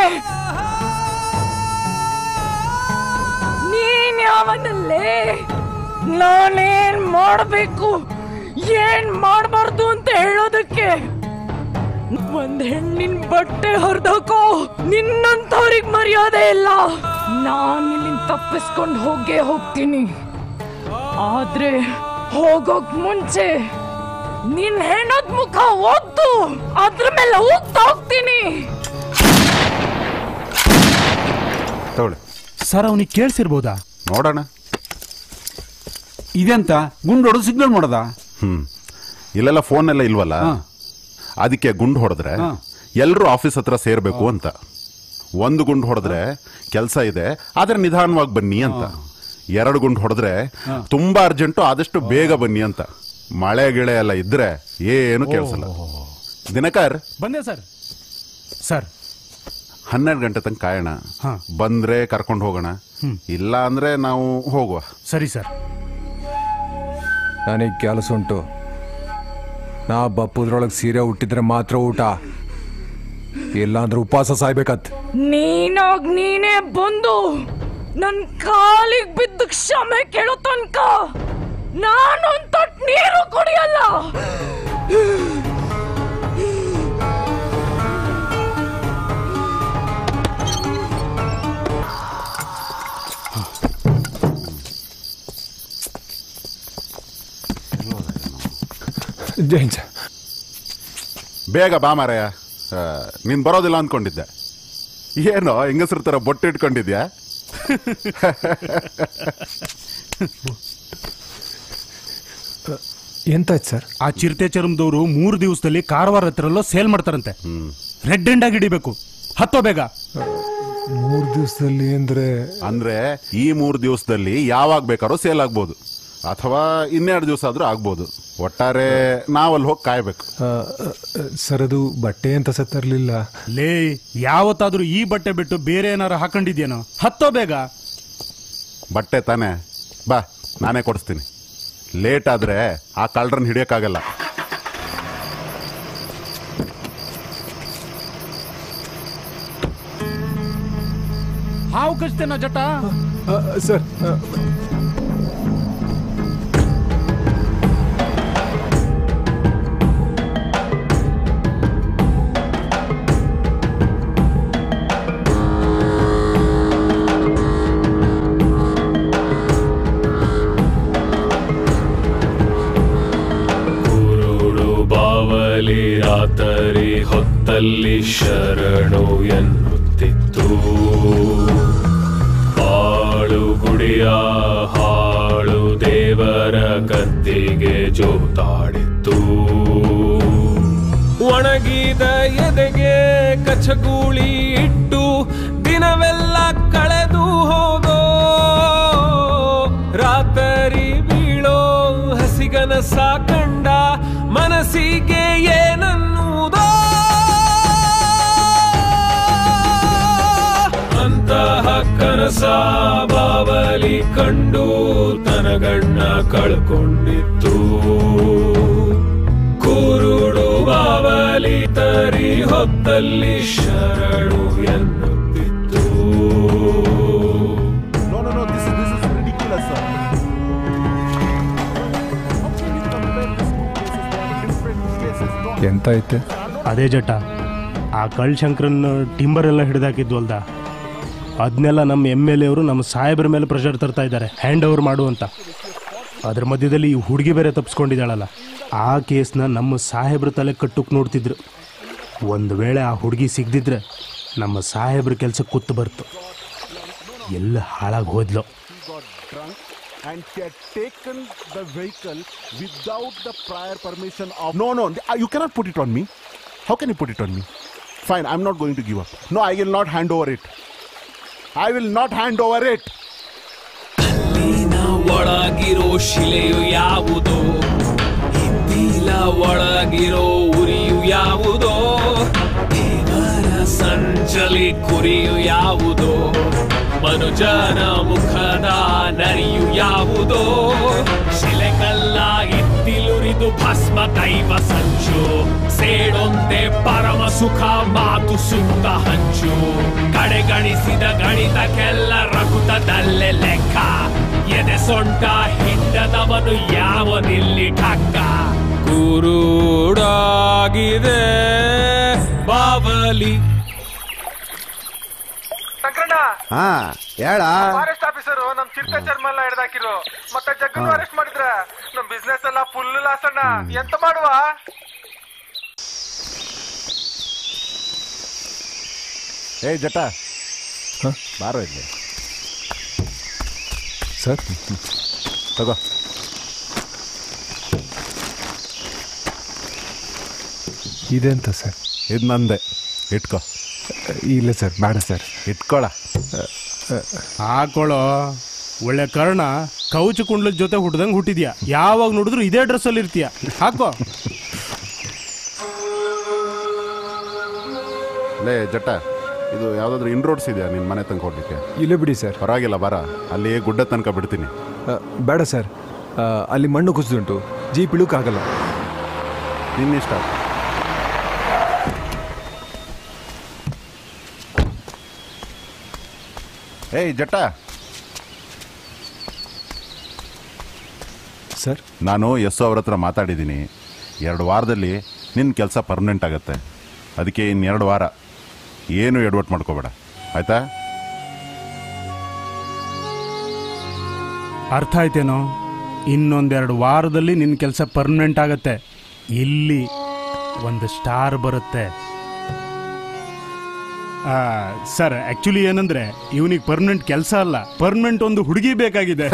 ನೀನ್ ಯಾವನಲ್ಲೇ ನಾನೇನ್ ಮಾಡಬೇಕು ಏನ್ ಮಾಡಬಾರ್ದು ಅಂತ ಹೇಳೋದಕ್ಕೆ ಒಂದ್ ಹೆಣ್ಣಿನ ಬಟ್ಟೆ ಹರಿದಾಕೋ ನಿನ್ನಂಥವ್ರಿಗೆ ಮರ್ಯಾದೆ ಇಲ್ಲ ನಾನ್ ಇಲ್ಲಿಂದ ತಪ್ಪಿಸ್ಕೊಂಡು ಹೋಗೇ ಹೋಗ್ತೀನಿ ಆದ್ರೆ ಹೋಗೋಕ್ ಮುಂಚೆ ನಿನ್ ಹೆಣ್ಣದ್ ಮುಖ ಒದ್ದು ಅದ್ರ ಮೇಲೆ ಹೋಗ್ತಾ ಹೋಗ್ತೀನಿ ತಗೊಳ್ಳಿ ಸರ್ ಅವನಿಗೆ ಕೇಳಿಸಿರ್ಬೋದಾ ನೋಡೋಣ ಇದೆಂತ ಗುಂಡು ಹೊಡೆದು ಸಿಗ್ನಲ್ ಮಾಡೋದ ಹ್ಮ್ ಇಲ್ಲೆಲ್ಲ ಫೋನ್ ಎಲ್ಲ ಇಲ್ವಲ್ಲ ಅದಕ್ಕೆ ಗುಂಡು ಹೊಡೆದ್ರೆ ಎಲ್ಲರೂ ಆಫೀಸ್ ಹತ್ರ ಸೇರ್ಬೇಕು ಅಂತ ಒಂದು ಗುಂಡು ಹೊಡೆದ್ರೆ ಕೆಲಸ ಇದೆ ಆದ್ರೆ ನಿಧಾನವಾಗಿ ಬನ್ನಿ ಅಂತ ಎರಡು ಗುಂಡು ಹೊಡೆದ್ರೆ ತುಂಬಾ ಅರ್ಜೆಂಟು ಆದಷ್ಟು ಬೇಗ ಬನ್ನಿ ಅಂತ ಮಳೆ ಗಿಳೆ ಎಲ್ಲ ಇದ್ರೆ ಏನು ಕೇಳಿಸಲ್ಲ ದಿನಕರ್ ಬಂದೆ ಸರ್ ಸರ್ ಹನ್ನೆರಡು ಗಂಟೆ ತನಕ ಕಾಯೋಣ ಬಂದ್ರೆ ಕರ್ಕೊಂಡು ಹೋಗೋಣ ಇಲ್ಲ ಅಂದ್ರೆ ನಾವು ಹೋಗುವ ಸರಿ ಸರ್ ನನಗೆ ಕೆಲಸ ಉಂಟು ನಾ ಬಪ್ಪುದ್ರೊಳಗೆ ಸೀರೆ ಹುಟ್ಟಿದ್ರೆ ಮಾತ್ರ ಊಟ ಇಲ್ಲಾಂದ್ರೆ ಉಪವಾಸ ಸಾಯ್ಬೇಕತ್ ನೀನಾಗ್ ನೀನೇ ಬಂದು ನನ್ ಕಾಲಿಗ್ ಬಿದ್ದು ಕ್ಷಮೆ ಕೇಳೋ ತನಕ ನಾನೊಂದ್ ತೊಟ್ ನೀರು ಕುಡಿಯಲ್ಲ ಜೈನ್ ಸರ್ ಬೇಗ ಬಾ ಮಾರಾಯ ಆ, ನೀನ್ ಬರೋದಿಲ್ಲ ಅಂದ್ಕೊಂಡಿದ್ದೆ ಏನೋ ಹೆಂಗಸ್ರ ತರ ಬೊಟ್ಟೆ ಇಟ್ಕೊಂಡಿದ್ಯಾ ಎಂತಾಯ್ತು ಸರ್ ಆ ಚಿರತೆ ಚರ್ಮದವರು ಮೂರು ದಿವಸದಲ್ಲಿ ಕಾರವಾರ ಹತ್ರಲ್ಲೋ ಸೇಲ್ ಮಾಡ್ತಾರಂತೆ ರೆಡ್ ಎಂಡ್ ಆಗಿ ಹಿಡಿಬೇಕು ಹತ್ತೋ ಬೇಗ ಮೂರು ದಿವಸದಲ್ಲಿ ಅಂದ್ರೆ ಅಂದ್ರೆ ಈ ಮೂರು ದಿವಸದಲ್ಲಿ ಯಾವಾಗ ಬೇಕಾದ್ರೂ ಸೇಲ್ ಆಗ್ಬೋದು ಅಥವಾ ಇನ್ನೆರಡು ದಿವಸ ಆದ್ರೂ ಆಗ್ಬೋದು ಒಟ್ಟಾರೆ ನಾವಲ್ಲಿ ಹೋಗಿ ಕಾಯ್ಬೇಕು ಆ, ಆ, ಸರ್ ಅದು ಬಟ್ಟೆ ಅಂತ ಸತ್ತರ್ಲಿಲ್ಲ ಲೇ ಯಾವತ್ತಾದ್ರೂ ಈ ಬಟ್ಟೆ ಬಿಟ್ಟು ಬೇರೆ ಏನಾರು ಹಾಕೊಂಡಿದ್ಯೇನೋ ಹತ್ತೋ ಬೇಗ ಬಟ್ಟೆ ತಾನೆ ಬಾ ನಾನೇ ಕೊಡಿಸ್ತೀನಿ ಲೇಟ್ ಆದ್ರೆ ಆ ಕಳ್ಳರನ್ನ ಹಿಡಿಯಕ್ಕಾಗಲ್ಲ ಹಾವು ಕಚ್ತೇನೋ ಜಟ ಸರ್ ಕುರುಡು ಬಾವಲಿ ರಾತರಿ ಹೊತ್ತಲ್ಲಿ ಶರಣು ಎನ್ನುತ್ತಿತ್ತು ಹಾಳು ಗುಡಿಯ ಹಾಳು ದೇವರ ಗದ್ದಿಗೆ ಜೋತಾಡಿತ್ತು ಒಣಗಿದ ಎದೆಗೆ ಕಚಗೂಳಿ ಇಟ್ಟು ದಿನವೆಲ್ಲ ಕಳೆದು ಹೋದೋ ರಾತರಿ ಬೀಳೋ ಹಸಿಗನಸ ಕಂಡ ಮನಸ್ಸಿಗೆ ಏನನ್ನುವುದೋ ಅಂತಹ ಕನಸ ಬಾವಲಿ ಕಂಡು ತನಗಣ್ಣ ಕಳ್ಕೊಂಡಿತ್ತು ಕುರುಡು ಬಾವಲಿ ತರಿ ಹೊತ್ತಲ್ಲಿ ಶರಣು ಎನ್ನುತ್ತಿತ್ತು ಎಂತ ಐತೆ ಅದೇ ಜಟ ಆ ಕಳ್ ಶಂಕರನ್ ಟಿಂಬರ್ ಎಲ್ಲ ಹಿಡಿದಾಕಿದ್ವಲ್ದ ಅದನ್ನೆಲ್ಲ ನಮ್ಮ ಎಮ್ ಎಲ್ ಎವರು ನಮ್ಮ ಸಾಹೇಬ್ರ ಮೇಲೆ ಪ್ರೆಷರ್ ತರ್ತಾ ಇದ್ದಾರೆ ಹ್ಯಾಂಡ್ ಓವರ್ ಮಾಡು ಅಂತ ಅದ್ರ ಮಧ್ಯದಲ್ಲಿ ಈ ಹುಡುಗಿ ಬೇರೆ ತಪ್ಪಿಸ್ಕೊಂಡಿದ್ದಾಳಲ್ಲ ಆ ಕೇಸ್ನ ನಮ್ಮ ಸಾಹೇಬ್ರ ತಲೆ ಕಟ್ಟುಕ್ ನೋಡ್ತಿದ್ರು ಒಂದು ವೇಳೆ ಆ ಹುಡುಗಿ ಸಿಗದಿದ್ರೆ ನಮ್ಮ ಸಾಹೇಬ್ರ ಕೆಲಸ ಕೂತು ಬರ್ತು ಎಲ್ಲ ಹಾಳಾಗಿ ಹೋದ್ಲು and he had taken the vehicle without the prior permission of. No, no, uh, you cannot put it on me. How can you put it on me? Fine I am not going to give up no I will not hand over it I will not hand over it ಕಲ್ಲಿನ ಒಳಗಿರೋ ಶಿಲೆಯು ಯಾವುದು ಹಿಂದಿಲ ಒಳಗಿರೋ ಉರಿಯು ಯಾವುದೋ ದೇವರ ಸಂಚಲಿ ಕುರಿಯು ಯಾವುದೋ ಮನುಜನ ಮುಖದ ನರಿಯು ಯಾವುದೋ ಶಿಲೆಕಲ್ಲ ಇತ್ತಿಲುರಿದು ಭಸ್ಮ ದೈವ ಸಂಚು ಸೇಡೊಂದೆ ಪರಮ ಸುಖ ಮಾತು ಸುತ್ತ ಹಂಚು ಕಡೆಗಣಿಸಿದ ಗಣಿತಕ್ಕೆಲ್ಲ ರಘುತದಲ್ಲೇ ಲೆಕ್ಕ ಎದೆ ಸೊಂಟ ಹಿಂಡದವನು ಯಾವನಿಲ್ಲಿ ಠಕ್ಕ ಕುರುಡಾಗಿದೆ ಬಾವಲಿ ಸಂಕ್ರಣ್ಣ ಹಾ ಹೇಳ ಫಾರೆಸ್ಟ್ ಆಫೀಸರು ನಮ್ ಚಿರತೆ ಚರ್ಮ ಎಲ್ಲ ಹಿಡ್ದಾಕಿರು ಮತ್ತೆ ಜಗ್ಗನ್ನು ಅರೆಸ್ಟ್ ಮಾಡಿದ್ರ ನಮ್ ಬಿಸ್ನೆಸ್ ಎಲ್ಲ ಫುಲ್ ಲಾಸ್ ಅಣ್ಣ ಎಂತ ಮಾಡುವ ಏ ಜಟ ಬಾರೋ ಇಲ್ಲಿ ಸರ್ ತಗೋ ಇದೆಂತ ಸರ್ ಇದು ನಂದೆ ಇಟ್ಕೋ ಇಲ್ಲ ಸರ್ ಬೇಡ ಸರ್ ಇಟ್ಕೊಳ ಹಾಕೊಳ್ಳೋ ಒಳ್ಳೆ ಕರ್ಣ ಕೌಚು ಕುಂಡ್ಲದ ಜೊತೆ ಹುಟ್ಟದಂಗೆ ಹುಟ್ಟಿದ್ಯಾ ಯಾವಾಗ ನೋಡಿದ್ರು ಇದೇ ಡ್ರೆಸ್ಸಲ್ಲಿ ಇರ್ತೀಯ ಹಾಕೋ ಲೇ ಜಟ್ಟ ಇದು ಯಾವುದಾದ್ರೂ ಇನ್ ರೋಡ್ಸ್ ಇದೆಯಾ ನಿನ್ನ ಮನೆ ತನಕ ಹೋಗ್ಲಿಕ್ಕೆ ಇಲ್ಲೇ ಬಿಡಿ ಸರ್ ಪರವಾಗಿಲ್ಲ ಬರ ಅಲ್ಲಿ ಗುಡ್ಡ ತನಕ ಬಿಡ್ತೀನಿ ಆ, ಬೇಡ ಸರ್ ಆ, ಅಲ್ಲಿ ಮಣ್ಣು ಕುಸಿದುಂಟು ಜೀಪ್ ಇಳುಕಾಗಲ್ಲ ನಿನ್ನಿಷ್ಟ ಏಯ್ ಜಟ್ಟ ಸರ್ ನಾನು ಎಸ್ ಅವ್ರ ಹತ್ರ ಮಾತಾಡಿದ್ದೀನಿ ಎರಡು ವಾರದಲ್ಲಿ ನಿನ್ನ ಕೆಲಸ ಪರ್ಮನೆಂಟ್ ಆಗುತ್ತೆ ಅದಕ್ಕೆ ಇನ್ನೆರಡು ವಾರ ಏನು ಎಡವಟ್ ಮಾಡ್ಕೋಬೇಡ ಆಯ್ತಾ ಅರ್ಥ ಆಯ್ತೇನೋ ಇನ್ನೊಂದೆರಡು ವಾರದಲ್ಲಿ ನಿನ್ನ ಕೆಲಸ ಪರ್ಮನೆಂಟ್ ಆಗತ್ತೆ ಇಲ್ಲಿ ಒಂದು ಸ್ಟಾರ್ ಬರುತ್ತೆ ಆ, ಸರ್ ಆಕ್ಚುಲಿ ಏನಂದ್ರೆ ಇವನಿಗೆ ಪರ್ಮನೆಂಟ್ ಕೆಲಸ ಅಲ್ಲ ಪರ್ಮನೆಂಟ್ ಒಂದು ಹುಡುಗಿ ಬೇಕಾಗಿದೆ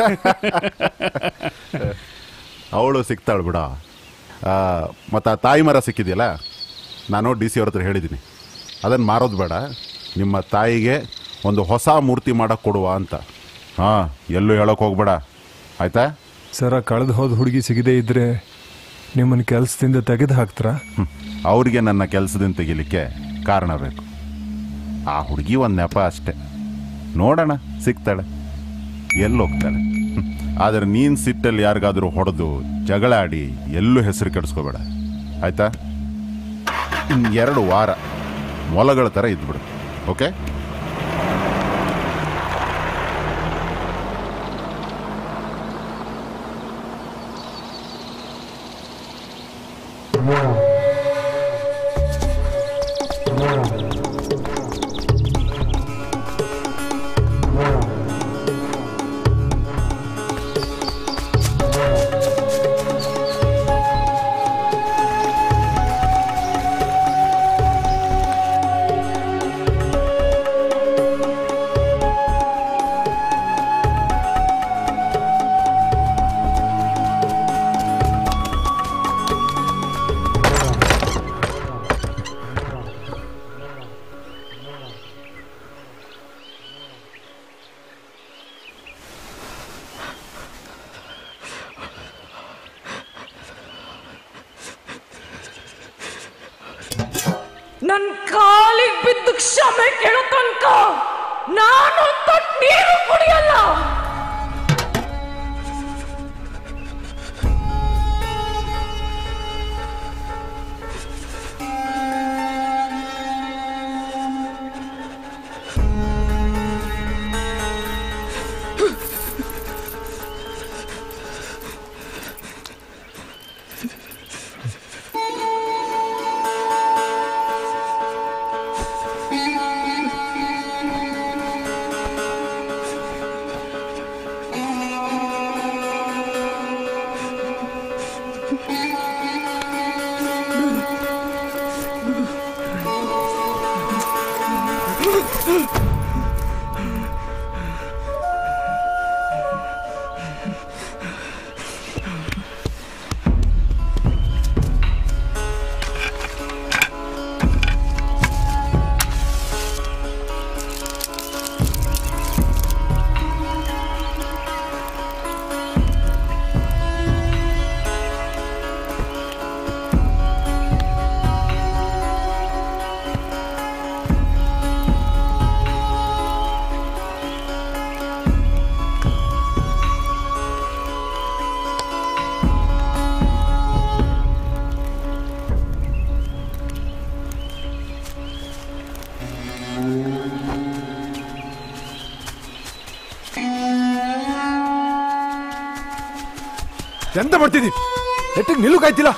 ಅವಳು ಸಿಗ್ತಾಳು ಬಿಡ ಮತ್ತು ಆ ತಾಯಿ ಮರ ಸಿಕ್ಕಿದೆಯಲ್ಲ ನಾನು ಡಿ ಸಿ ಅವ್ರ ಹತ್ರ ಹೇಳಿದ್ದೀನಿ ಅದನ್ನು ಮಾರೋದು ಬೇಡ ನಿಮ್ಮ ತಾಯಿಗೆ ಒಂದು ಹೊಸ ಮೂರ್ತಿ ಮಾಡಕ್ಕೆ ಕೊಡುವ ಅಂತ ಹಾಂ ಎಲ್ಲೂ ಹೇಳೋಕೆ ಹೋಗ್ಬೇಡ ಆಯ್ತಾ ಸರ್ ಆ ಕಳೆದು ಹೋದ ಹುಡುಗಿ ಸಿಗದೇ ಇದ್ರೆ ನಿಮ್ಮನ್ನು ಕೆಲಸದಿಂದ ತೆಗೆದು ಹಾಕ್ತಾರಾ ಅವ್ರಿಗೆ ನನ್ನ ಕೆಲಸದಿಂದ ತೆಗಿಲಿಕ್ಕೆ ಕಾರಣ ಬೇಕು ಆ ಹುಡುಗಿ ಒಂದು ನೆಪ ಅಷ್ಟೆ ನೋಡೋಣ ಸಿಗ್ತಾಳೆ ಎಲ್ಲಿ ಹೋಗ್ತಾಳೆ ಹ್ಮ್. ಆದರೆ ನೀನು ಸಿಟ್ಟಲ್ಲಿ ಯಾರಿಗಾದರೂ ಹೊಡೆದು ಜಗಳ ಆಡಿ ಎಲ್ಲೂ ಹೆಸರು ಕೆಡಿಸ್ಕೋಬೇಡ ಆಯ್ತಾ ಇನ್ನು ಎರಡು ವಾರ ಮೊಲಗಳ ಥರ ಇದ್ಬಿಡು ಓಕೆ ನನ್ ಕಾಲಿಗೆ ಬಿದ್ದು ಕ್ಷಮೆ ಕೇಳೋ ತನಕ ನಾನು ತೊಟ್ ನೀರು ಕುಡಿಯಲ್ಲ ಎಂತ ಮಾಡ್ತಿದ್ದಿ ನೆಟ್ಟಿಗೆ ನಿಲ್ಲುಕಾಯ್ತಿಲ್ಲ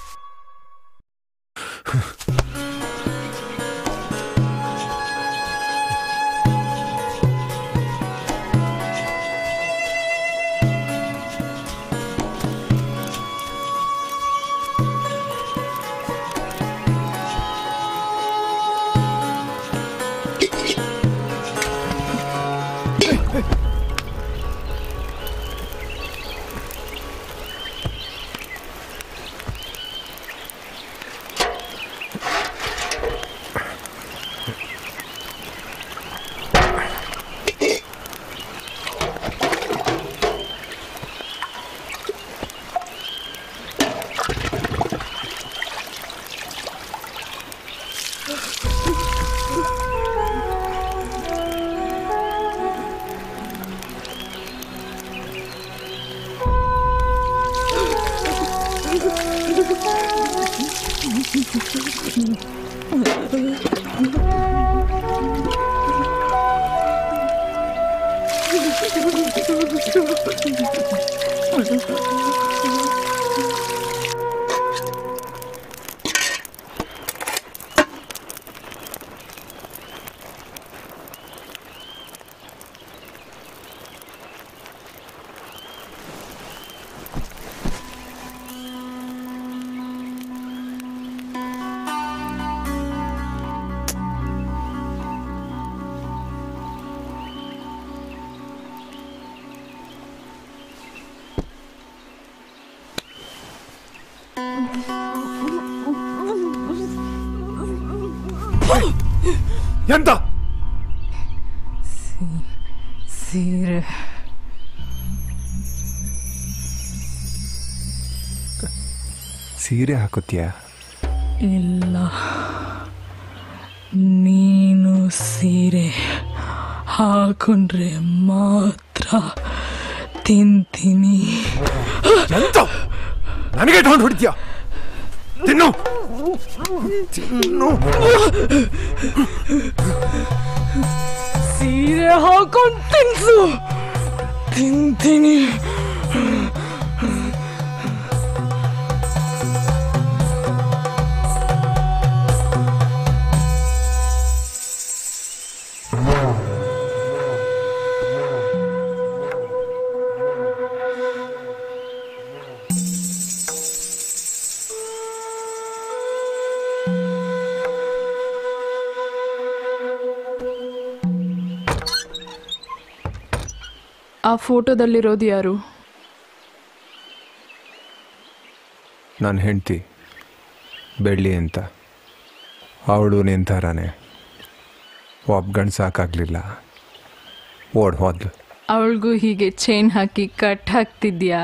ಎಂತ ಸೀರೆ ಸೀರೆ ಹಾಕುತ್ತೀಯಾ ಇಲ್ಲ ನೀನು ಸೀರೆ ಹಾಕೊಂಡ್ರೆ ಮಾತ್ರ ತಿಂತೀನಿ ಎಂತ ನನಗೆ ತಗೊಂಡು ಹೊಡಿತೀಯ ತಿನ್ನು ತಿನ್ನು ಸೀರೆ ಹಾಕೊಂಡು ತಿನ್ಸು ತಿಂತೀನಿ ಆ ಫೋಟೋದಲ್ಲಿರೋದು ಯಾರು ನನ್ನ ಹೆಂಡ್ತಿ ಬೆಳ್ಳಿ ಅಂತ ಅವಳು ನಿಂತಾರಾನೆ ಒಬ್ಗಂಡು ಸಾಕಾಗ್ಲಿಲ್ಲ ಓಡ್ ಹೋದ್ಲು ಅವಳಿಗೂ ಹೀಗೆ ಚೈನ್ ಹಾಕಿ ಕಟ್ ಹಾಕ್ತಿದ್ಯಾ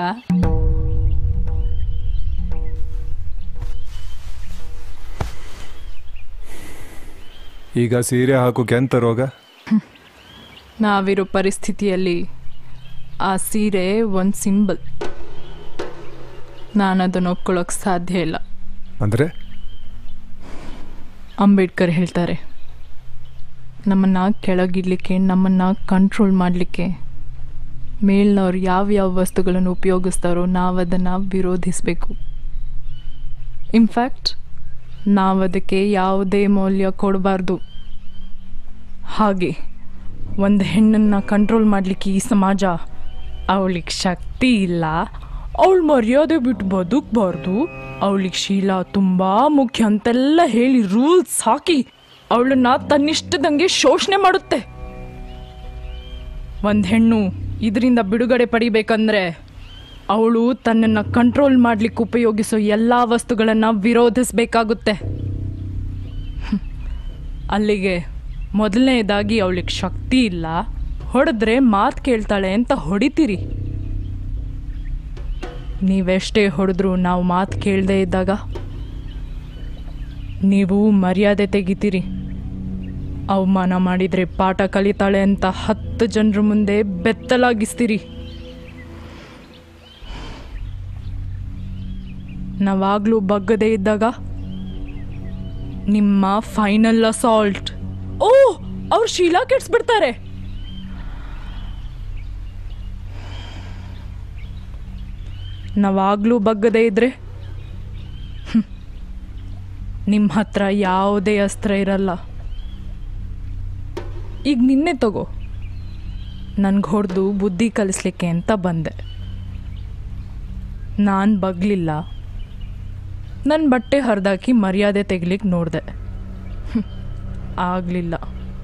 ಈಗ ಸೀರೆ ಹಾಕೋಕೆ ಎಂತ ರೋಗ ನಾವಿರೋ ಪರಿಸ್ಥಿತಿಯಲ್ಲಿ ಆ ಸೀರೆ ಒಂದು ಸಿಂಬಲ್ ನಾನು ಅದನ್ನು ಒಪ್ಕೊಳ್ಳೋಕೆ ಸಾಧ್ಯ ಇಲ್ಲ ಅಂದರೆ ಅಂಬೇಡ್ಕರ್ ಹೇಳ್ತಾರೆ ನಮ್ಮನ್ನು ಕೆಳಗಿಡ್ಲಿಕ್ಕೆ ನಮ್ಮನ್ನು ಕಂಟ್ರೋಲ್ ಮಾಡಲಿಕ್ಕೆ ಮೇಲ್ನವ್ರು ಯಾವ ಯಾವ ವಸ್ತುಗಳನ್ನು ಉಪಯೋಗಿಸ್ತಾರೋ ನಾವು ಅದನ್ನು ವಿರೋಧಿಸಬೇಕು ಇನ್ಫ್ಯಾಕ್ಟ್ ನಾವು ಅದಕ್ಕೆ ಯಾವುದೇ ಮೌಲ್ಯ ಕೊಡಬಾರ್ದು ಹಾಗೆ ಒಂದು ಹೆಣ್ಣನ್ನು ಕಂಟ್ರೋಲ್ ಮಾಡಲಿಕ್ಕೆ ಈ ಸಮಾಜ ಅವಳಿಗೆ ಶಕ್ತಿ ಇಲ್ಲ ಅವಳು ಮರ್ಯಾದೆ ಬಿಟ್ಟು ಬದುಕಬಾರ್ದು ಅವಳಿಗೆ ಶೀಲ ತುಂಬ ಮುಖ್ಯ ಅಂತೆಲ್ಲ ಹೇಳಿ ರೂಲ್ಸ್ ಹಾಕಿ ಅವಳನ್ನ ತನ್ನಿಷ್ಟದಂಗೆ ಶೋಷಣೆ ಮಾಡುತ್ತೆ ಒಂದು ಹೆಣ್ಣು ಇದರಿಂದ ಬಿಡುಗಡೆ ಪಡಿಬೇಕಂದ್ರೆ ಅವಳು ತನ್ನನ್ನು ಕಂಟ್ರೋಲ್ ಮಾಡ್ಲಿಕ್ಕೆ ಉಪಯೋಗಿಸೋ ಎಲ್ಲ ವಸ್ತುಗಳನ್ನು ವಿರೋಧಿಸಬೇಕಾಗುತ್ತೆ ಹ್ಮ್. ಅಲ್ಲಿಗೆ ಮೊದಲನೇದಾಗಿ ಅವಳಿಗೆ ಶಕ್ತಿ ಇಲ್ಲ ಹೊಡೆದ್ರೆ ಮಾತು ಕೇಳ್ತಾಳೆ ಅಂತ ಹೊಡಿತೀರಿ ನೀವೆಷ್ಟೇ ಹೊಡೆದ್ರು ನಾವು ಮಾತು ಕೇಳದೇ ಇದ್ದಾಗ ನೀವು ಮರ್ಯಾದೆ ತೆಗಿತೀರಿ ಅವಮಾನ ಮಾಡಿದರೆ ಪಾಠ ಕಲಿತಾಳೆ ಅಂತ ಹತ್ತು ಜನರ ಮುಂದೆ ಬೆತ್ತಲಾಗಿಸ್ತೀರಿ ನಾವಾಗಲೂ ಬಗ್ಗದೇ ಇದ್ದಾಗ ನಿಮ್ಮ ಫೈನಲ್ ಅಸಾಲ್ಟ್ ಓ ಅವ್ರು ಶೀಲಾ ಕೆಡ್ಸ್ಬಿಡ್ತಾರೆ ನಾವಾಗಲೂ ಬಗ್ಗದೇ ಇದ್ರೆ ನಿಮ್ಮ ಹತ್ರ ಯಾವುದೇ ಅಸ್ತ್ರ ಇರಲ್ಲ ಈಗ ನಿನ್ನೆ ತಗೋ ನನ್ಗೆ ಹೊಡೆದು ಬುದ್ಧಿ ಕಲಿಸ್ಲಿಕ್ಕೆ ಅಂತ ಬಂದೆ ನಾನು ಬಗ್ಲಿಲ್ಲ ನನ್ನ ಬಟ್ಟೆ ಹರಿದಾಕಿ ಮರ್ಯಾದೆ ತೆಗಿಲಿಕ್ಕೆ ನೋಡಿದೆ ಆಗಲಿಲ್ಲ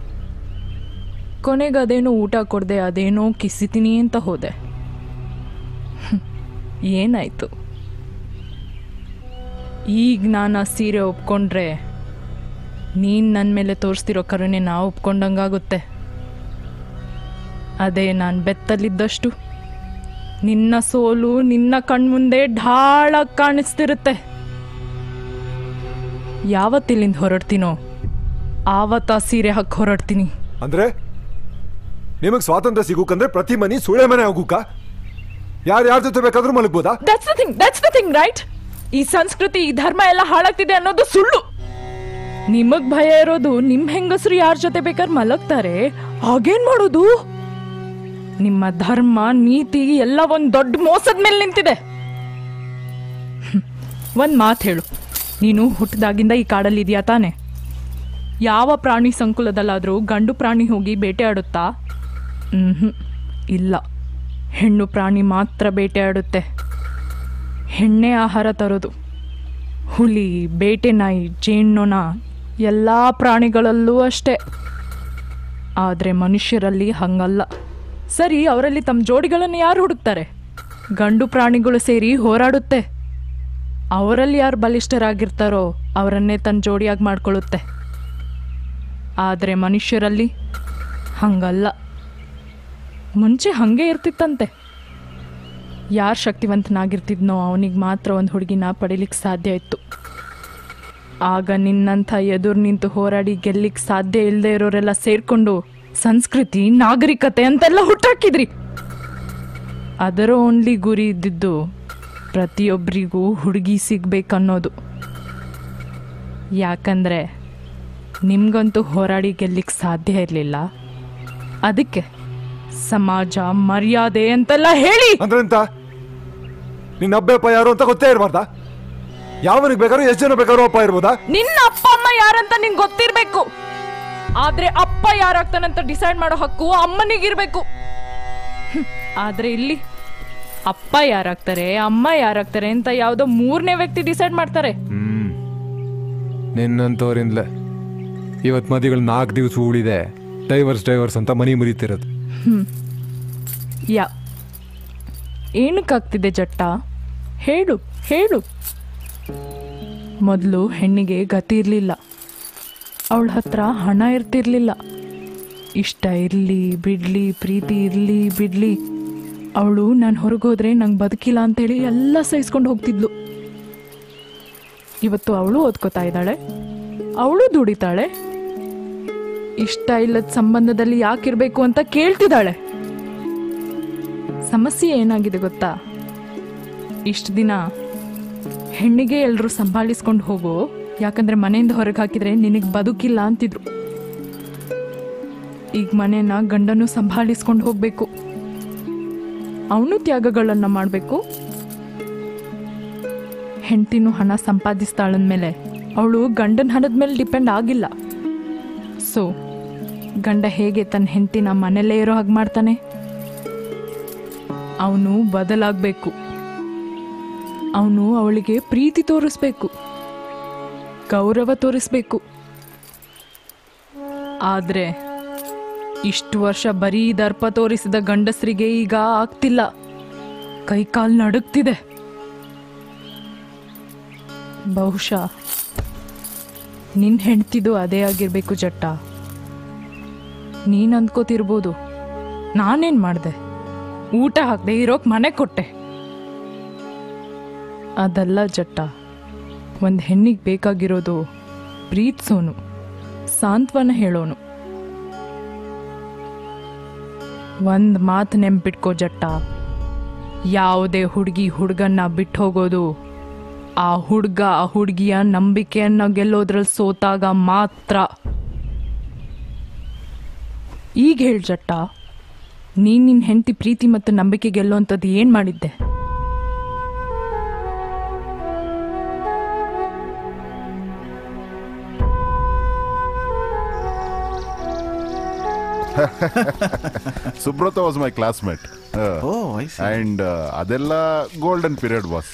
ಕೊನೆಗೆ ಅದೇನೋ ಊಟ ಕೊಡದೆ ಅದೇನೋ ಕಿಸಿತೀನಿ ಅಂತ ಹೋದೆ ಹ್ಮ್. ಏನಾಯ್ತು ಈಗ ನಾನು ಆ ಸೀರೆ ಒಪ್ಕೊಂಡ್ರೆ ನೀನು ನನ್ನ ಮೇಲೆ ತೋರಿಸ್ತಿರೋ ಕರುಣೆ ನಾ ಒಪ್ಕೊಂಡಂಗಾಗುತ್ತೆ ಅದೇ ನಾನು ಬೆತ್ತಲ್ಲಿದ್ದಷ್ಟು ನಿನ್ನ ಸೋಲು ನಿನ್ನ ಕಣ್ಮುಂದೆ ಢಾಳ ಕಾಣಿಸ್ತಿರುತ್ತೆ ಯಾವತ್ತಿಲ್ಲಿಂದ ಹೊರಡ್ತೀನೋ ಆವತ್ತ ಆ ಸೀರೆ ಹಾಕಿ ಹೊರಡ್ತೀನಿ ಅಂದ್ರೆ ನಿಮಗ್ ಸ್ವಾತಂತ್ರ್ಯ ಸಿಗೋಕಂದ್ರೆ ಪ್ರತಿ ಮನಿ ಸುಳೆ ಮನೆ ಆಗೋಕ ಯಾರು ಯಾರ ಜೊತೆ ಬೇಕಾದ್ರೂ ಮಲಗ್ಬೋದಾ that's the thing that's the thing right ಈ ಸಂಸ್ಕೃತಿ ಈ ಧರ್ಮ ಎಲ್ಲ ಹಾಳಾಗ್ತಿದೆ ಅನ್ನೋದು ಸುಳ್ಳು ನಿಮಗ್ ಭಯ ಇರೋದು ನಿಮ್ ಹೆಂಗಸರು ಯಾರ ಜೊತೆ ಬೇಕಾದ್ರೆ ಮಲಗ್ತಾರೆ ಹಾಗೇನ್ ಮಾಡೋದು ನಿಮ್ಮ ಧರ್ಮ ನೀತಿ ಎಲ್ಲ ಒಂದ್ ದೊಡ್ಡ ಮೋಸದ ಮೇಲೆ ನಿಂತಿದೆ ಹ್ಮ್. ಒಂದ್ ಮಾತು ಹೇಳು ನೀನು ಹುಟ್ಟಿದಾಗಿಂದ ಈ ಕಾಡಲ್ಲಿ ಇದೆಯಾ ತಾನೆ ಯಾವ ಪ್ರಾಣಿ ಸಂಕುಲದಲ್ಲಾದ್ರೂ ಗಂಡು ಪ್ರಾಣಿ ಹೋಗಿ ಬೇಟೆಯಾಡುತ್ತಾ ಹ್ಮ್ ಇಲ್ಲ ಹೆಣ್ಣು ಪ್ರಾಣಿ ಮಾತ್ರ ಬೇಟೆಯಾಡುತ್ತೆ ಹೆಣ್ಣೆ ಆಹಾರ ತರೋದು ಹುಲಿ ಬೇಟೆ ನಾಯಿ ಜೇನ್ನೊಣ ಎಲ್ಲ ಪ್ರಾಣಿಗಳಲ್ಲೂ ಅಷ್ಟೇ ಆದರೆ ಮನುಷ್ಯರಲ್ಲಿ ಹಂಗಲ್ಲ ಸರಿ ಅವರಲ್ಲಿ ತಮ್ಮ ಜೋಡಿಗಳನ್ನು ಯಾರು ಹುಡುಕ್ತಾರೆ ಗಂಡು ಪ್ರಾಣಿಗಳು ಸೇರಿ ಹೋರಾಡುತ್ತೆ ಅವರಲ್ಲಿ ಯಾರು ಬಲಿಷ್ಠರಾಗಿರ್ತಾರೋ ಅವರನ್ನೇ ತನ್ನ ಜೋಡಿಯಾಗಿ ಮಾಡ್ಕೊಳ್ಳುತ್ತೆ ಆದರೆ ಮನುಷ್ಯರಲ್ಲಿ ಹಂಗಲ್ಲ ಮುಂಚೆ ಹಾಗೆ ಇರ್ತಿತ್ತಂತೆ ಯಾರು ಶಕ್ತಿವಂತನಾಗಿರ್ತಿದ್ನೋ ಅವನಿಗೆ ಮಾತ್ರ ಒಂದು ಹುಡುಗಿನ ಪಡಿಲಿಕ್ಕೆ ಸಾಧ್ಯ ಇತ್ತು ಆಗ ನಿನ್ನಂಥ ಎದುರು ನಿಂತು ಹೋರಾಡಿ ಗೆಲ್ಲಿಕ್ಕೆ ಸಾಧ್ಯ ಇಲ್ಲದೆ ಇರೋರೆಲ್ಲ ಸೇರ್ಕೊಂಡು ಸಂಸ್ಕೃತಿ ನಾಗರಿಕತೆ ಅಂತೆಲ್ಲ ಹುಟ್ಟಾಕಿದ್ರಿ ಅದರ ಓನ್ಲಿ ಗುರಿ ಇದ್ದಿದ್ದು ಪ್ರತಿಯೊಬ್ಬರಿಗೂ ಹುಡುಗಿ ಸಿಗ್ಬೇಕನ್ನೋದು ಯಾಕಂದ್ರೆ ನಿಮ್ಗಂತೂ ಹೋರಾಡಿ ಗೆಲ್ಲಿಕ್ಕೆ ಸಾಧ್ಯ ಇರಲಿಲ್ಲ ಅದಕ್ಕೆ ಸಮಾಜ ಮರ್ಯಾದೆ ಅಂತೆಲ್ಲ ಹೇಳಿ ಅಂದ್ರೆ ಎಂತ ನಿನ್ನ ಅಬ್ಬೆಪ್ಪ ಯಾರು ಅಂತ ಗೊತ್ತೇ ಇರಬಾರ್ದಾ ಯಾವನಿಗೆ ಬೇಕಾದ್ರೂ ಎಷ್ಟು ಜನ ಬೇಕಾದ್ರೂ ಅಪ್ಪ ಇರ್ಬೋದಾ ನಿನ್ನ ಅಪ್ಪ ಅಮ್ಮ ಯಾರಂತ ನಿಂಗೆ ಗೊತ್ತಿರ್ಬೇಕು ಆದ್ರೆ ಅಪ್ಪ ಯಾರಾಗ್ತಾನಂತ ಡಿಸೈಡ್ ಮಾಡೋ ಹಕ್ಕು ಅಮ್ಮನಿಗಿರ್ಬೇಕು ಹ್ಮ್. ಆದ್ರೆ ಇಲ್ಲಿ ಅಪ್ಪ ಯಾರಾಗ್ತಾರೆ ಅಮ್ಮ ಯಾರಾಗ್ತಾರೆ ಅಂತ ಯಾವ್ದೋ ಮೂರನೇ ವ್ಯಕ್ತಿ ಡಿಸೈಡ್ ಮಾಡ್ತಾರೆ ಹ್ಮ್ ನಿನ್ನಂತವರಿಂದಲೇ ಇವತ್ತು ಮದಿಗಳು ನಾಲ್ಕು ದಿವಸ ಉಳಿದೆ ಡೈವರ್ಸ್ ಡೈವರ್ಸ್ ಅಂತ ಮನಿ ಮುರಿತಿರೋದು ಹ್ಮ್ ಯಾ ಏನಕ್ಕಾಗ್ತಿದೆ ಜಟ್ಟ ಹೇಳು ಹೇಳು ಮೊದಲು ಹೆಣ್ಣಿಗೆ ಗತಿ ಇರಲಿಲ್ಲ ಅವಳ ಹತ್ರ ಹಣ ಇರ್ತಿರ್ಲಿಲ್ಲ ಇಷ್ಟ ಇರಲಿ ಬಿಡ್ಲಿ ಪ್ರೀತಿ ಇರಲಿ ಬಿಡ್ಲಿ ಅವಳು ನಾನು ಹೊರಗೋದ್ರೆ ನಂಗೆ ಬದುಕಿಲ್ಲ ಅಂತೇಳಿ ಎಲ್ಲ ಸಹಿಸ್ಕೊಂಡು ಹೋಗ್ತಿದ್ಲು ಇವತ್ತು ಅವಳು ಓದ್ಕೋತಾ ಇದ್ದಾಳೆ ಅವಳು ದುಡಿತಾಳೆ ಇಷ್ಟ ಇಲ್ಲದ ಸಂಬಂಧದಲ್ಲಿ ಯಾಕಿರ್ಬೇಕು ಅಂತ ಕೇಳ್ತಿದ್ದಾಳೆ ಸಮಸ್ಯೆ ಏನಾಗಿದೆ ಗೊತ್ತಾ ಇಷ್ಟು ದಿನ ಹೆಣ್ಣಿಗೆ ಎಲ್ಲರೂ ಸಂಭಾಳಿಸ್ಕೊಂಡು ಹೋಗು ಯಾಕಂದ್ರೆ ಮನೆಯಿಂದ ಹೊರಗೆ ಹಾಕಿದ್ರೆ ನಿನಗೆ ಬದುಕಿಲ್ಲ ಅಂತಿದ್ರು ಈಗ ಮನೆನ ಗಂಡನು ಸಂಭಾಳಿಸ್ಕೊಂಡು ಹೋಗ್ಬೇಕು ಅವನು ತ್ಯಾಗಗಳನ್ನ ಮಾಡಬೇಕು ಹೆಂಡ್ತಿನೂ ಹಣ ಸಂಪಾದಿಸ್ತಾಳಂದ್ಮೇಲೆ ಅವಳು ಗಂಡನ ಹಣದ ಮೇಲೆ ಡಿಪೆಂಡ್ ಆಗಿಲ್ಲ ಸೊ ಗಂಡ ಹೇಗೆ ತನ್ನ ಹೆಂಡತಿನ ಮನೆಯಲ್ಲೇ ಇರೋ ಹಾಗೆ ಮಾಡ್ತಾನೆ ಅವನು ಬದಲಾಗಬೇಕು ಅವನು ಅವಳಿಗೆ ಪ್ರೀತಿ ತೋರಿಸ್ಬೇಕು ಗೌರವ ತೋರಿಸ್ಬೇಕು ಆದ್ರೆ ಇಷ್ಟು ವರ್ಷ ಬರೀ ದರ್ಪ ತೋರಿಸಿದ ಗಂಡಸರಿಗೆ ಈಗ ಆಗ್ತಿಲ್ಲ ಕೈಕಾಲು ನಡುಗ್ತಿದೆ ಬಹುಶಃ ನಿನ್ ಹೆಂಡ್ತಿದು ಅದೇ ಆಗಿರ್ಬೇಕು ಜಟ್ಟ ನೀನ್ ಅಂದ್ಕೋತಿರ್ಬೋದು ನಾನೇನ್ ಮಾಡ್ದೆ ಊಟ ಹಾಕ್ದೆ ಇರೋಕ್ ಮನೆ ಕೊಟ್ಟೆ ಅದಲ್ಲ ಜಟ್ಟ ಒಂದು ಹೆಣ್ಣಿಗೆ ಬೇಕಾಗಿರೋದು ಪ್ರೀತ್ಸೋನು ಸಾಂತ್ವನ ಹೇಳೋನು ಒಂದು ಮಾತು ನೆನ್ಪಿಟ್ಕೋ ಜಟ್ಟ ಯಾವುದೇ ಹುಡುಗಿ ಹುಡುಗನ್ನ ಬಿಟ್ಟು ಹೋಗೋದು ಆ ಹುಡುಗ ಆ ಹುಡುಗಿಯ ನಂಬಿಕೆಯನ್ನ ಗೆಲ್ಲೋದ್ರಲ್ಲಿ ಸೋತಾಗ ಮಾತ್ರ ಈಗ ಹೇಳ್ ಜಟ್ಟ ನೀನ್ ನಿನ್ ಹೆಂಡತಿ ಪ್ರೀತಿ ಮತ್ತು ನಂಬಿಕೆ ಗೆಲ್ಲೋಂಥದ್ದು ಏನು ಮಾಡಿದ್ದೆ Subrata was my classmate and ಅದೆಲ್ಲ ಗೋಲ್ಡನ್ ಪೀರಿಯಡ್ ಬಾಸ್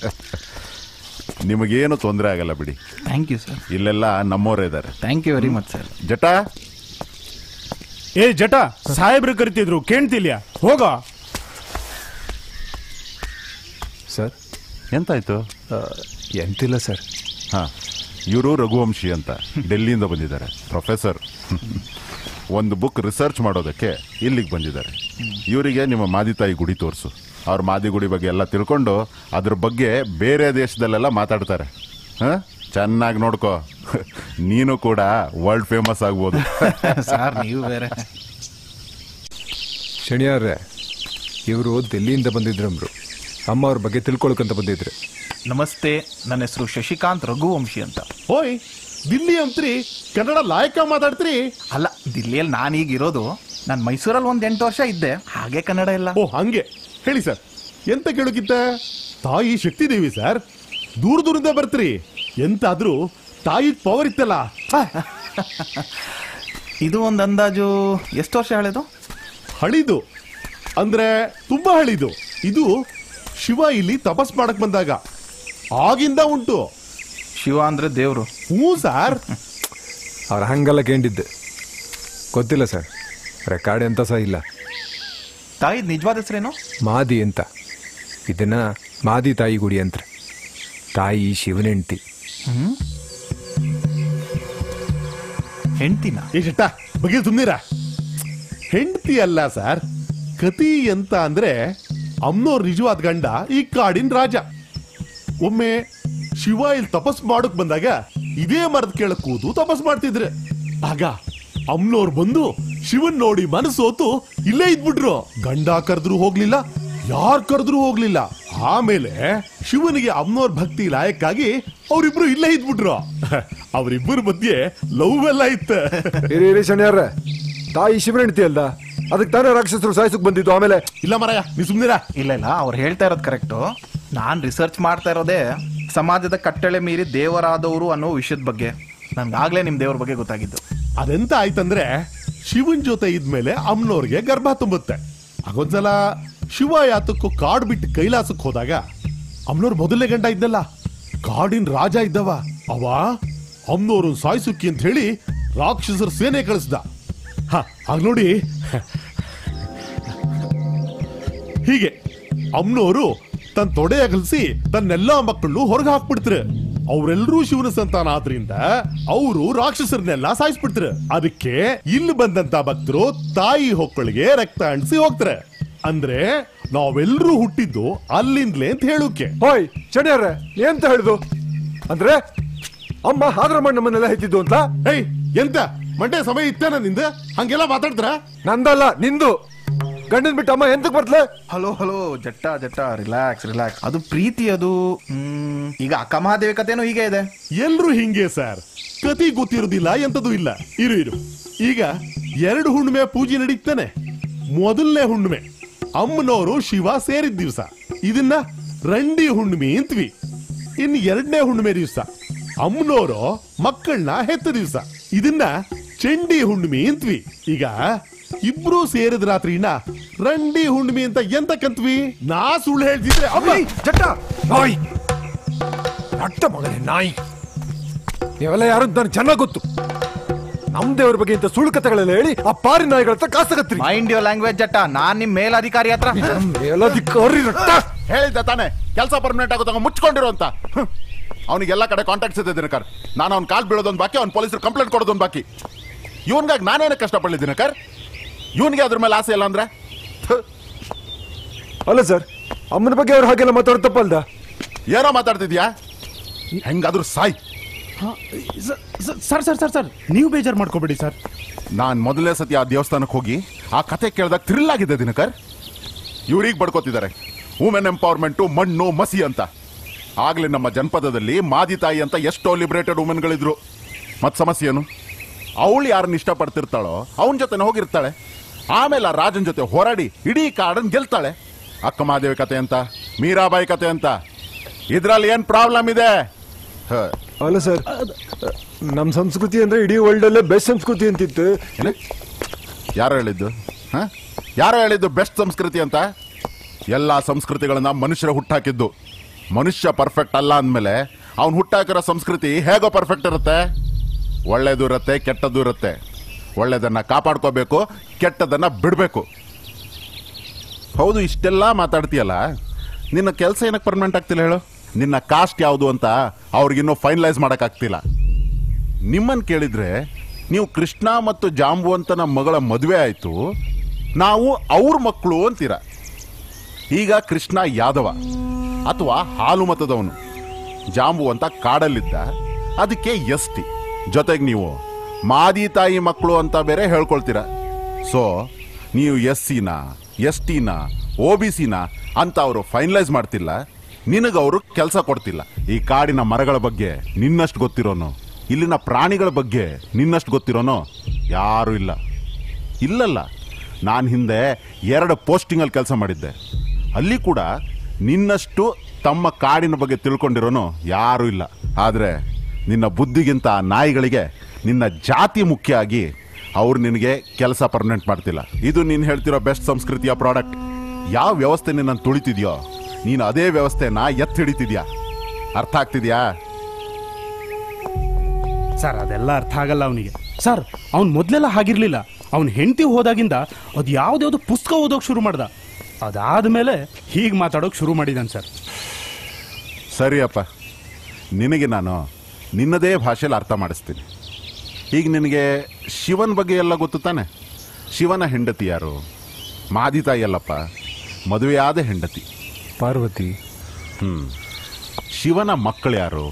ನಿಮಗೇನು ತೊಂದರೆ ಆಗಲ್ಲ ಬಿಡಿ ಥ್ಯಾಂಕ್ ಯು ಸರ್ ಇಲ್ಲೆಲ್ಲ ನಮ್ಮವರೇ ಇದ್ದಾರೆ thank you very much sir Jata ಏ ಜಟ ಸಾಹೇಬ್ರು ಕರಿತಿದ್ರು ಕೇಳ್ತಿಲ್ಯಾ ಹೋಗ ಸರ್ ಎಂತಾಯ್ತು ಎಂತಿಲ್ಲ ಸರ್ ಹಾ ಇವರು ರಘುವಂಶಿ ಅಂತ ಡೆಲ್ಲಿಯಿಂದ ಬಂದಿದ್ದಾರೆ ಪ್ರೊಫೆಸರ್ ಒಂದು ಬುಕ್ ರಿಸರ್ಚ್ ಮಾಡೋದಕ್ಕೆ ಇಲ್ಲಿಗೆ ಬಂದಿದ್ದಾರೆ ಇವರಿಗೆ ನಿಮ್ಮ ಮಾದಿತಾಯಿ ಗುಡಿ ತೋರಿಸು ಅವ್ರ ಮಾದಿ ಗುಡಿ ಬಗ್ಗೆ ಎಲ್ಲ ತಿಳ್ಕೊಂಡು ಅದ್ರ ಬಗ್ಗೆ ಬೇರೆ ದೇಶದಲ್ಲೆಲ್ಲ ಮಾತಾಡ್ತಾರೆ ಹಾ ಚೆನ್ನಾಗಿ ನೋಡ್ಕೋ ನೀನು ಕೂಡ ವರ್ಲ್ಡ್ ಫೇಮಸ್ ಆಗ್ಬೋದು ಸರ್ ನೀವು ಬೇರೆ ಶನಿಯಾರ್ರೆ ಇವರು ದಿಲ್ಲಿಯಿಂದ ಬಂದಿದ್ರಮ್ರು ಅಮ್ಮ ಅವ್ರ ಬಗ್ಗೆ ತಿಳ್ಕೊಳಕಂತ ಬಂದಿದ್ರು ನಮಸ್ತೆ ನನ್ನ ಹೆಸರು ಶಶಿಕಾಂತ್ ರಘುವಂಶಿ ಅಂತ ಓಯ್ ದಿಲ್ಲಿ ಅಂತ್ರಿ ಕನ್ನಡ ಲಾಯಕ ಮಾತಾಡ್ತೀರಿ ಅಲ್ಲ ದಿಲ್ಲಿಯಲ್ಲಿ ನಾನೀಗ ಇರೋದು ನಾನು ಮೈಸೂರಲ್ಲಿ ಒಂದ್ ಎಂಟು ವರ್ಷ ಇದ್ದೆ ಹಾಗೆ ಕನ್ನಡ ಇಲ್ಲ ಓ ಹಂಗೆ ಹೇಳಿ ಸರ್ ಎಂತ ಕೇಳೋಕಿತ್ತ ತಾಯಿ ಶಕ್ತಿ ದೇವಿ ಸರ್ ದೂರ ದೂರಿಂದ ಬರ್ತೀರಿ ಎಂತಾದ್ರೂ ತಾಯಿ ಪವರ್ ಇತ್ತಲ್ಲ ಇದು ಒಂದು ಅಂದಾಜು ಎಷ್ಟು ವರ್ಷ ಹಳೆದು ಹಳಿದು ಅಂದ್ರೆ ತುಂಬಾ ಹಳಿದು ಇದು ಶಿವ ಇಲ್ಲಿ ತಪಸ್ ಮಾಡಕ್ ಬಂದಾಗ ಆಗಿಂದ ಉಂಟು ಶಿವ ಅಂದ್ರೆ ದೇವ್ರು ಹ್ಞೂ ಸರ್ ಅವ್ರ ಹಂಗೆಲ್ಲ ಕೇಳಿದ್ದೆ ಗೊತ್ತಿಲ್ಲ ಸರ್ ರೆಕಾರ್ಡ್ ಎಂತ ಸಹ ಇಲ್ಲ ತಾಯಿ ನಿಜವಾದ ಹೆಸರೇನು ಮಾದಿ ಅಂತ ಇದನ್ನ ಮಾದಿ ತಾಯಿ ಗುಡಿ ಅಂತ ತಾಯಿ ಶಿವನ ಹೆಂಡತಿ ಹ್ಮ್ ಹೆಂಡ್ತಿನ ಏಷಟ್ಟ ಬಗ್ಗೆ ಸುಮ್ನಿರ ಹೆಂಡತಿ ಅಲ್ಲ ಸರ್ ಕತಿ ಅಂತ ಅಂದ್ರೆ ಅಮ್ನೋರ್ ನಿಜವಾದ ಗಂಡ ಈ ಕಾಡಿನ ರಾಜ ಒಮ್ಮೆ ಶಿವ ಇಲ್ಲಿ ತಪಸ್ ಮಾಡಕ್ ಬಂದಾಗ ಇದೇ ಮರದ ಕೆಳಕ್ ಕೂತು ತಪಸ್ ಮಾಡ್ತಿದ್ರೆ ಆಗ ಅಮ್ನೋರ್ ಬಂದು ಶಿವನ್ ನೋಡಿ ಮನಸ್ಸೋತು ಇಲ್ಲೇ ಇದ್ಬಿಟ್ರು ಗಂಡ ಕರೆದ್ರು ಹೋಗ್ಲಿಲ್ಲ ಯಾರ್ ಕರೆದ್ರು ಹೋಗ್ಲಿಲ್ಲ ಆಮೇಲೆ ಶಿವನಿಗೆ ಅಮ್ನೋರ್ ಭಕ್ತಿ ಲಾಯಕ್ಕಾಗಿ ಅವರಿಬ್ರು ಇಲ್ಲೇ ಇದ್ಬಿಟ್ರು ಅವರಿಬ್ಬರ ಮಧ್ಯೆ ಲವ್ ಎಲ್ಲ ಇತ್ತ ಇರಿ ಇರಿ ಶನಿಯಾರ್ರೆ ತಾಯಿ ಶಿವನ ಹೆಂಡತಿ ಅಲ್ದ ಅದಕ್ಕೆ ತಾನೇ ರಾಕ್ಷಸರು ಸಾಯಿಸಕ್ ಬಂದಿದ್ದು ಆಮೇಲೆ ಇಲ್ಲ ಮರಯ ನೀ ಸುಮ್ನಿರ ಇಲ್ಲ ಇಲ್ಲ ಅವ್ರು ಹೇಳ್ತಾ ಇರೋದು ಕರೆಕ್ಟು ನಾನು ರಿಸರ್ಚ್ ಮಾಡ್ತಾ ಇರೋದೇ ಸಮಾಜದ ಕಟ್ಟಳೆ ಮೀರಿ ದೇವರಾದವರು ಅನ್ನೋ ವಿಷಯದ ಬಗ್ಗೆ ನನ್ಗಾಗ್ಲೇ ನಿಮ್ ದೇವ್ರ ಬಗ್ಗೆ ಗೊತ್ತಾಗಿದ್ದು ಅದೆಂತ ಆಯ್ತಂದ್ರೆ ಶಿವನ್ ಜೊತೆ ಇದ್ಮೇಲೆ ಅಮ್ಮನವ್ರಿಗೆ ಗರ್ಭ ತುಂಬುತ್ತೆ ಆಗೊಂದ್ಸಲ ಶಿವ ಯಾತಕ್ಕೂ ಕಾಡ್ ಬಿಟ್ಟು ಕೈಲಾಸಕ್ಕೆ ಹೋದಾಗ ಅಮ್ಮನವ್ರ ಮೊದಲನೇ ಗಂಡ ಇದ್ದಲ್ಲ ಕಾಡಿನ ರಾಜ ಇದ್ದವ ಅವ ಅಮ್ಮನವ್ರನ್ ಸಾಯಿಸುಕ್ಕಿ ಅಂತ ಹೇಳಿ ರಾಕ್ಷಸರ ಸೇನೆ ಕಳಿಸ್ದ ಹ ಆಗ ನೋಡಿ ಹೀಗೆ ಅಮ್ಮನವರು ತನ್ನ ತೊಡೆ ಅಗಲ್ಸಿ ತನ್ನೆಲ್ಲಾ ಮಕ್ಕಳು ಹೊರಗೆ ಹಾಕ್ಬಿಡ್ತಾರೆ ಅವರೆಲ್ಲರೂ ಶಿವನ ಸಂತಾನ ಆದ್ರಿಂದ ಅವರು ರಾಕ್ಷಸರನ್ನೆಲ್ಲ ಸಾಯಿಸ್ಬಿಡ್ತಾರೆ ಅದಕ್ಕೆ ಇಲ್ಲಿ ಬಂದಂತ ಭಕ್ತರು ತಾಯಿ ಹೊಕ್ಕಳಿಗೆ ರಕ್ತ ಅಂಟಿಸಿ ಹೋಗ್ತಾರೆ ಅಂದ್ರೆ ನಾವೆಲ್ಲರೂ ಹುಟ್ಟಿದ್ದು ಅಲ್ಲಿಂದ್ಲೇ ಅಂತ ಹೇಳೋಕೆ ಹೋಯ್ ಶನಿಯಾರ್ರೆ ಎಂತ ಹೇಳಿದು ಅಂದ್ರೆ ಅಮ್ಮ ಹಾದ್ರ ಮಾಡಿ ನಮ್ಮನ್ನೆಲ್ಲ ಹೆತ್ತಿದ್ದು ಅಂತ ಏಯ್ ಎಂತ ಮಂಡೆ ಸಮಯ ಇತ್ತೇನ ನಿಂದ ಹಂಗೆಲ್ಲ ಮಾತಾಡ್ತಾರ ನಂದಲ್ಲ ನಿಂದು ಗಂಡನ್ ಬಿಟ್ಟು ಅಮ್ಮ ಎಂತಕ್ ಬರ್ತಲೆ hello hello Jatta Jatta relax relax ಅದು ಪ್ರೀತಿ ಅದು ಹ್ಮ್, ಈಗ ಅಕ್ಕ ಮಹಾದೇವಿ ಕಥೆನೂ ಹೀಗೆ ಇದೆ ಎಲ್ರು ಹಿಂಗೆ ಸರ್ ಕತಿ ಗೊತ್ತಿರುದಿಲ್ಲ ಎಂತದೂ ಇಲ್ಲ ಇರು ಇರು ಈಗ ಎರಡು ಹುಣ್ಣಿಮೆ ಪೂಜೆ ನಡೀತಾನೆ ಮೊದಲನೇ ಹುಣ್ಣಿಮೆ ಅಮ್ಮನವರು ಶಿವ ಸೇರಿದ ದಿವಸ ಇದನ್ನ ರಂಡಿ ಹುಣ್ಣಿಮೆ ಅಂತೀವಿ ಇನ್ ಎರಡನೇ ಹುಣ್ಣಿಮೆ ದಿವಸ ಅಮ್ಮನವರು ಮಕ್ಕಳನ್ನ ಹೆತ್ತ ದಿವಸ ಇದನ್ನ ಚಂಡಿ ಹುಣ್ಣಿಮೆ ಅಂತೀವಿ ಈಗ ಇಬ್ರು ಸೇರಿದ ರಾತ್ರಿನ ರಂಡಿ ಹುಣ್ಣಿಮೆ ಅಂತ ಎಂತ ಕಂತ್ವಿ ನಾ ಸುಳ್ಳು ಹೇಳ್ತಿದ್ರೆ ಅಮ್ಮ ಜಟ್ಟ ನಾಯಿ ರಟ್ಟ ಮಗನೇ ನಾಯಿ ನೀವೆಲ್ಲ ಯಾರು ಅಂತ ನನಗೆ ಚೆನ್ನಾಗಿ ಗೊತ್ತು ನಮ್ ದೇವ್ರ ಬಗ್ಗೆ ಇಂಥ ಸುಳ್ಳು ಕಥೆಗಳೆಲ್ಲ ಹೇಳಿ ಆ ಪಾರಿ ನಾಯಿಗಳ ಹತ್ರ ಕಾಸು ತಗತ್ರಿ ಮೈಂಡ್ ಯೋರ್ ಲ್ಯಾಂಗ್ವೇಜ್ ಜಟ್ಟ ನಾನ್ ನಿಮ್ ಮೇಲಧಿಕಾರಿ ಹತ್ರ ಮೇಲಧಿಕಾರಿ ರಟ್ಟ ಹೇಳಿದ್ದ ತಾನೆ ಕೆಲಸ ಪರ್ಮನೆಂಟ್ ಆಗೋ ತಗೊಂಡು ಮುಚ್ಕೊಂಡಿರು ಅಂತ ಅವನಿಗೆಲ್ಲ ಕಡೆ ಕಾಂಟ್ಯಾಕ್ಟ್ಸ್ ಇದೆ ದಿನಕರ್ ನಾನು ಅವ್ನ ಕಾಲ್ ಬೀಳೋದೊಂದು ಬಾಕಿ ಅವ್ನ ಪೊಲೀಸರು ಕಂಪ್ಲೇಂಟ್ ಕೊಡೋದೊಂದು ಬಾಕಿ ಇವನ್ಗಾಗಿ ನಾನೇನು ಕಷ್ಟಪಡಲಿ ದಿನಕರ್ ಇವನಿಗೆ ಅದ್ರ ಮೇಲೆ ಆಸೆ ಇಲ್ಲ ಅಂದ್ರೆ ಅಲ್ಲ ಸರ್ ಅಮ್ಮನ ಬಗ್ಗೆ ಅವ್ರು ಹಾಗೆಲ್ಲ ಮಾತಾಡೋದು ತಪ್ಪಲ್ದ ಏನೋ ಮಾತಾಡ್ತಿದ್ಯಾ ಹೆಂಗಾದ್ರೂ ಸಾಯ್ ಸರ್ ಸರ್ ಸರ್ ಸರ್ ನೀವು ಬೇಜಾರು ಮಾಡ್ಕೋಬೇಡಿ ಸರ್ ನಾನ್ ಮೊದಲನೇ ಸತಿ ಆ ದೇವಸ್ಥಾನಕ್ಕೆ ಹೋಗಿ ಆ ಕತೆ ಕೇಳಿದಾಗ ಥ್ರಿಲ್ ಆಗಿದೆ ದಿನಕರ್ ಇವ್ರಿಗೆ ಬಡ್ಕೋತಿದ್ದಾರೆ ವುಮೆನ್ ಎಂಪವರ್ಮೆಂಟು ಮಣ್ಣು ಮಸಿ ಅಂತ ಆಗ್ಲೇ ನಮ್ಮ ಜನಪದದಲ್ಲಿ ಮಾದಿ ತಾಯಿ ಅಂತ ಎಷ್ಟೋ ಲಿಬರೇಟೆಡ್ ವುಮೆನ್ಗಳಿದ್ರು ಮತ್ ಸಮಸ್ಯೆ ಏನು ಅವಳು ಯಾರನ್ನ ಇಷ್ಟಪಡ್ತಿರ್ತಾಳೋ ಅವನ ಜೊತೆ ಹೋಗಿರ್ತಾಳೆ ಆಮೇಲೆ ಆ ರಾಜನ್ ಜೊತೆ ಹೋರಾಡಿ ಇಡೀ ಕಾಡನ್ ಗೆಲ್ತಾಳೆ ಅಕ್ಕ ಮಹಾದೇವಿ ಕತೆ ಅಂತ ಮೀರಾಬಾಯಿ ಕತೆ ಅಂತ ಇದ್ರಲ್ಲಿ ಏನ್ ಪ್ರಾಬ್ಲಮ್ ಇದೆ ಹ. ಅಲ್ಲ ಸರ್ ನಮ್ಮ ಸಂಸ್ಕೃತಿ ಅಂದ್ರೆ ಇಡೀ ವರ್ಲ್ಡ್ ಅಲ್ಲೇ ಬೆಸ್ಟ್ ಸಂಸ್ಕೃತಿ ಅಂತಿತ್ತು ಯಾರು ಹೇಳಿದ್ದು ಹ? ಯಾರು ಹೇಳಿದ್ದು ಬೆಸ್ಟ್ ಸಂಸ್ಕೃತಿ ಅಂತ ಎಲ್ಲ ಸಂಸ್ಕೃತಿಗಳನ್ನ ಮನುಷ್ಯರ ಹುಟ್ಟಾಕಿದ್ದು ಮನುಷ್ಯ ಪರ್ಫೆಕ್ಟ್ ಅಲ್ಲ ಅಂದಮೇಲೆ ಅವ್ನು ಹುಟ್ಟಾಕಿರೋ ಸಂಸ್ಕೃತಿ ಹೇಗೋ ಪರ್ಫೆಕ್ಟ್ ಇರುತ್ತೆ ಒಳ್ಳೇದು ಇರುತ್ತೆ ಕೆಟ್ಟದ್ದು ಇರುತ್ತೆ ಒಳ್ಳೇದನ್ನ ಕಾಪಾಡ್ಕೋಬೇಕು ಕೆಟ್ಟದನ್ನ ಬಿಡಬೇಕು ಹೌದು ಇಷ್ಟೆಲ್ಲ ಮಾತಾಡ್ತೀಯಲ್ಲ ನಿನ್ನ ಕೆಲಸ ಏನಕ್ಕೆ ಪರ್ಮನೆಂಟ್ ಆಗ್ತಿಲ್ಲ ಹೇಳು ನಿನ್ನ ಕಾಸ್ಟ್ ಯಾವುದು ಅಂತ ಅವ್ರಿಗಿನ್ನೂ ಫೈನಲೈಸ್ ಮಾಡೋಕ್ಕಾಗ್ತಿಲ್ಲ ನಿಮ್ಮನ್ನು ಕೇಳಿದ್ರೆ ನೀವು ಕೃಷ್ಣ ಮತ್ತು ಜಾಂಬುವಂತನ ಮಗಳ ಮದುವೆ ಆಯಿತು ನಾವು ಅವ್ರ ಮಕ್ಕಳು ಅಂತೀರ ಈಗ ಕೃಷ್ಣ ಯಾದವ ಅಥವಾ ಹಾಲು ಮತದವನು ಜಾಂಬುವಂತ ಕಾಡಲ್ಲಿದ್ದ ಅದಕ್ಕೆ ಎಸ್ ಟಿ ಜೊತೆಗೆ ನೀವು ಮಾದಿ ತಾಯಿ ಮಕ್ಕಳು ಅಂತ ಬೇರೆ ಹೇಳ್ಕೊಳ್ತೀರ ಸೊ ನೀವು ಎಸ್ ಸಿನ ಎಸ್ ಟಿನ ಒ ಬಿ ಸಿನ ಅಂತ ಅವರು ಫೈನಲೈಸ್ ಮಾಡ್ತಿಲ್ಲ ನಿನಗವರು ಕೆಲಸ ಕೊಡ್ತಿಲ್ಲ ಈ ಕಾಡಿನ ಮರಗಳ ಬಗ್ಗೆ ನಿನ್ನಷ್ಟು ಗೊತ್ತಿರೋನು ಇಲ್ಲಿನ ಪ್ರಾಣಿಗಳ ಬಗ್ಗೆ ನಿನ್ನಷ್ಟು ಗೊತ್ತಿರೋನು ಯಾರೂ ಇಲ್ಲ ಇಲ್ಲಲ್ಲ ನಾನು ಹಿಂದೆ ಎರಡು ಪೋಸ್ಟಿಂಗಲ್ಲಿ ಕೆಲಸ ಮಾಡಿದ್ದೆ ಅಲ್ಲಿ ಕೂಡ ನಿನ್ನಷ್ಟು ತಮ್ಮ ಕಾಡಿನ ಬಗ್ಗೆ ತಿಳ್ಕೊಂಡಿರೋನು ಯಾರೂ ಇಲ್ಲ ಆದರೆ ನಿನ್ನ ಬುದ್ಧಿಗಿಂತ ಆ ನಾಯಿಗಳಿಗೆ ನಿನ್ನ ಜಾತಿ ಮುಖ್ಯ ಆಗಿ ಅವ್ರು ನಿನಗೆ ಕೆಲಸ ಪರ್ಮನೆಂಟ್ ಮಾಡ್ತಿಲ್ಲ ಇದು ನೀನು ಹೇಳ್ತಿರೋ ಬೆಸ್ಟ್ ಸಂಸ್ಕೃತಿಯ ಪ್ರಾಡಕ್ಟ್ ಯಾವ ವ್ಯವಸ್ಥೆ ನಿನ್ನನ್ನು ತುಳಿತಿದ್ಯೋ ನೀನು ಅದೇ ವ್ಯವಸ್ಥೆನ ಎತ್ತಿ ಹಿಡಿತಿದ್ಯಾ ಅರ್ಥ ಆಗ್ತಿದ್ಯಾ ಸರ್ ಅದೆಲ್ಲ ಅರ್ಥ ಆಗಲ್ಲ ಅವನಿಗೆ ಸರ್ ಅವ್ನು ಮೊದಲೆಲ್ಲ ಹಾಗಿರ್ಲಿಲ್ಲ ಅವ್ನ ಹೆಂಡತಿ ಹೋದಾಗಿಂದ ಅದು ಯಾವ್ದ್ಯಾವ್ದು ಪುಸ್ತಕ ಓದೋಕ್ ಶುರು ಮಾಡ್ದ ಅದಾದ್ಮೇಲೆ ಹೀಗೆ ಮಾತಾಡೋಕ್ ಶುರು ಮಾಡಿದಾನೆ ಸರ್ ಸರಿಯಪ್ಪ ನಿನಗೆ ನಾನು ನಿನ್ನದೇ ಭಾಷೆಯಲ್ಲಿ ಅರ್ಥ ಮಾಡಿಸ್ತೀನಿ ಈಗ ನಿನಗೆ ಶಿವನ ಬಗ್ಗೆ ಎಲ್ಲ ಗೊತ್ತು ತಾನೆ ಶಿವನ ಹೆಂಡತಿ ಯಾರು ಮಾದಿತಾಯಿ ಅಲ್ಲಪ್ಪ ಮದುವೆಯಾದ ಹೆಂಡತಿ ಪಾರ್ವತಿ ಹ್ಮ್ ಶಿವನ ಮಕ್ಕಳು ಯಾರು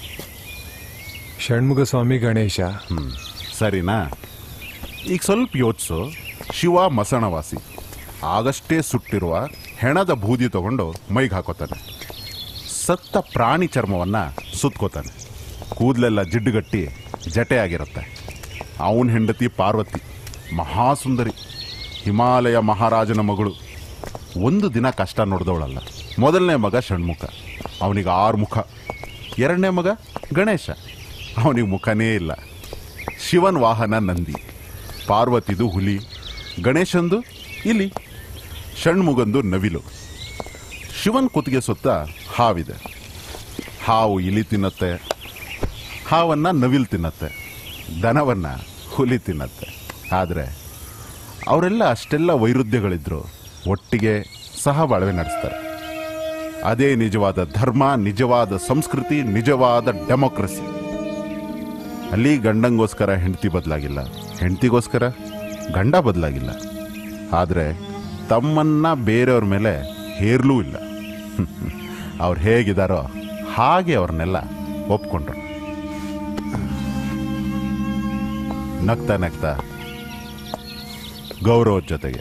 ಷಣ್ಮುಖ ಸ್ವಾಮಿ ಗಣೇಶ ಹ್ಮ್ ಸರಿನಾ ಈಗ ಸ್ವಲ್ಪ ಯೋಚಿಸು ಶಿವ ಮಸಣವಾಸಿ ಆಗಷ್ಟೇ ಸುಟ್ಟಿರುವ ಹೆಣದ ಬೂದಿ ತಗೊಂಡು ಮೈಗೆ ಹಾಕೋತಾನೆ ಸತ್ತ ಪ್ರಾಣಿ ಚರ್ಮವನ್ನ ಸುತ್ಕೋತಾನೆ ಕೂದಲೆಲ್ಲ ಜಿಡ್ಡುಗಟ್ಟಿ ಜಟೆ ಆಗಿರುತ್ತೆ ಅವನ ಹೆಂಡತಿ ಪಾರ್ವತಿ ಮಹಾಸುಂದರಿ ಹಿಮಾಲಯ ಮಹಾರಾಜನ ಮಗಳು ಒಂದು ದಿನ ಕಷ್ಟ ನೋಡ್ದವಳಲ್ಲ ಮೊದಲನೇ ಮಗ ಷಣ್ಮುಖ ಅವನಿಗೆ ಆರು ಮುಖ ಎರಡನೇ ಮಗ ಗಣೇಶ ಅವನಿಗೆ ಮುಖನೇ ಇಲ್ಲ ಶಿವನ್ ವಾಹನ ನಂದಿ ಪಾರ್ವತಿದು ಹುಲಿ ಗಣೇಶಂದು ಇಲಿ ಷಣ್ಮುಗಂದು ನವಿಲು ಶಿವನ್ ಕುತ್ತಿಗೆ ಸುತ್ತ ಹಾವಿದೆ ಹಾವು ಇಲಿ ತಿನ್ನತ್ತೆ ಹಾವನ್ನ ನವಿಲು ತಿನ್ನತ್ತೆ ದನವನ್ನ ಹುಲಿ ತಿನ್ನತ್ತೆ ಆದರೆ ಅವರೆಲ್ಲ ಅಷ್ಟೆಲ್ಲ ವೈರುಧ್ಯಗಳಿದ್ರು ಒಟ್ಟಿಗೆ ಸಹ ಬಾಳ್ವೆ ನಡೆಸ್ತಾರೆ ಅದೇ ನಿಜವಾದ ಧರ್ಮ ನಿಜವಾದ ಸಂಸ್ಕೃತಿ ನಿಜವಾದ ಡೆಮೋಕ್ರಸಿ ಅಲ್ಲಿ ಗಂಡಂಗೋಸ್ಕರ ಹೆಂಡತಿ ಬದಲಾಗಿಲ್ಲ ಹೆಂಡತಿಗೋಸ್ಕರ ಗಂಡ ಬದಲಾಗಿಲ್ಲ ಆದರೆ ತಮ್ಮನ್ನ ಬೇರೆಯವ್ರ ಮೇಲೆ ಹೇರ್ಲೂ ಇಲ್ಲ ಅವ್ರು ಹೇಗಿದಾರೋ ಹಾಗೆ ಅವ್ರನ್ನೆಲ್ಲ ಒಪ್ಕೊಂಡ್ರು ನಗ್ತಾ ನಗ್ತಾ ಗೌರವದ ಜೊತೆಗೆ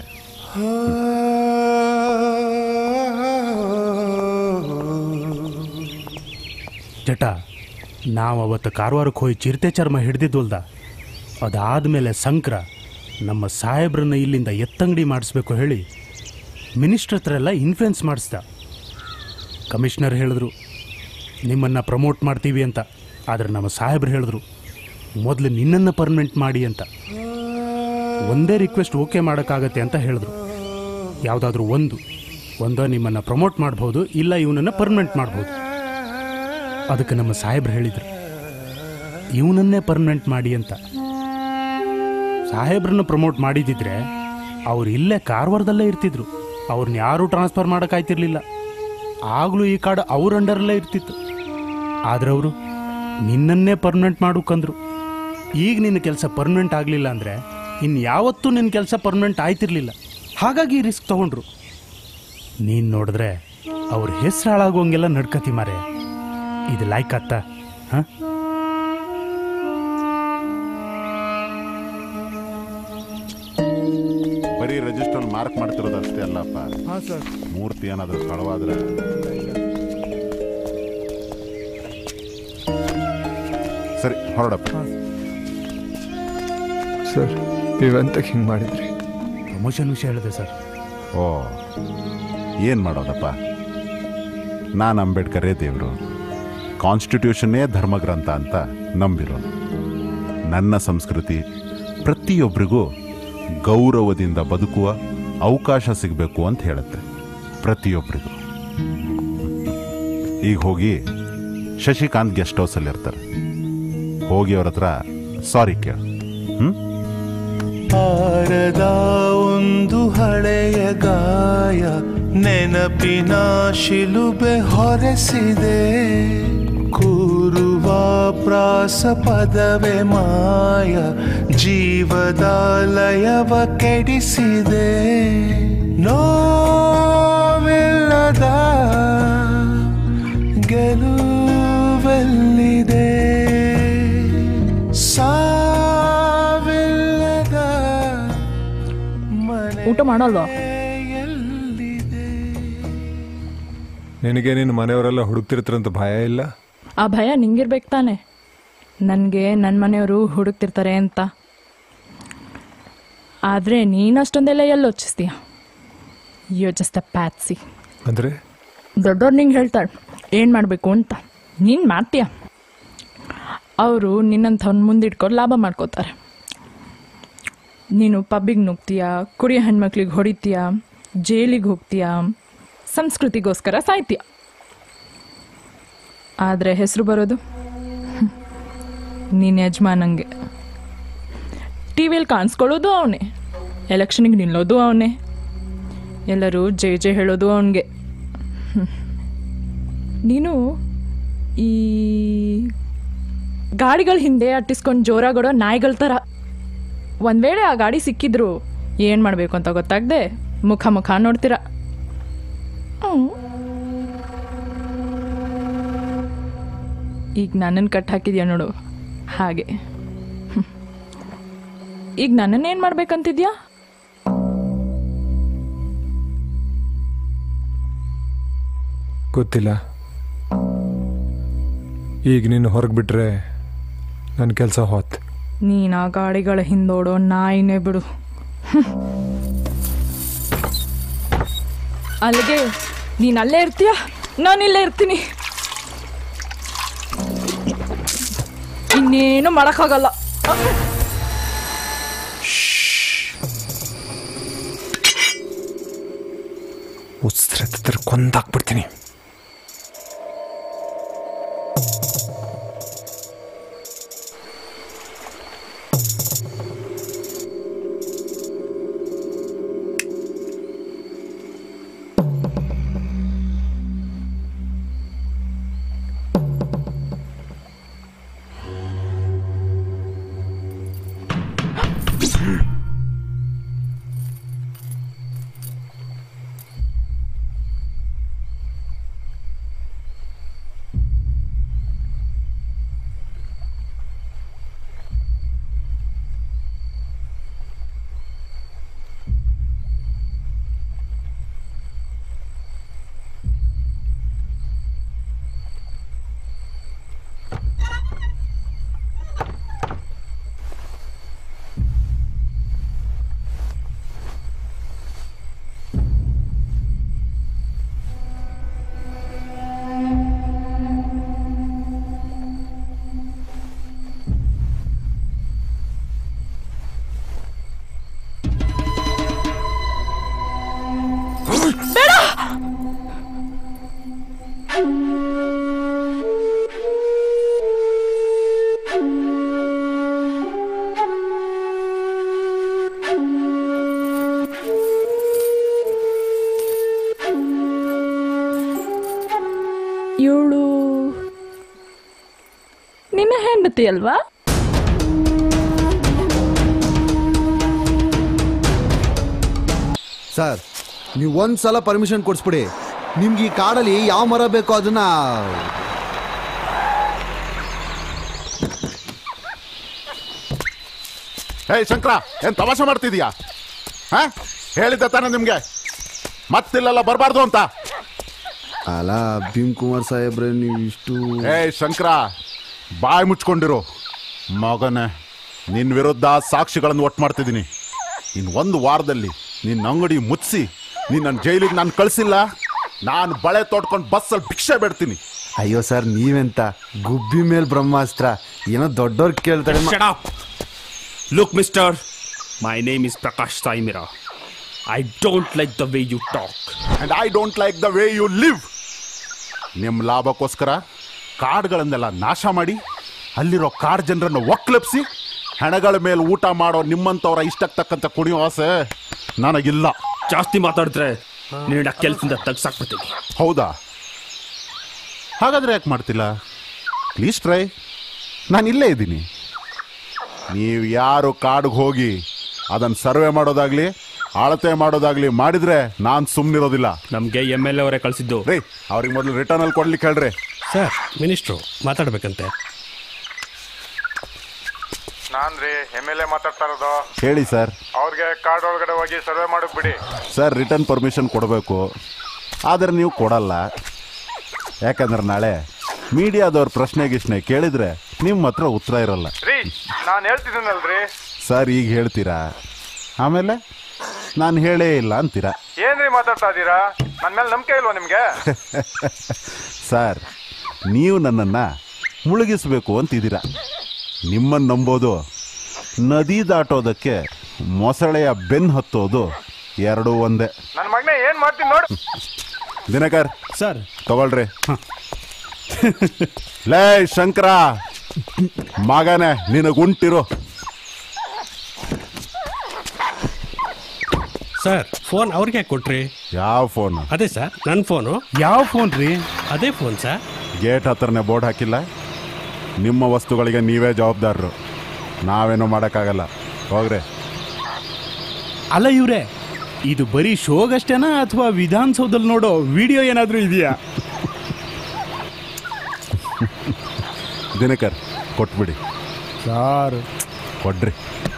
ಜಟ ನಾವು ಅವತ್ತು ಕಾರವಾರಕ್ಕೆ ಹೋಗಿ ಚಿರತೆ ಚರ್ಮ ಹಿಡ್ದಿದ್ವಲ್ದ ಅದಾದಮೇಲೆ ಸಂಕ್ರ ನಮ್ಮ ಸಾಹೇಬ್ರನ್ನ ಇಲ್ಲಿಂದ ಎತ್ತಂಗಡಿ ಮಾಡಿಸ್ಬೇಕು ಹೇಳಿ ಮಿನಿಸ್ಟ್ರ್ ಹತ್ರ ಎಲ್ಲ ಇನ್ಫ್ಲುಯೆನ್ಸ್ ಮಾಡಿಸ್ದ ಕಮಿಷನರ್ ಹೇಳಿದ್ರು ನಿಮ್ಮನ್ನು ಪ್ರಮೋಟ್ ಮಾಡ್ತೀವಿ ಅಂತ ಆದರೆ ನಮ್ಮ ಸಾಹೇಬ್ರು ಹೇಳಿದ್ರು ಮೊದಲು ನಿನ್ನನ್ನು ಪರ್ಮನೆಂಟ್ ಮಾಡಿ ಅಂತ ಒಂದೇ ರಿಕ್ವೆಸ್ಟ್ ಓಕೆ ಮಾಡೋಕ್ಕಾಗತ್ತೆ ಅಂತ ಹೇಳಿದ್ರು ಯಾವುದಾದ್ರೂ ಒಂದು ಒಂದೋ ನಿಮ್ಮನ್ನು ಪ್ರಮೋಟ್ ಮಾಡ್ಬೋದು ಇಲ್ಲ ಇವನನ್ನು ಪರ್ಮನೆಂಟ್ ಮಾಡ್ಬೋದು ಅದಕ್ಕೆ ನಮ್ಮ ಸಾಹೇಬ್ರು ಹೇಳಿದ್ರು ಇವನನ್ನೇ ಪರ್ಮನೆಂಟ್ ಮಾಡಿ ಅಂತ ಸಾಹೇಬ್ರನ್ನ ಪ್ರಮೋಟ್ ಮಾಡಿದಿದ್ರೆ ಅವ್ರು ಇಲ್ಲೇ ಕಾರವಾರದಲ್ಲೇ ಇರ್ತಿದ್ರು ಅವ್ರನ್ನ ಯಾರೂ ಟ್ರಾನ್ಸ್ಫರ್ ಮಾಡೋಕ್ಕಾಯ್ತಿರ್ಲಿಲ್ಲ ಆಗಲೂ ಈ ಕಾಡು ಅವ್ರ ಅಂಡರಲ್ಲೇ ಇರ್ತಿತ್ತು ಆದ್ರೆ ಅವರು ನಿನ್ನನ್ನೇ ಪರ್ಮನೆಂಟ್ ಮಾಡೋಕಂದ್ರು ಈಗ ನಿನ್ನ ಕೆಲಸ ಪರ್ಮನೆಂಟ್ ಆಗಲಿಲ್ಲ ಅಂದರೆ ಇನ್ನು ಯಾವತ್ತೂ ನಿನ್ನ ಕೆಲಸ ಪರ್ಮನೆಂಟ್ ಆಯ್ತಿರ್ಲಿಲ್ಲ ಹಾಗಾಗಿ ರಿಸ್ಕ್ ತಗೊಂಡ್ರು ನೀನು ನೋಡಿದ್ರೆ ಅವ್ರ ಹೆಸರು ಹಾಳಾಗೋಂಗೆಲ್ಲ ನಡ್ಕತಿ ಮಾರೆ ಇದು ಲೈಕ್ ಅತ್ತ ಹಾಂ ಬರೀ ರಿಜಿಸ್ಟರ್ ಮಾರ್ಕ್ ಮಾಡ್ತಿರೋದು ಅಷ್ಟೇ ಅಲ್ಲಪ್ಪ ಹಾ ಸರ್ ಮೂರ್ತಿ ಏನಾದರೂ ಕಳವಾದ್ರೆ ಸರಿ ಹೊರಡಪ್ಪ ಸರ್ ನೀವೆಂತಕ್ಕೆ ಹಿಂಗೆ ಮಾಡಿದ್ರಿ ಪ್ರಮೋಷನ್ ವಿಷಯ ಹೇಳಿದೆ ಸರ್ ಓ ಏನು ಮಾಡೋದಪ್ಪ ನಾನು ಅಂಬೇಡ್ಕರೇ ದೇವರು ಕಾನ್ಸ್ಟಿಟ್ಯೂಷನ್ನೇ ಧರ್ಮಗ್ರಂಥ ಅಂತ ನಂಬಿರೋನು ನನ್ನ ಸಂಸ್ಕೃತಿ ಪ್ರತಿಯೊಬ್ಬರಿಗೂ ಗೌರವದಿಂದ ಬದುಕುವ ಅವಕಾಶ ಸಿಗಬೇಕು ಅಂತ ಹೇಳುತ್ತೆ ಪ್ರತಿಯೊಬ್ಬರಿಗೂ ಈಗ ಹೋಗಿ ಶಶಿಕಾಂತ್ ಗೆಸ್ಟ್ ಹೌಸಲ್ಲಿ ಇರ್ತಾರೆ ಹೋಗಿ ಅವ್ರ ಹತ್ರ ಸಾರಿ ಕೇಳು ಹ್ಮ್ ಹಾರದ ಒಂದು ಹಳೆಯ ಗಾಯ ನೆನಪಿನ ಶಿಲುಬೆ ಹೊರೆಸಿದೆ ಕೂರುವ ಪ್ರಾಸ ಪದವೇ ಮಾಯ ಜೀವದ ಲಯವ ಕೆಡಿಸಿದೆ ನೋವಿಲ್ಲದ ಗೆಲುವೆಲ್ಲಿದೆ ಸಾವಿಲ್ಲದ ಊಟ ಮಾಡಲ್ವಾ ನಿನಗೆ ನಿನ್ನ ಮನೆಯವರೆಲ್ಲ ಹುಡುಕ್ತಿರ್ತಾರಂತ ಭಯ ಇಲ್ಲ ಆ ಭಯ ನಿಂಗಿರ್ಬೇಕು ತಾನೆ ನನಗೆ ನನ್ನ ಮನೆಯವರು ಹುಡುಕ್ತಿರ್ತಾರೆ ಅಂತ ಆದರೆ ನೀನು ಅಷ್ಟೊಂದೆಲ್ಲ ಎಲ್ಲಿ ಯೋಚಿಸ್ತೀಯ ಯೋ ಜಸ್ಟ್ ಅ ಪ್ಯಾತ್ಸಿ ಅಂದರೆ ದೊಡ್ಡವ್ರು ನಿಂಗೆ ಹೇಳ್ತಾಳೆ ಏನು ಮಾಡಬೇಕು ಅಂತ ನೀನು ಮಾಡ್ತೀಯ ಅವರು ನಿನ್ನಂಥವ್ನ ಮುಂದಿಟ್ಕೊಂಡು ಲಾಭ ಮಾಡ್ಕೋತಾರೆ ನೀನು ಪಬ್ಬಿಗೆ ನುಗ್ತೀಯ ಕುಡಿಯೋ ಹೆಣ್ಮಕ್ಳಿಗೆ ಹೊಡಿತೀಯ ಜೈಲಿಗೆ ಹೋಗ್ತೀಯ ಸಂಸ್ಕೃತಿಗೋಸ್ಕರ ಸಾಯ್ತೀಯ ಆದರೆ ಹೆಸರು ಬರೋದು ಹ್ಮ್. ನೀನು ಯಜಮಾನಂಗೆ ಟಿ ವಿಯಲ್ಲಿ ಕಾಣಿಸ್ಕೊಳ್ಳೋದು ಅವನೇ ಎಲೆಕ್ಷನ್ಗೆ ನಿಲ್ಲೋದು ಅವನೇ ಎಲ್ಲರೂ ಜೈ ಜೈ ಹೇಳೋದು ಅವನಿಗೆ ನೀನು ಈ ಗಾಡಿಗಳ ಹಿಂದೆ ಅಟ್ಟಿಸ್ಕೊಂಡು ಜೋರಾಗೊಡೋ ನಾಯಿಗಳ ಥರ ಒಂದು ವೇಳೆ ಆ ಗಾಡಿ ಸಿಕ್ಕಿದ್ರು ಏನು ಮಾಡಬೇಕು ಅಂತ ಗೊತ್ತಾಗದೆ ಮುಖ ಮುಖ ನೋಡ್ತೀರ ಹ್ಮ್. ಈಗ ನನ್ನನ್ನು ಕಟ್ ಹಾಕಿದ್ಯಾ ನೋಡು ಹಾಗೆ ಹ್ಮ್. ಈಗ ನನ್ನನ್ನು ಏನು ಮಾಡ್ಬೇಕಂತಿದ್ಯಾ ಗೊತ್ತಿಲ್ಲ ಈಗ ನೀನು ಹೊರಗೆ ಬಿಟ್ರೆ ನನ್ನ ಕೆಲಸ ಹೋತ್ ನೀನು ಆ ಗಾಡಿಗಳ ಹಿಂದೋಡೋ ನಾಯಿನೇ ಬಿಡು ಹ್ಮ್. ಅಲ್ಲಿಗೆ ನೀನು ಅಲ್ಲೇ ಇರ್ತೀಯ ನಾನು ಇಲ್ಲೇ ಇರ್ತೀನಿ ಇನ್ನೇನು ಮಾಡೋಕ್ಕಾಗಲ್ಲ ಉಸ್ರತ್ರ ಕೊಂದಾಕ್ಬಿಡ್ತೀನಿ ಬೇಡ ಇವಳು ನಿನ್ನ ಹೆಂಡತಿ ಅಲ್ವಾ ಸರ್ ನೀವು ಒಂದು ಸಲ ಪರ್ಮಿಷನ್ ಕೊಡಿಸ್ಬಿಡಿ ನಿಮ್ಗೆ ಈ ಕಾಡಲ್ಲಿ ಯಾವ ಮರ ಬೇಕೋ ಅದನ್ನ ಹೇ ಶಂಕರ ಏನ್ ತಮಾಷೆ ಮಾಡ್ತಿದ್ಯಾ ಹಾ ಹೇಳಿದ್ದೆ ತಾನೆ ನಿಮ್ಗೆ ಮತ್ತಿಲ್ಲೆಲ್ಲ ಬರಬಾರ್ದು ಅಂತ ಅಲ್ಲ ಭೀಮ್ ಕುಮಾರ್ ಸಾಹೇಬ್ರೆ ನೀವು ಇಷ್ಟು ಏ ಶಂಕರ ಬಾಯಿ ಮುಚ್ಕೊಂಡಿರು ಮಗನೇ ನಿನ್ನ ವಿರುದ್ಧ ಸಾಕ್ಷಿಗಳನ್ನು ಒಟ್ಟು ಮಾಡ್ತಿದ್ದೀನಿ ಇನ್ನು ಒಂದು ವಾರದಲ್ಲಿ ನಿನ್ನ ಅಂಗಡಿ ಮುಚ್ಚಿಸಿ ನಿನ್ನ ಜೈಲಿಗೆ ನಾನು ಕಳಿಸಿಲ್ಲ ನಾನು ಬಳೆ ತೊಡ್ಕೊಂಡು ಬಸ್ಸಲ್ಲಿ ಭಿಕ್ಷೆ ಬೇಡ್ತೀನಿ ಅಯ್ಯೋ ಸರ್ ನೀವೆಂತ ಗುಬ್ಬಿ ಮೇಲ್ ಬ್ರಹ್ಮಾಸ್ತ್ರ ಏನೋ ದೊಡ್ಡವ್ರು ಕೇಳ್ತಾರೆ ಮ- look mister My name is Prakash Saimira. I don't like the way you talk. And I don't like the way you live ನಿಮ್ಮ ಲಾಭಕ್ಕೋಸ್ಕರ ಕಾಡುಗಳನ್ನೆಲ್ಲ ನಾಶ ಮಾಡಿ ಅಲ್ಲಿರೋ ಕಾಡು ಜನರನ್ನು ಒಕ್ಲೆಪ್ಸಿ ಹೆಣಗಳ ಮೇಲೆ ಊಟ ಮಾಡೋ ನಿಮ್ಮಂಥವ್ರ ಇಷ್ಟಕ್ಕೆ ತಕ್ಕಂತ ಕುಣಿಯೋ ಆಸೆ ನನಗಿಲ್ಲ ಜಾಸ್ತಿ ಮಾತಾಡಿದ್ರೆ ನಿನ್ನ ಕೆಲಸದಿಂದ ತೆಗ್ಸಾಕ್ಬಿಡ್ತೀನಿ ಹೌದಾ ಹಾಗಾದ್ರೆ ಯಾಕೆ ಮಾಡ್ತಿಲ್ಲ ಪ್ಲೀಸ್ ಟ್ರೈ ನಾನು ಇಲ್ಲೇ ಇದ್ದೀನಿ ನೀವು ಯಾರು ಕಾಡಿಗೆ ಹೋಗಿ ಅದನ್ನು ಸರ್ವೆ ಮಾಡೋದಾಗ್ಲಿ ಅಳತೆ ಮಾಡೋದಾಗ್ಲಿ ಮಾಡಿದ್ರೆ ನಾನು ಸುಮ್ಮನಿರೋದಿಲ್ಲ ನಮಗೆ ಎಮ್ ಎಲ್ ಎ ಅವರೇ ಕಳಿಸಿದ್ದು ರೀ ಅವ್ರಿಗೆ ಮೊದಲು ರಿಟರ್ನ್ ಅಲ್ಲಿ ಕೊಡ್ಲಿಕ್ಕೆ ಹೇಳ್ರಿ ಸರ್ ಮಿನಿಸ್ಟ್ರು ಮಾತಾಡ್ಬೇಕಂತೆ ನಾನ್ ರೀ ಎಮ್ ಎಲ್ ಎ ಮಾತಾಡ್ತಾ ಇರೋದು ಹೇಳಿ ಸರ್ ಅವ್ರಿಗೆ ಕಾರ್ಡ್ ಒಳಗಡೆ ಹೋಗಿ ಸರ್ವೆ ಮಾಡಕ್ ಬಿಡಿ ಸರ್ ರಿಟರ್ನ್ ಪರ್ಮಿಷನ್ ಕೊಡಬೇಕು ಆದರೆ ನೀವು ಕೊಡಲ್ಲ ಯಾಕಂದ್ರೆ ನಾಳೆ ಮೀಡಿಯಾದವ್ರ ಪ್ರಶ್ನೆ ಗಿಶ್ನೆ ಕೇಳಿದ್ರೆ ನಿಮ್ಮ ಹತ್ರ ಉತ್ತರ ಇರಲ್ಲ ರೀ ನಾನ್ ಹೇಳ್ತಿದ್ದೀನಲ್ರಿ ಸರ್ ಈಗ ಹೇಳ್ತೀರಾ ಆಮೇಲೆ ನಾನು ಹೇಳೇ ಇಲ್ಲ ಅಂತೀರಾ ಏನ್ರಿ ಮಾತಾಡ್ತಾ ಇದ್ದೀರಾ ನನ್ ಮೇಲೆ ನಂಬಿಕೆ ಇಲ್ವಾ ನಿಮ್ಗೆ ಸರ್ ನೀವು ನನ್ನನ್ನು ಮುಳುಗಿಸ್ಬೇಕು ಅಂತಿದ್ದೀರಾ ನಿಮ್ಮನ್ನು ನಂಬೋದು ನದಿ ದಾಟೋದಕ್ಕೆ ಮೊಸಳೆಯ ಬೆನ್ನು ಹತ್ತೋದು ಎರಡೂ ಒಂದೇ ನನ್ ಮಗನೇ ಏನ್ ಮಾಡ್ತೀನಿ ನೋಡು ದಿನಕರ್ ಸರ್ ತಗೊಳ್ರಿ ಲೇ ಶಂಕರ ಮಗನೇ ನಿನಗುಂಟಿರು ಸರ್ ಫೋನ್ ಅವ್ರಿಗೆ ಯಾಕೆ ಕೊಟ್ರಿ ಯಾವ ಫೋನ್ ಅದೇ ಸರ್ ನನ್ನ ಫೋನು ಯಾವ ಫೋನ್ ರೀ ಅದೇ ಫೋನ್ ಸರ್ ಗೇಟ್ ಹತ್ರನೇ ಬೋರ್ಡ್ ಹಾಕಿಲ್ಲ ನಿಮ್ಮ ವಸ್ತುಗಳಿಗೆ ನೀವೇ ಜವಾಬ್ದಾರರು ನಾವೇನೋ ಮಾಡೋಕ್ಕಾಗಲ್ಲ ಹೋಗ್ರಿ ಅಲ್ಲ ಇವ್ರೆ ಇದು ಬರೀ ಶೋಗಷ್ಟೇನಾ ಅಥವಾ ವಿಧಾನಸೌಧದಲ್ಲಿ ನೋಡೋ ವಿಡಿಯೋ ಏನಾದರೂ ಇದೆಯಾ ದಿನಕರ್ ಕೊಟ್ಬಿಡಿ ಸಾರ್ ಕೊಡ್ರಿ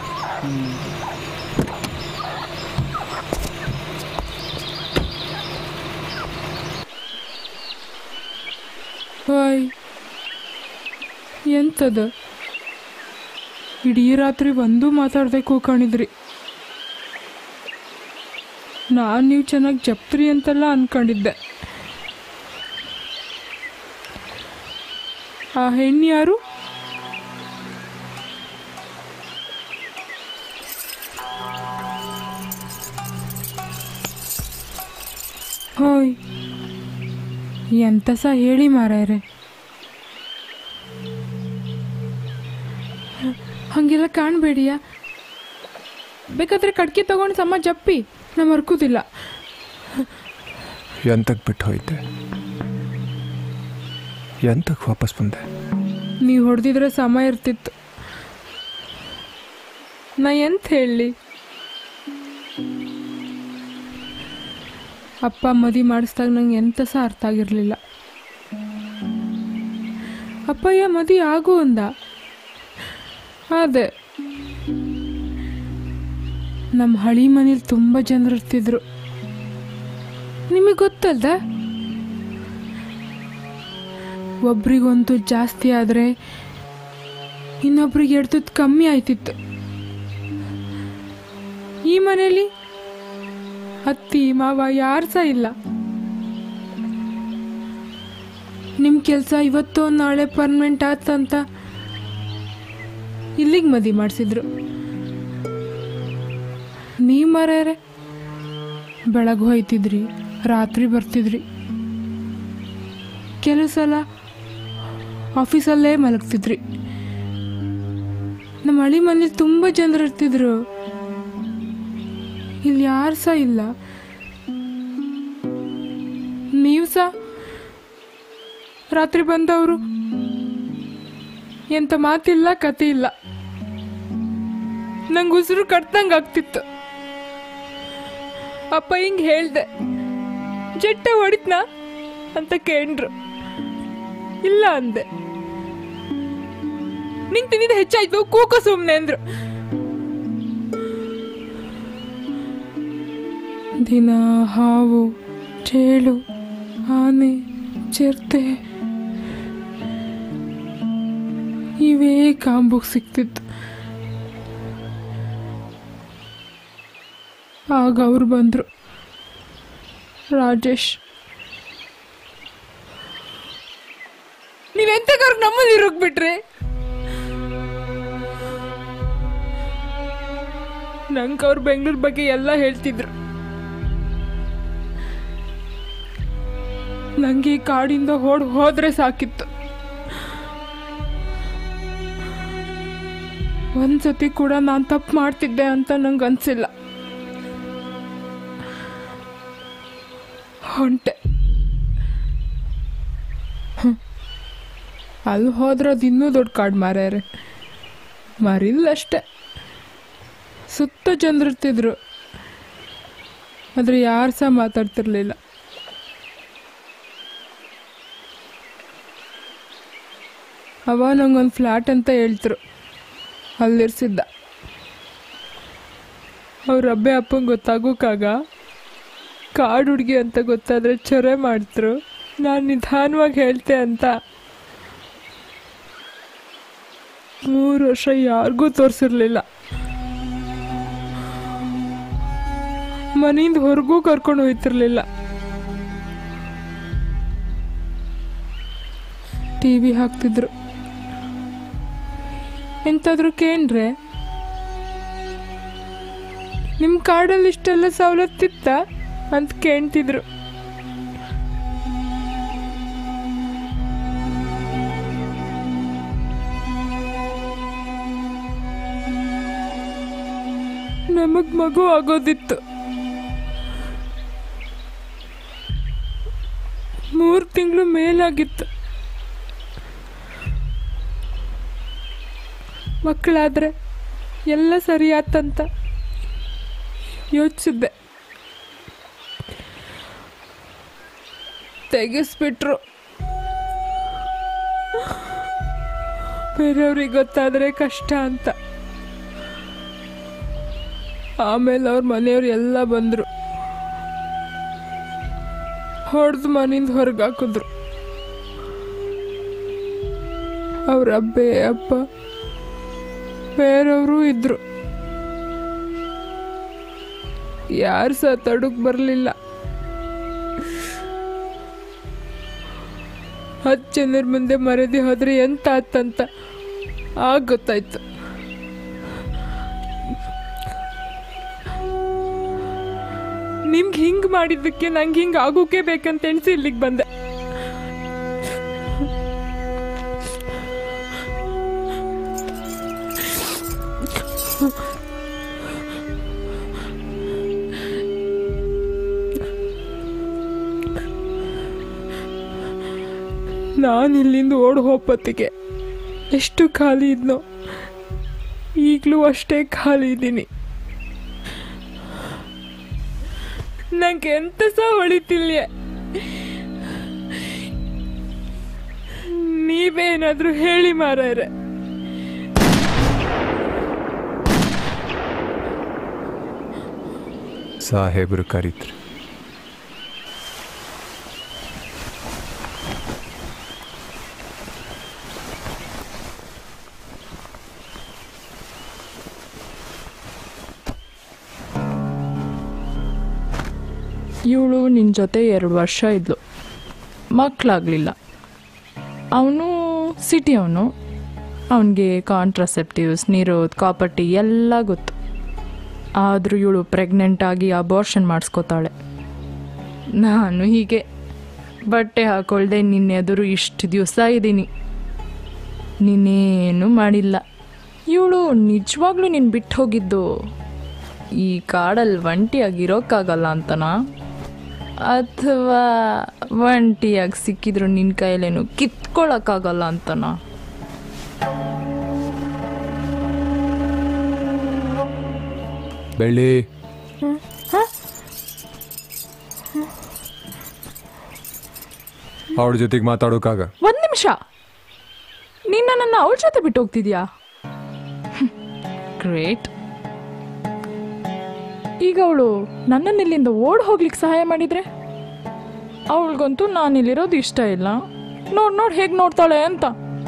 ಹಾಯ್ ಎಂತದ ಇಡೀ ರಾತ್ರಿ ಒಂದು ಮಾತಾಡಬೇಕು ಕಾಣಿದ್ರಿ ನಾನು ನೀವು ಚೆನ್ನಾಗಿ ಜಪ್ತ್ರಿ ಅಂತೆಲ್ಲ ಅನ್ಕೊಂಡಿದ್ದೆ ಆ ಹೆಣ್ಣು ಯಾರು ಹೋಯ್ ಎಂತ ಸಹ ಹೇಳಿ ಮಾರಾಯ್ರೆ ಹಂಗೆಲ್ಲ ಕಾಣಬೇಡಿಯಾ ಬೇಕಾದ್ರೆ ಕಡ್ಕಿ ತಗೊಂಡು ಸಮ ಜಪ್ಪಿ ನಾ ಮರ್ಕೋದಿಲ್ಲ ಎಂತಕ್ಕೆ ಬಿಟ್ಟು ಹೋಯ್ತೆ ಎಂತಕ್ಕೆ ವಾಪಸ್ ಬಂದೆ ನೀವು ಹೊಡೆದಿದ್ರೆ ಸಮ ಇರ್ತಿತ್ತು ನಾ ಎಂತ ಹೇಳಲಿ ಅಪ್ಪ ಮದಿ ಮಾಡಿಸ್ದಾಗ ನಂಗೆ ಎಂತ ಸಹ ಅರ್ಥ ಆಗಿರಲಿಲ್ಲ ಅಪ್ಪಯ್ಯ ಮದಿ ಆಗು ಅಂದ ಅದೇ ನಮ್ಮ ಹಳಿ ಮನೇಲಿ ತುಂಬ ಜನರು ಇರ್ತಿದ್ರು ನಿಮಗೆ ಗೊತ್ತಲ್ದ ಒಬ್ರಿಗೊಂದು ಜಾಸ್ತಿ ಆದರೆ ಇನ್ನೊಬ್ರಿಗೆ ಎಡ್ತದ್ ಕಮ್ಮಿ ಆಯ್ತಿತ್ತು ಈ ಮನೇಲಿ ಅತ್ತಿ ಮಾವ ಯಾರು ಸಹ ಇಲ್ಲ ನಿಮ್ಮ ಕೆಲಸ ಇವತ್ತು ನಾಳೆ ಪರ್ಮನೆಂಟ್ ಆತಂತ ಇಲ್ಲಿಗೆ ಮದಿ ಮಾಡಿಸಿದ್ರು ನೀ ಮರ್ಯಾರೆ ಬೆಳಗ್ಗೆ ಹೋಯ್ತಿದ್ರಿ ರಾತ್ರಿ ಬರ್ತಿದ್ರಿ ಕೆಲವು ಸಲ ಆಫೀಸಲ್ಲೇ ಮಲಗ್ತಿದ್ರಿ ನಮ್ಮ ಹಳಿ ಮನೇಲಿ ತುಂಬ ಜನರು ಇರ್ತಿದ್ರು ಇಲ್ಲಿ ಯಾರು ಸಹ ಇಲ್ಲ ನೀವು ಸಹ ರಾತ್ರಿ ಬಂದವರು ಎಂತ ಮಾತಿಲ್ಲ ಕತೆ ಇಲ್ಲ ನಂಗೆ ಉಸಿರು ಕಟ್ದಂಗೆ ಆಗ್ತಿತ್ತು ಅಪ್ಪ ಹಿಂಗೆ ಹೇಳ್ದೆ ಜಟ್ಟ ಹೊಡಿತ್ನ ಅಂತ ಕೇಂಡ್ರು ಇಲ್ಲ ಅಂದೆ ನಿಂಗೆ ತಿಂದಿದ್ದು ಹೆಚ್ಚಾಯ್ತು ಕೂಕ ಸುಮ್ಮನೆ ಅಂದ್ರು ದಿನ ಹಾವು ಚೇಳು ಆನೆ ಚಿರತೆ ಇವೇ ಕಾಂಬುಗ್ ಸಿಕ್ತಿತ್ತು ಆಗ ಅವ್ರು ಬಂದರು ರಾಜೇಶ್ ನೀವೆಂತಕವ್ರಿಗೆ ನಮ್ಮಲ್ಲಿ ಇರೋಗ್ಬಿಟ್ರಿ ನಂಗೆ ಅವ್ರು ಬೆಂಗಳೂರು ಬಗ್ಗೆ ಎಲ್ಲ ಹೇಳ್ತಿದ್ರು ನಂಗೆ ಈ ಕಾಡಿಂದ ಓಡ್ ಹೋದ್ರೆ ಸಾಕಿತ್ತು ಒಂದ್ಸತಿ ಕೂಡ ನಾನು ತಪ್ಪು ಮಾಡ್ತಿದ್ದೆ ಅಂತ ನಂಗೆ ಅನ್ಸಿಲ್ಲ ಹೊಂಟೆ ಹ್ಮ್. ಅಲ್ಲಿ ಹೋದ್ರೆ ಅದು ಇನ್ನೂ ದೊಡ್ಡ ಕಾಡು ಮಾರ್ಯಾರೆ ಮರಿಲ್ಲಷ್ಟೆ ಸುತ್ತ ಜನರಿರ್ತಿದ್ರು ಆದ್ರೆ ಯಾರು ಸಹ ಮಾತಾಡ್ತಿರ್ಲಿಲ್ಲ ಅವ ನಂಗೊಂದು ಫ್ಲ್ಯಾಟ್ ಅಂತ ಹೇಳ್ತರು ಅಲ್ಲಿರ್ಸಿದ್ದ ಅವ್ರ ಅಬ್ಬೆ ಅಪ್ಪಂಗೆ ಗೊತ್ತಾಗೋಕ್ಕಾಗ ಕಾಡು ಹುಡುಗಿ ಅಂತ ಗೊತ್ತಾದ್ರೆ ಚೊರೆ ಮಾಡ್ತರು ನಾನು ನಿಧಾನವಾಗಿ ಹೇಳ್ತೆ ಅಂತ ಮೂರು ವರ್ಷ ಯಾರಿಗೂ ತೋರಿಸಿರ್ಲಿಲ್ಲ ಮನೆಯಿಂದ ಹೊರಗೂ ಕರ್ಕೊಂಡು ಹೋಯ್ತಿರ್ಲಿಲ್ಲ ಟಿ ವಿ ಹಾಕ್ತಿದ್ರು ಎಂತಾದ್ರೂ ಕೇಳ್ರೆ ನಿಮ್ಮ ಕಾರ್ಡಲ್ಲಿ ಇಷ್ಟೆಲ್ಲ ಸವಲತ್ತಿತ್ತ ಅಂತ ಕೇಳ್ತಿದ್ರು ನಮಗ್ ಮಗು ಆಗೋದಿತ್ತು ಮೂರು ತಿಂಗಳು ಮೇಲಾಗಿತ್ತು ಮಕ್ಕಳಾದ್ರೆ ಎಲ್ಲ ಸರಿಯಾತಂತ ಯೋಚಿಸಿದ್ದೆ ತೆಗೆಸ್ಬಿಟ್ರು ಬೇರೆಯವ್ರಿಗೆ ಗೊತ್ತಾದ್ರೆ ಕಷ್ಟ ಅಂತ ಆಮೇಲೆ ಅವ್ರ ಮನೆಯವ್ರು ಎಲ್ಲ ಬಂದರು ಹೊಡೆದು ಮನೆಯಿಂದ ಹೊರಗೆ ಹಾಕಿದ್ರು ಅವ್ರ ಅಬ್ಬೆ ಅಪ್ಪ ಬೇರೆಯವರು ಇದ್ರು ಯಾರು ಸಹ ತಡುಕ್ ಬರಲಿಲ್ಲ ಹತ್ತು ಜನರ ಮುಂದೆ ಮರದಿ ಹೋದ್ರೆ ಎಂತ ಆತಂತ ಆಗ ಗೊತ್ತಾಯ್ತು ನಿಮ್ಗೆ ಹಿಂಗ್ ಮಾಡಿದ್ದಕ್ಕೆ ನಂಗೆ ಹಿಂಗ್ ಆಗೋಕೆ ಬೇಕಂತ ಎಣಿಸಿ ಇಲ್ಲಿಗೆ ಬಂದೆ ನಾನು ಇಲ್ಲಿಂದ ಓಡ್ ಹೋಪತ್ತಿಗೆ ಎಷ್ಟು ಖಾಲಿ ಇದ್ನೋ ಈಗಲೂ ಅಷ್ಟೇ ಖಾಲಿ ಇದ್ದೀನಿ ನಂಗೆ ಎಂತ ಸಹ ಹೊಳಿತಿಲ್ಲ ನೀವೇನಾದ್ರೂ ಹೇಳಿ ಮಾರಾಯ್ರೆ ಸಾಹೇಬರು ಕರೀತ್ರು ಇವಳು ನಿನ್ನ ಜೊತೆ ಎರಡು ವರ್ಷ ಇದ್ಲು ಮಕ್ಕಳಾಗಲಿಲ್ಲ ಅವನು ಸಿಟಿ ಅವನು ಅವನಿಗೆ ಕಾಂಟ್ರಸೆಪ್ಟಿವ್ಸ್ ನೀರೋದ್ ಕಾಪರ್ಟಿ ಎಲ್ಲ ಗೊತ್ತು ಆದರೂ ಇವಳು ಪ್ರೆಗ್ನೆಂಟ್ ಆಗಿ ಅಬಾರ್ಷನ್ ಮಾಡಿಸ್ಕೋತಾಳೆ ನಾನು ಹೀಗೆ ಬಟ್ಟೆ ಹಾಕೊಳ್ದೆ ನಿನ್ನೆ ಎದುರು ಇಷ್ಟು ದಿವಸ ಇದ್ದೀನಿ ನೀನೇನು ಮಾಡಿಲ್ಲ ಇವಳು ನಿಜವಾಗ್ಲೂ ನೀನು ಬಿಟ್ಟು ಹೋಗಿದ್ದು ಈ ಕಾಡಲ್ಲಿ ಒಂಟಿಯಾಗಿರೋಕ್ಕಾಗಲ್ಲ ಅಂತನಾ ಅಥವಾ ಒಂಟಿಯಾಗಿ ಸಿಕ್ಕಿದ್ರು ನಿನ್ನ ಕೈಯಲ್ಲೇನು ಕಿತ್ಕೊಳಕ್ಕಾಗಲ್ಲ ಅಂತನಾ ಬೆಳ್ಳಿ ಅವಳ ಜೊತೆಗೆ ಮಾತಾಡೋಕ್ಕಾಗ ಒಂದ್ ನಿಮಿಷ ನಿನ್ನ ನನ್ನ ಅವಳ ಜೊತೆ ಬಿಟ್ಟು ಹೋಗ್ತಿದ್ಯಾ ಗ್ರೇಟ್ ಈಗ ಅವಳು ನನ್ನನ್ನು ಇಲ್ಲಿಂದ ಓಡ್ ಹೋಗ್ಲಿಕ್ಕೆ ಸಹಾಯ ಮಾಡಿದ್ರೆ ಅವಳಿಗಂತೂ ನಾನು ಇಲ್ಲಿರೋದು ಇಷ್ಟ ಇಲ್ಲ ನೋಡ್ ನೋಡ್ ಹೇಗೆ ನೋಡ್ತಾಳೆ ಅಂತ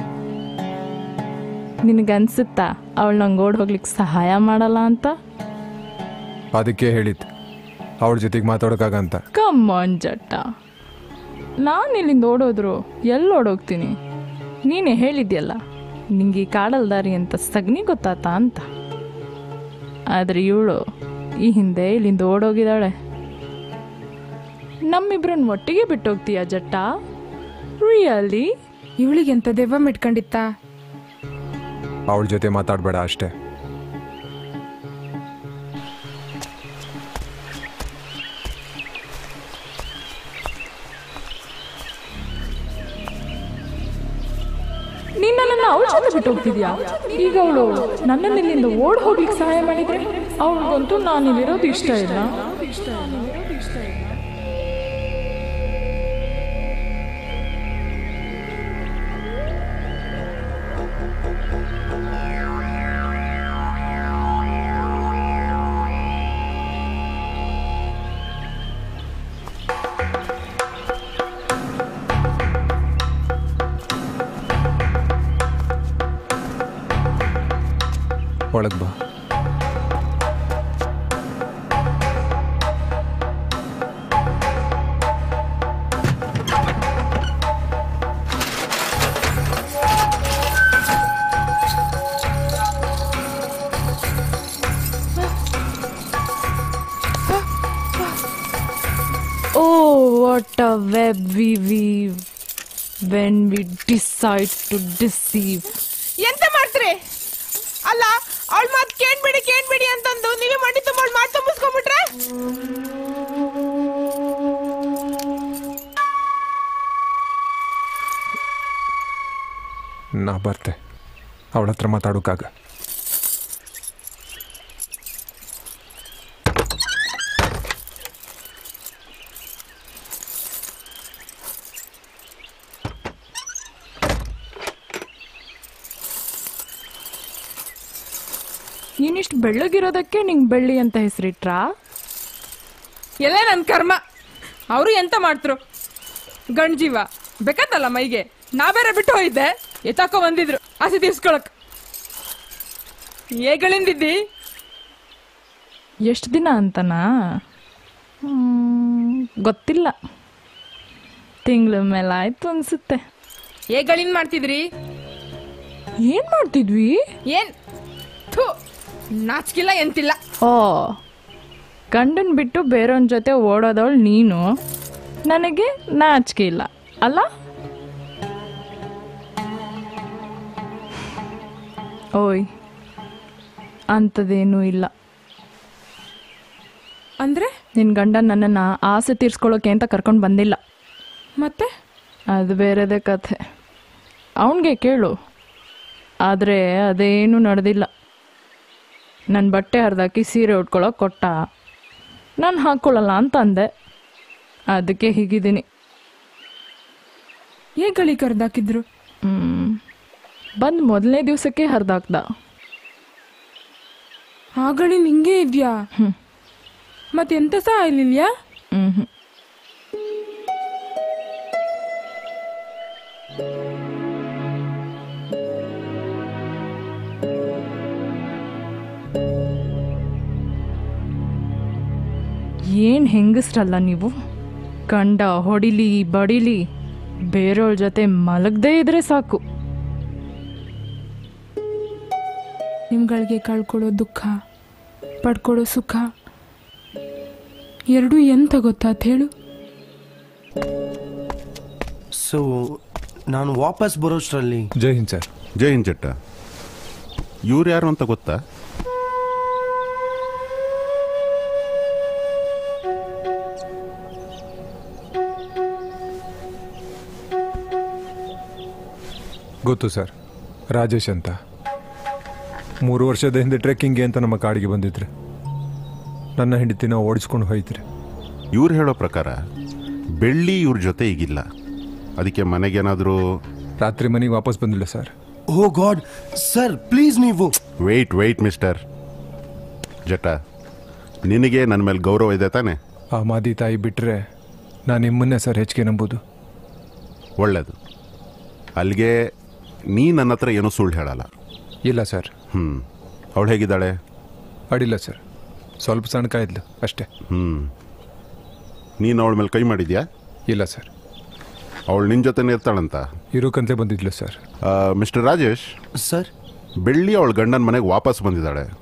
ನಿನಗನ್ಸುತ್ತಾ ಅವಳು ನಂಗೆ ಓಡ್ ಹೋಗ್ಲಿಕ್ಕೆ ಸಹಾಯ ಮಾಡಲ್ಲ ಅಂತ ಅದಕ್ಕೆ ಹೇಳಿದ್ದು ಅವಳ ಜೊತೆಗೆ ಮಾತಾಡೋಕ್ಕಾಗ ಅಂತ ಕಮ್ಮನ್ ಜಟ್ಟ ನಾನು ಇಲ್ಲಿಂದ ಓಡೋದ್ರು ಎಲ್ಲಿ ಓಡೋಗ್ತೀನಿ ನೀನೇ ಹೇಳಿದ್ಯಲ್ಲ ನಿಂಗೆ ಈ ಕಾಡಲ್ ದಾರಿ ಅಂತ ಸಗಣಿ ಗೊತ್ತಾತಾ ಅಂತ ಆದರೆ ಇವಳು ಈ ಹಿಂದೆ ಇಲ್ಲಿಂದ ಓಡೋಗಿದ್ದಾಳೆ ನಮ್ಮಿಬ್ರನ್ನ ಒಟ್ಟಿಗೆ ಬಿಟ್ಟೋಗ್ತೀಯ ಜಟ್ಟ ರಿಯಲಿ ಇವಳಿಗೆ ಎಂತ ದೆವ್ವ ಮಿಟ್ಕೊಂಡಿತ್ತ ಅವಳ ಜೊತೆ ಮಾತಾಡಬೇಡ ಅಷ್ಟೇ ನೀನ್ ನನ್ನನ್ನು ಅವಳ ಜೊತೆ ಬಿಟ್ಟು ಹೋಗ್ತಿದ್ಯಾ ಈಗ ಅವಳು ನನ್ನನ್ನು ಇಲ್ಲಿಂದ ಓಡ್ ಹೋಗ್ಲಿಕ್ಕೆ ಸಹಾಯ ಮಾಡಿದ್ರೆ ಅವಳಿಗಂತೂ ನಾನು ಇಲ್ಲಿರೋದು ಇಷ್ಟ ಇಲ್ಲ ಒಳಗೆ ಬಾ Oh, what a web we weave when we decide to deceive. ಎಂತ ಮಾಡ್ತೀರಿ ಅಲ್ಲ ಅವಳ ಮಾತ್ ಕೇಳ್ಬೇಡಿ ಕೇಳ್ಬೇಡಿ ಅಂತಂದು ನೀವೇ ಮಂಡಿ ತುಂಬ ಮಾತು ತುಂಬಿಸ್ಕೊಂಡ್ಬಿಟ್ರೆ ನಾ ಬರ್ತೆ ಅವಳ ಹತ್ರ ಮಾತಾಡೋಕ್ಕಾಗ ನೀನಿಷ್ಟು ಬೆಳ್ಳಗಿರೋದಕ್ಕೆ ನಿಂಗೆ ಬೆಳ್ಳಿ ಅಂತ ಹೆಸರಿಟ್ರಾ ಎಲ್ಲ ನನ್ನ ಕರ್ಮ ಅವರು ಎಂತ ಮಾಡ್ತ್ರು ಗಂಡ್ ಜೀವ ಬೇಕತ್ತಲ್ಲ ಮೈಗೆ ನಾ ಬೇರೆ ಬಿಟ್ಟು ಹೋಗಿದ್ದೆ ಎತ್ತಾಕೋ ಬಂದಿದ್ರು ಆಸೆ ತೀರ್ಸ್ಕೊಳಕ್ ಏಗಳಿಂದಿದ್ದಿ ಎಷ್ಟು ದಿನ ಅಂತನಾ ಹ್ಮ್, ಗೊತ್ತಿಲ್ಲ ತಿಂಗಳ ಮೇಲೆ ಆಯ್ತು ಅನ್ಸುತ್ತೆ ಏಗಳಿಂದ ಮಾಡ್ತಿದ್ರಿ ಏನ್ ಮಾಡ್ತಿದ್ವಿ ಏನ್ ಥು ನಾಚಿಕಿಲ್ಲ ಎಂತಿಲ್ಲ ಓ ಗಂಡನ್ ಬಿಟ್ಟು ಬೇರೆಯವ್ನ ಜೊತೆ ಓಡೋದವಳು ನೀನು ನನಗೆ ನಾಚಿಕೆ ಇಲ್ಲ ಅಲ್ಲ ಓಯ್ ಅಂಥದ್ದೇನೂ ಇಲ್ಲ ಅಂದ್ರೆ ನಿನ್ನ ಗಂಡ ನನ್ನನ್ನು ಆಸೆ ತೀರ್ಸ್ಕೊಳ್ಳೋಕೆ ಅಂತ ಕರ್ಕೊಂಡು ಬಂದಿಲ್ಲ ಮತ್ತೆ ಅದು ಬೇರೆದೇ ಕಥೆ ಅವನಿಗೆ ಕೇಳು ಆದರೆ ಅದೇನು ನಡೆದಿಲ್ಲ ನನ್ನ ಬಟ್ಟೆ ಹರಿದಾಕಿ ಸೀರೆ ಉಟ್ಕೊಳ್ಳೋಕೆ ಕೊಟ್ಟ ನಾನು ಹಾಕ್ಕೊಳ್ಳಲ್ಲ ಅಂತ ಅಂದೆ ಅದಕ್ಕೆ ಹೀಗಿದ್ದೀನಿ ಏಗಳಿ ಕರ್ದಾಕಿದ್ರು ಬಂದು ಮೊದಲನೇ ದಿವಸಕ್ಕೆ ಹರಿದಾಕ್ದ ಆಗಳಿ ನಿಂಗೆ ಇದ್ಯಾ ಮತ್ತೆಂತ ಸಹ ಆಗ್ಲಿಲ್ಯಾ ಹ್ಞೂ ಏನು ಹೆಂಗಸ್ರಲ್ಲ ನೀವು ಕಂಡ ಹೊಡಿಲಿ ಬಡಿಲಿ ಬೇರೆಯವ್ರ ಜೊತೆ ಮಲಗದೇ ಇದ್ರೆ ಸಾಕು ನಿಮ್ಗಳಿಗೆ ಕಳ್ಕೊಳ್ಳೋ ದುಃಖ ಪಡ್ಕೊಳ್ಳೋ ಸುಖ ಎರಡೂ ಎಂತ ಗೊತ್ತಾತ್ ಹೇಳು ಸೊ ನಾನು ವಾಪಸ್ ಬರೋಷ್ಟ್ರಲ್ಲಿ ಜೈ ಹಿಂದ್ ಸರ್ ಜೈ ಹಿಂದ್ ಜಟ್ಟ ಇವ್ರು ಯಾರು ಅಂತ ಗೊತ್ತಾ ಗೊತ್ತು ಸರ್ ರಾಜೇಶ್ ಅಂತ ಮೂರು ವರ್ಷದ ಹಿಂದೆ ಟ್ರೆಕ್ಕಿಂಗ್ಗೆ ಅಂತ ನಮ್ಮ ಕಾಡಿಗೆ ಬಂದಿದ್ರೆ ನನ್ನ ಹೆಂಡತಿನ ಓಡಿಸ್ಕೊಂಡು ಹೋಯ್ತ್ರಿ ಇವ್ರು ಹೇಳೋ ಪ್ರಕಾರ ಬೆಳ್ಳಿ ಇವ್ರ ಜೊತೆ ಈಗಿಲ್ಲ ಅದಕ್ಕೆ ಮನೆಗೇನಾದರೂ ರಾತ್ರಿ ಮನೆಗೆ ವಾಪಸ್ ಬಂದಿಲ್ಲ sir oh god sir please ನೀವು ವೆಯ್ಟ್ ವೆಯ್ಟ್ ಮಿಸ್ಟರ್ ಜಟ ನಿನಗೆ ನನ್ನ ಮೇಲೆ ಗೌರವ ಇದೆ ತಾನೆ ಆ ಮಾದಿ ತಾಯಿ ಬಿಟ್ಟರೆ ನಾನು ನಿಮ್ಮನ್ನೇ ಸರ್ ಹೆಚ್ಚಿಗೆ ನಂಬೋದು ಒಳ್ಳೇದು ಅಲ್ಲಿಗೆ ನೀ ನನ್ನ ಹತ್ರ ಏನೂ ಸುಳ್ಳು ಹೇಳಲ್ಲ ಇಲ್ಲ ಸರ್ ಹ್ಞೂ ಅವಳು ಹೇಗಿದ್ದಾಳೆ ಅಡಿಲ್ಲ ಸರ್ ಸ್ವಲ್ಪ ಸಣ್ಣ ಇದ್ಲು ಅಷ್ಟೇ ಹ್ಞೂ ನೀನು ಅವಳ ಮೇಲೆ ಕೈ ಮಾಡಿದ್ಯಾ ಇಲ್ಲ ಸರ್ ಅವಳು ನಿನ್ನ ಜೊತೆನೇ ಇರ್ತಾಳಂತ ಇರೋಕಂತಲೇ ಬಂದಿದ್ಲು sir mister Rajesh sir Belli ಅವಳ ಗಂಡನ ಮನೆಗೆ ವಾಪಸ್ ಬಂದಿದ್ದಾಳೆ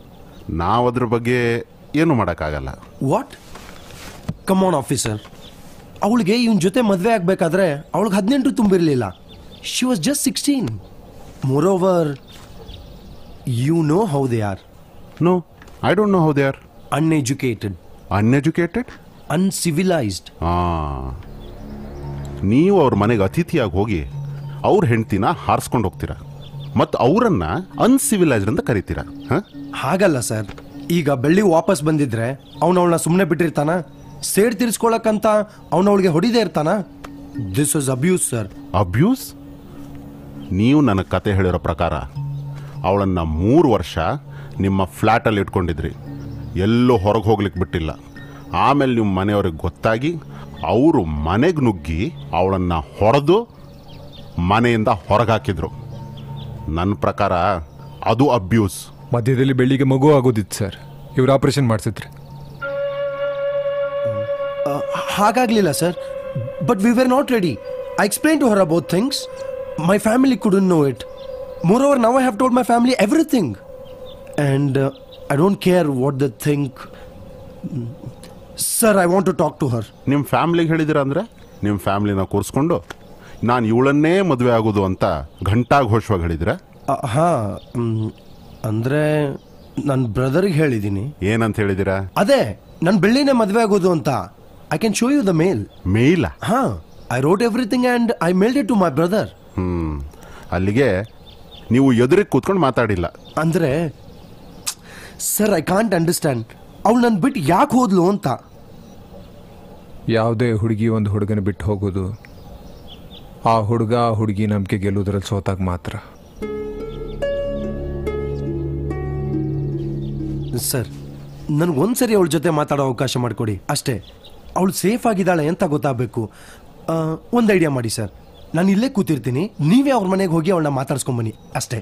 ನಾವು ಅದ್ರ ಬಗ್ಗೆ ಏನು ಮಾಡೋಕ್ಕಾಗಲ್ಲ ವಾಟ್ ಕಮ್ ಆನ್ ಆಫೀಸರ್ ಅವಳಿಗೆ ಇವನ್ ಜೊತೆ ಮದುವೆ ಆಗ್ಬೇಕಾದ್ರೆ ಅವಳಿಗೆ ಹದಿನೆಂಟು ತುಂಬಿರಲಿಲ್ಲ she was just sixteen moreover you know how they are no I don't know how they are uneducated uneducated uncivilized ಹಾಂ ನೀವು ಅವ್ರ ಮನೆಗೆ ಅತಿಥಿಯಾಗಿ ಹೋಗಿ ಅವ್ರ ಹೆಂಡ್ತಿನ ಹಾರಿಸ್ಕೊಂಡು ಹೋಗ್ತೀರಾ ಮತ್ತು ಅವರನ್ನ ಅನ್ಸಿವಿಲೈಸ್ಡ್ ಅಂತ ಕರಿತೀರಾ ಹಾಂ ಹಾಗಲ್ಲ ಸರ್ ಈಗ ಬೆಳ್ಳಿ ವಾಪಸ್ ಬಂದಿದ್ರೆ ಅವನು ಅವಳನ್ನ ಸುಮ್ಮನೆ ಬಿಟ್ಟಿರ್ತಾನ ಸೇಡ್ ತೀರಿಸ್ಕೊಳಕ್ಕಂತ ಅವನು ಅವಳಿಗೆ ಹೊಡಿದೇ ಇರ್ತಾನ this was abuse sir abuse ನೀವು ನನಗೆ ಕತೆ ಹೇಳಿರೋ ಪ್ರಕಾರ ಅವಳನ್ನು ಮೂರು ವರ್ಷ ನಿಮ್ಮ ಫ್ಲ್ಯಾಟಲ್ಲಿ ಇಟ್ಕೊಂಡಿದ್ರಿ ಎಲ್ಲೂ ಹೊರಗೆ ಹೋಗ್ಲಿಕ್ಕೆ ಬಿಟ್ಟಿಲ್ಲ ಆಮೇಲೆ ನಿಮ್ಮ ಮನೆಯವ್ರಿಗೆ ಗೊತ್ತಾಗಿ ಅವರು ಮನೆಗೆ ನುಗ್ಗಿ ಅವಳನ್ನು ಹೊಡೆದು ಮನೆಯಿಂದ ಹೊರಗೆ ಹಾಕಿದ್ರು ನನ್ನ ಪ್ರಕಾರ ಅದು ಅಬ್ಯೂಸ್ ಮಧ್ಯದಲ್ಲಿ ಬೆಳ್ಳಿಗೆ ಮಗು ಆಗೋದಿತ್ತು ಸರ್ ಇವ್ರು ಆಪರೇಷನ್ ಮಾಡಿಸಿದ್ರಿ ಹಾಗಾಗ್ಲಿಲ್ಲ sir but we were not ready I explain to her about things my family couldn't know it moreover now I have told my family everything and I don't care what they think sir I want to talk to her ನಿಮ್ಮ ಫ್ಯಾಮ್ಲಿಗೆ ಹೇಳಿದಿರ ಅಂದರೆ ನಿಮ್ಮ ಫ್ಯಾಮ್ಲಿನ ಕೂರಿಸ್ಕೊಂಡು ನಾನು ಇವಳನ್ನೇ ಮದುವೆ ಆಗೋದು ಅಂತ ಘಂಟಾಘೋಷವಾಗಿ ಹೇಳಿದ್ರೆ ಹಾಂ ಅಂದರೆ ನನ್ನ ಬ್ರದರ್ಗೆ ಹೇಳಿದ್ದೀನಿ ಏನಂತ ಹೇಳಿದಿರಾ ಅದೇ ನನ್ನ ಬೆಳ್ಳಿನೇ ಮದುವೆ ಆಗೋದು ಅಂತ I can show you the mail ಮೇಲ ಹಾ I wrote everything and I mailed it to my brother hmm ಅಲ್ಲಿಗೆ ನೀವು ಎದುರಿಗೆ ಕೂತ್ಕೊಂಡು ಮಾತಾಡಿಲ್ಲ ಅಂದರೆ ಸರ್ ಐ ಕಾಂಟ್ ಅಂಡರ್ಸ್ಟ್ಯಾಂಡ್ ಅವಳು ನನ್ನ ಬಿಟ್ಟು ಯಾಕೆ ಹೋದ್ಲು ಅಂತ ಯಾವುದೇ ಹುಡುಗಿ ಒಂದು ಹುಡುಗನ ಬಿಟ್ಟು ಹೋಗೋದು ಆ ಹುಡುಗ ಆ ಹುಡುಗಿ ನಂಬಿಕೆ ಗೆಲ್ಲುವುದ್ರಲ್ಲಿ ಸೋತಾಗ ಮಾತ್ರ ಸರ್ ನನಗೊಂದ್ಸರಿ ಅವಳ ಜೊತೆ ಮಾತಾಡೋ ಅವಕಾಶ ಮಾಡಿಕೊಡಿ ಅಷ್ಟೇ ಅವಳು ಸೇಫ್ ಆಗಿದ್ದಾಳೆ ಅಂತ ಗೊತ್ತಾಗಬೇಕು ಒಂದು ಐಡಿಯಾ ಮಾಡಿ ಸರ್ ನಾನು ಇಲ್ಲೇ ಕೂತಿರ್ತೀನಿ ನೀವೇ ಅವ್ರ ಮನೆಗೆ ಹೋಗಿ ಅವಳನ್ನ ಮಾತಾಡ್ಸ್ಕೊಂಬನ್ನಿ ಅಷ್ಟೇ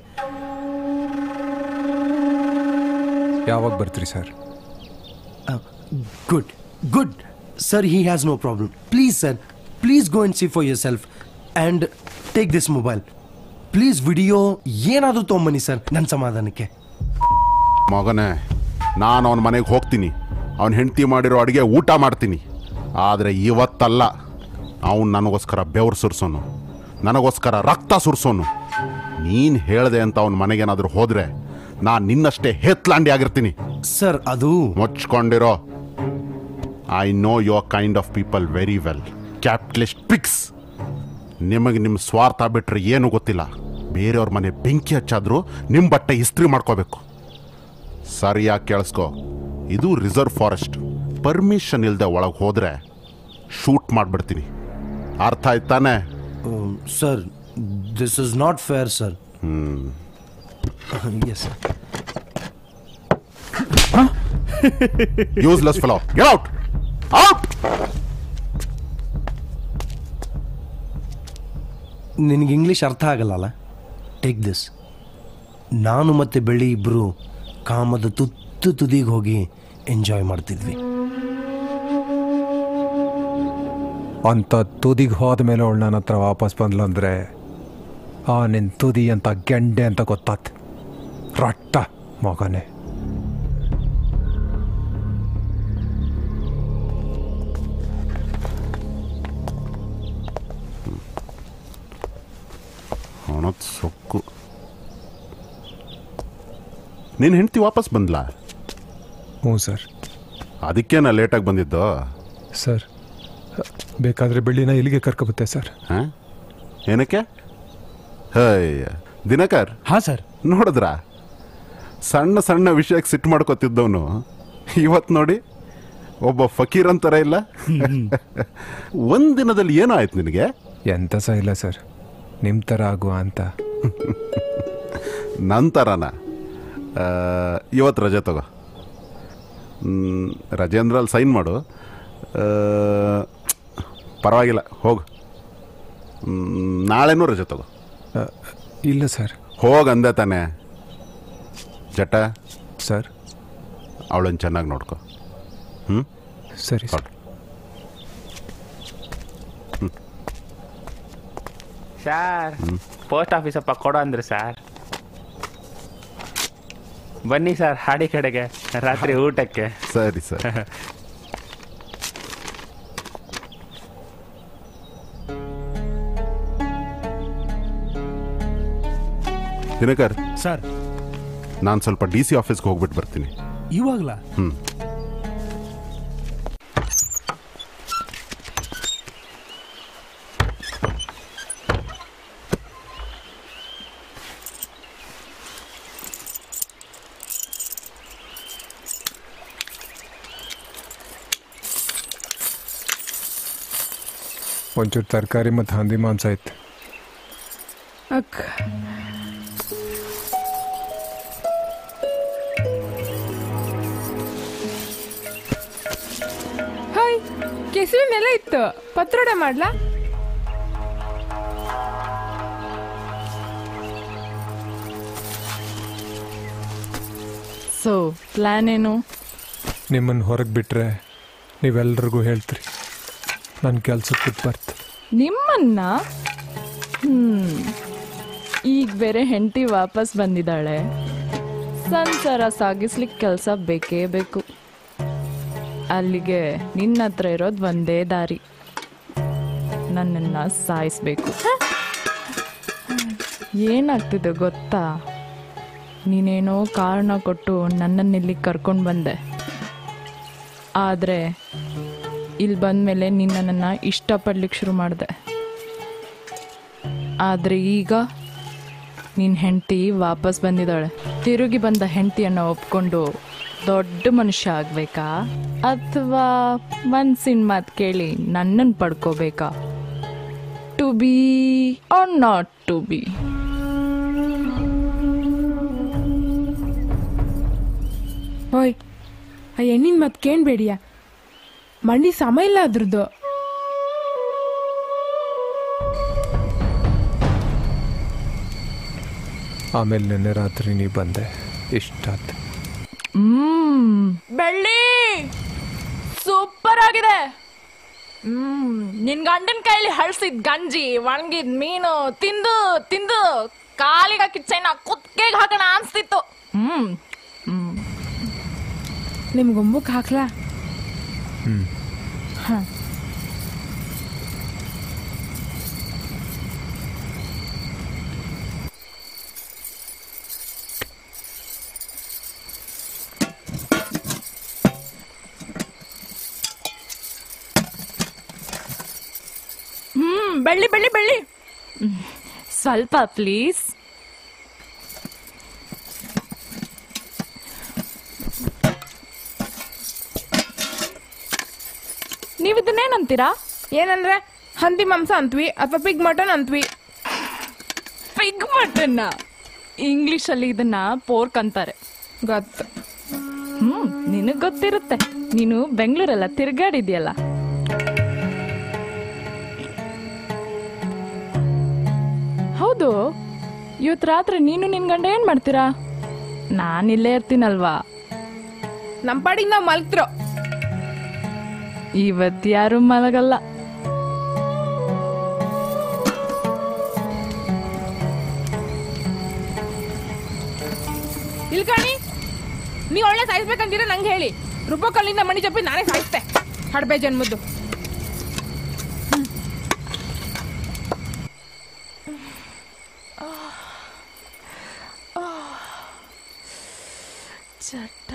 ಯಾವಾಗ ಬರ್ತೀರಿ sir good good sir he has no problem please sir please go and see for yourself and take this mobile please video ಏನಾದರೂ ತೊಗೊಂಬನ್ನಿ ಸರ್ ನನ್ನ ಸಮಾಧಾನಕ್ಕೆ ಮಗನೇ ನಾನು ಅವನ ಮನೆಗೆ ಹೋಗ್ತೀನಿ ಅವನ ಹೆಂಡತಿ ಮಾಡಿರೋ ಅಡುಗೆ ಊಟ ಮಾಡ್ತೀನಿ ಆದರೆ ಇವತ್ತಲ್ಲ ಅವನು ನನಗೋಸ್ಕರ ಬೆವರು ಸುರಿಸೋನು ನನಗೋಸ್ಕರ ರಕ್ತ ಸುರಿಸೋನು ನೀನು ಹೇಳ್ದೆ ಅಂತ ಅವನ ಮನೆಗೇನಾದರೂ ಹೋದರೆ ನಾನು ನಿನ್ನಷ್ಟೇ ಹೇತ್ಲಾಂಡಿ ಆಗಿರ್ತೀನಿ ಸರ್ ಅದು ಮುಚ್ಕೊಂಡಿರೋ I know your kind of people very well capitalist pigs ನಿಮಗೆ ನಿಮ್ಮ ಸ್ವಾರ್ಥ ಬಿಟ್ಟರೆ ಏನೂ ಗೊತ್ತಿಲ್ಲ ಬೇರೆಯವ್ರ ಮನೆ ಬೆಂಕಿ ಹಚ್ಚಾದ್ರೂ ನಿಮ್ಮ ಬಟ್ಟೆ ಇಸ್ತ್ರಿ ಮಾಡ್ಕೋಬೇಕು ಸರಿಯಾಗಿ ಕೇಳಿಸ್ಕೊ ಇದು ರಿಸರ್ವ್ ಫಾರೆಸ್ಟ್ ಪರ್ಮಿಷನ್ ಇಲ್ಲದೆ ಒಳಗೆ ಹೋದರೆ ಶೂಟ್ ಮಾಡಿಬಿಡ್ತೀನಿ ಅರ್ಥ ಆಯ್ತು ತಾನೆ sir this is not fair sir ಹ್ಞೂ yes sir useless fellow get out out ನಿನಗೆ ಇಂಗ್ಲೀಷ್ ಅರ್ಥ ಆಗಲ್ಲ ಟೇಕ್ ದಿಸ್ ನಾನು ಮತ್ತೆ ಬೆಳ್ಳಿ ಇಬ್ಬರು ಕಾಮದ ತುತ್ತು ತುದಿಗೆ ಹೋಗಿ ಎಂಜಾಯ್ ಮಾಡ್ತಿದ್ವಿ ಅಂತ ತುದಿಗೆ ಹೋದ ಮೇಲೆ ಅವಳು ನನ್ನ ಹತ್ರ ವಾಪಸ್ ಬಂದ್ಲು ಅಂದರೆ ಆ ನಿನ್ನ ತುದಿ ಅಂತ ಗೆಂಡೆ ಅಂತ ಗೊತ್ತಾತ್ ರಟ್ಟ ಮಗನೇ ಅವನದ್ ಸೊಕ್ಕು ನಿನ್ನ ಹೆಂಡತಿ ವಾಪಸ್ ಬಂದ್ಲಾ ಹ್ಞೂ ಸರ್ ಅದಕ್ಕೇನ ಲೇಟಾಗಿ ಬಂದಿದ್ದು ಸರ್ ಬೇಕಾದರೆ ಬೆಳ್ಳಿನ ಇಲ್ಲಿಗೆ ಕರ್ಕೊಬತ್ತೆ ಸರ್ ಹಾಂ ಏನಕ್ಕೆ ಹಯ್ಯ ದಿನಕರ್ ಹಾಂ ಸರ್ ನೋಡಿದ್ರಾ ಸಣ್ಣ ಸಣ್ಣ ವಿಷಯಕ್ಕೆ ಸಿಟ್ಟು ಮಾಡ್ಕೊತಿದ್ದವನು ಇವತ್ತು ನೋಡಿ ಒಬ್ಬ ಫಕೀರ್ ಅಂತರ ಇಲ್ಲ ಒಂದ್ ದಿನದಲ್ಲಿ ಏನೋ ಆಯ್ತು ನಿನಗೆ ಎಂತ ಸಹ ಇಲ್ಲ ಸರ್ ನಿಮ್ಮ ಥರ ಆಗುವ ಅಂತ ನಂತರನ ಇವತ್ತು ರಜೆ ತಗೋ ಹ್ಮ್, ರಜೆ ಅಂದ್ರೆ ಅಲ್ಲಿ ಸೈನ್ ಮಾಡು ಆ, ಪರವಾಗಿಲ್ಲ ಹೋಗು ಹ್ಮ್, ನಾಳೆನೂ ರಜೆ ತಗೋ ಇಲ್ಲ ಸರ್ ಹೋಗ್ ಅಂದೆ ತಾನೆ ಜಟ ಸರ್ ಅವಳನ್ನು ಚೆನ್ನಾಗಿ ನೋಡ್ಕೊ ಹ್ಞೂ ಸರಿ ಸರ್ ಸಾರ್ ಪೋಸ್ಟ್ ಆಫೀಸಪ್ಪ ಕೊಡೋ ಅಂದ್ರು ಸರ್ ಬನ್ನಿ ಸರ್ ಹಾಡಿ ಕಡೆಗೆ ರಾತ್ರಿ ಊಟಕ್ಕೆ ಸರಿ ಸರ್ ದಿನಕರ್ ಸರ್ ನಾನು ಸ್ವಲ್ಪ ಡಿ ಸಿ ಆಫೀಸ್ಗೆ ಹೋಗ್ಬಿಟ್ಟು ಬರ್ತೀನಿ ಇವಾಗ್ಲಾ ಹ್ಮ್ ಒಂಚೂರು ತರಕಾರಿ ಮತ್ತು ಹಂದಿ ಮಾಂಸ ಐತೆ ಅಕ್ಕ ಹಾಯ್ ಕೆಸುವಿನ ನೆಲೆ ಇತ್ತು ಪತ್ರೊಡೆ ಮಾಡ್ಲಾ ಸೊ ಪ್ಲ್ಯಾನ್ ಏನು ನಿಮ್ಮನ್ನು ಹೊರಗೆ ಬಿಟ್ಟರೆ ನೀವೆಲ್ರಿಗೂ ಹೇಳ್ತೀರಿ ನನ್ನ ಕೆಲ್ಸಕ್ಕೆ ಬಿಟ್ಟು ಬರ್ತ ನಿಮ್ಮನ್ನ ಹ್ಮ್ ಈಗ ಬೇರೆ ಹೆಂಡತಿ ವಾಪಸ್ ಬಂದಿದ್ದಾಳೆ ಸಂಸಾರ ಸಾಗಿಸ್ಲಿಕ್ಕೆ ಕೆಲಸ ಬೇಕೇ ಬೇಕು ಅಲ್ಲಿಗೆ ನಿನ್ನ ಹತ್ರ ಇರೋದು ಒಂದೇ ದಾರಿ ನನ್ನನ್ನು ಸಾಯಿಸ್ಬೇಕು ಏನಾಗ್ತಿದೆ ಗೊತ್ತಾ ನೀನೇನೋ ಕಾರಣ ಕೊಟ್ಟು ನನ್ನನ್ನು ಇಲ್ಲಿಗೆ ಕರ್ಕೊಂಡು ಬಂದೆ ಆದರೆ ಇಲ್ಲಿ ಬಂದಮೇಲೆ ನೀನು ನನ್ನನ್ನು ಇಷ್ಟಪಡ್ಲಿಕ್ಕೆ ಶುರು ಮಾಡಿದೆ ಆದರೆ ಈಗ ನಿನ್ನ ಹೆಂಡತಿ ವಾಪಸ್ ಬಂದಿದ್ದಾಳೆ ತಿರುಗಿ ಬಂದ ಹೆಂಡತಿಯನ್ನು ಒಪ್ಕೊಂಡು ದೊಡ್ಡ ಮನುಷ್ಯ ಆಗಬೇಕಾ ಅಥವಾ ಮನ್ಸಿನ ಮಾತು ಕೇಳಿ ನನ್ನನ್ನು ಪಡ್ಕೋಬೇಕಾ to be or not to be ಓಯ್ ಆ ಹೆಣ್ಣಿನ ಮತ್ ಕೇಳ್ಬೇಡಿಯ ಮಂಡಿ ಸಮ ಇಲ್ಲ ಅದ್ರದ್ದು ಆಮೇಲೆ ನಿನ್ನೆ ರಾತ್ರಿ ನೀ ಬಂದೆ ಇಷ್ಟ ಆಯ್ತು ಹ್ಮ್ ಬೆಳ್ಳಿ ಸೂಪರ್ ಆಗಿದೆ ಹ್ಮ್ ನಿನ್ ಗಂಡನ ಕೈಲಿ ಹಳ್ಸಿದ್ ಗಂಜಿ ಒಣಗಿದ್ ಮೀನು ತಿಂದು ತಿಂದು ಕಾಲಿಗೆ ಹಾಕಿ ಚೈನ ಕುತ್ತಿಗೆಗೆ ಹಾಕೋಣ ಅನ್ಸ್ತಿತ್ತು ಹ್ಮ್ ಹ್ಮ್ ನಿಮ್ಗೊಂಬುಕ್ ಹಾಕ್ಲಾ ಹ್ಮ್ ಹ ಹ್ಮ್ ಬೆಳ್ಳಿ ಬೆಳ್ಳಿ ಬೆಳ್ಳಿ ಹ್ಮ್. ಸ್ವಲ್ಪ ಪ್ಲೀಸ್ ನೀವು ಇದನ್ನೇನಂತೀರಾ ಏನಂದ್ರೆ ಹಂದಿ ಮಾಂಸ ಅಂತ್ವಿ ಅಥವಾ ಪಿಗ್ ಮಟನ್ ಅಂತ್ವಿ ಪಿಗ್ ಮಟನ್ನ ಇಂಗ್ಲಿಷಲ್ಲಿ ಇದನ್ನ ಪೋರ್ಕ್ ಅಂತಾರೆ ಗೊತ್ತು ಹ್ಮ್ ನಿನಗ್ ಗೊತ್ತಿರುತ್ತೆ ನೀನು ಬೆಂಗಳೂರೆಲ್ಲ ತಿರ್ಗಾಡಿದ್ಯಲ್ಲ ಹೌದು ಇವತ್ತು ರಾತ್ರಿ ನೀನು ನಿನ್ ಗಂಡ ಏನ್ ಮಾಡ್ತೀರಾ ನಾನ್ ಇಲ್ಲೇ ಇರ್ತೀನಲ್ವಾ ನಮ್ ಪಾಡಿಗೆ ನಾವ್ ಮಲ್ಕ್ತಿರೋ ಇವತ್ ಯಾರು ಮಲಗಲ್ಲ ಇಲ್ಕಣಿ ನೀ ಒಳ್ಳೆ ಸಾಯಿಸ್ಬೇಕಂತೀರ ನಂಗೆ ಹೇಳಿ ರುಬ್ಬಕಲ್ಲಿಂದ ಮಣಿ ಚಪ್ಪಿ ನಾನೇ ಸಾಯಿಸ್ತೆ ಹಡ್ಬೆ ಜನ್ಮದ್ದು ಚಟ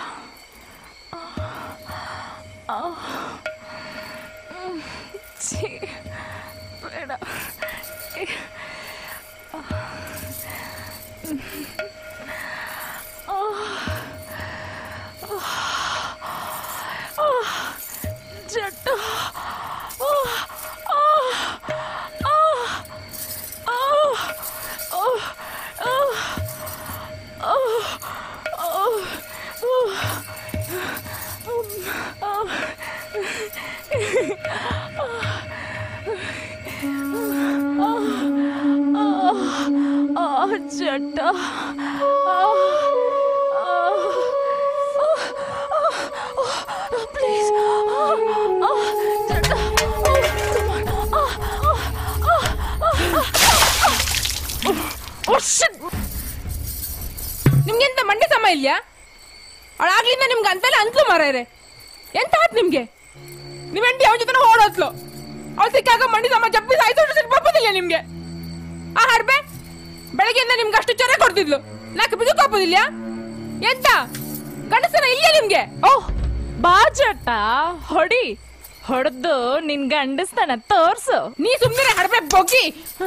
ಛೀ ಬೇಡ ಜಟ್ಟ ಜಟ್ಟ ಪ್ಲೀಸ್ ನಿಮ್ಗೆಂತ ಮಂಡಿ ಸಮ ಕರ್ಮ ಇಲ್ಯಾ ಅವಳಾಗ್ಲಿಂದ ನಿಮ್ಗೆ ಅಂತೆಲ್ಲ ಅನ್ಸ್ಲು ಮಾರೇರೆ ಎಂತ ಆತ್ ನಿಮ್ಗೆ ನಿಮ್ ಹೆಂಡತಿ ಅವನ ಜೊತೆ ಓಡೋತ್ಲು ಅವ್ಳು ಸಿಕ್ಕಾಗ ಮಂಡಿ ತಮ್ಮ ಜಪ್ಪಿ ಸಾಯ್ತು ಬಪ್ಪದಿಲ್ಲ ನಿಮ್ಗೆ ಆ ಹರ್ಬೆ ಬೆಳಗ್ಗೆಯಿಂದ ನಿಮ್ಗೆ ಅಷ್ಟು ಚೊರೆ ಕೊಡ್ತಿದ್ಲು ನಾಲ್ಕು ಬಿದ್ದು ಕಾಪೋದಿಲ್ಲ ಎಂತ ಗಂಡಸನ ಇಲ್ಲೇ ನಿಮ್ಗೆ ಓಹ್ ಬಾಜಟ ಹೊಡಿ ಹೊಡೆದು ನಿನ್ ಗಂಡಸ್ತನ ತೋರ್ಸು ನೀ ಸುಮ್ಮನೆ ಹರ್ಬೆ ಬೊಗ್ಗಿ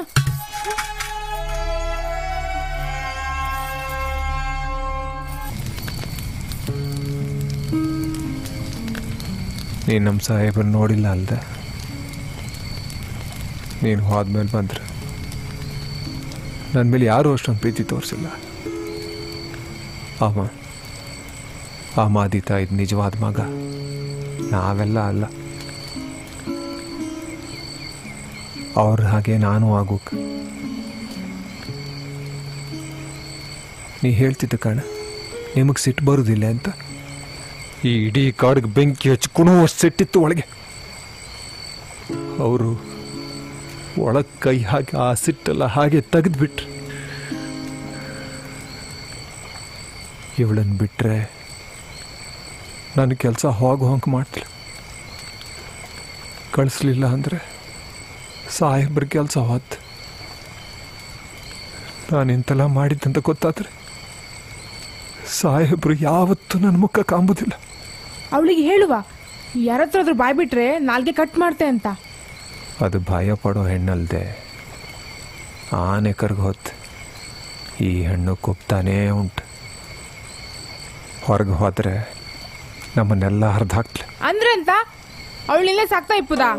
ನೀನು ನಮ್ಮ ಸಾಹೇಬ್ರು ನೋಡಿಲ್ಲ ಅಲ್ದೆ ನೀನು ಹೋದ್ಮೇಲೆ ಬಂದ್ರೆ ನನ್ನ ಮೇಲೆ ಯಾರೂ ಅಷ್ಟೊಂದು ಪ್ರೀತಿ ತೋರಿಸಿಲ್ಲ ಅವ ಆ ಮಾದಿತ ಇದು ನಿಜವಾದ ಮಗ ನಾವೆಲ್ಲ ಅಲ್ಲ ಅವ್ರ ಹಾಗೆ ನಾನು ಆಗೋಕ್ ನೀ ಹೇಳ್ತಿದ್ದ ಕಣ ನಿಮಗೆ ಸಿಟ್ಟು ಬರುದಿಲ್ಲ ಅಂತ ಈ ಇಡೀ ಕಾಡಿಗೆ ಬೆಂಕಿ ಹಚ್ಕೊಂಡು ಸಿಟ್ಟಿತ್ತು ಒಳಗೆ ಅವರು ಒಳಗೆ ಕೈ ಹಾಕಿ ಆ ಸಿಟ್ಟೆಲ್ಲ ಹಾಗೆ ತೆಗೆದ್ಬಿಟ್ರು ಇವಳನ್ನು ಬಿಟ್ಟರೆ ನನ್ನ ಕೆಲಸ ಹೋಗು ಹೊಂಕ್ ಮಾಡ್ತಿಲ್ಲ ಕಳಿಸ್ಲಿಲ್ಲ ಅಂದರೆ ಸಾಹೇಬ್ರ ಕೆಲಸ ಹೋತ್ ನಾನು ಇಂತೆಲ್ಲ ಮಾಡಿದ್ದಂತ ಗೊತ್ತಾದ್ರೆ ಸಾಹೇಬ್ರು ಯಾವತ್ತೂ ನನ್ನ ಮುಖ ಕಾಂಬುದಿಲ್ಲ ಅವಳಿಗೆ ಹೇಳುವ ಯಾರತ್ರಾದ್ರೂ ಬಾಯ್ ಬಿಟ್ರೆ ನಾಲ್ಗೆ ಕಟ್ ಮಾಡ್ತೆ ಅಂತ ಅದು ಭಯ ಪಡೋ ಹೆಣ್ಣಲ್ದೆ ಆನೆ ಕರ್ಗ ಹೊತ್ತು ಈ ಹೆಣ್ಣು ಕುಪ್ತಾನೇ ಉಂಟು ಹೊರಗೆ ಹೋದ್ರೆ ನಮ್ಮನ್ನೆಲ್ಲ ಹರಿದು ಹಾಕ್ಲಿ ಅಂದ್ರೆ ಅಂತ ಅವಳಿಲ್ಲೇ ಸಾಕ್ತಾ ಇಪ್ಪುದಾ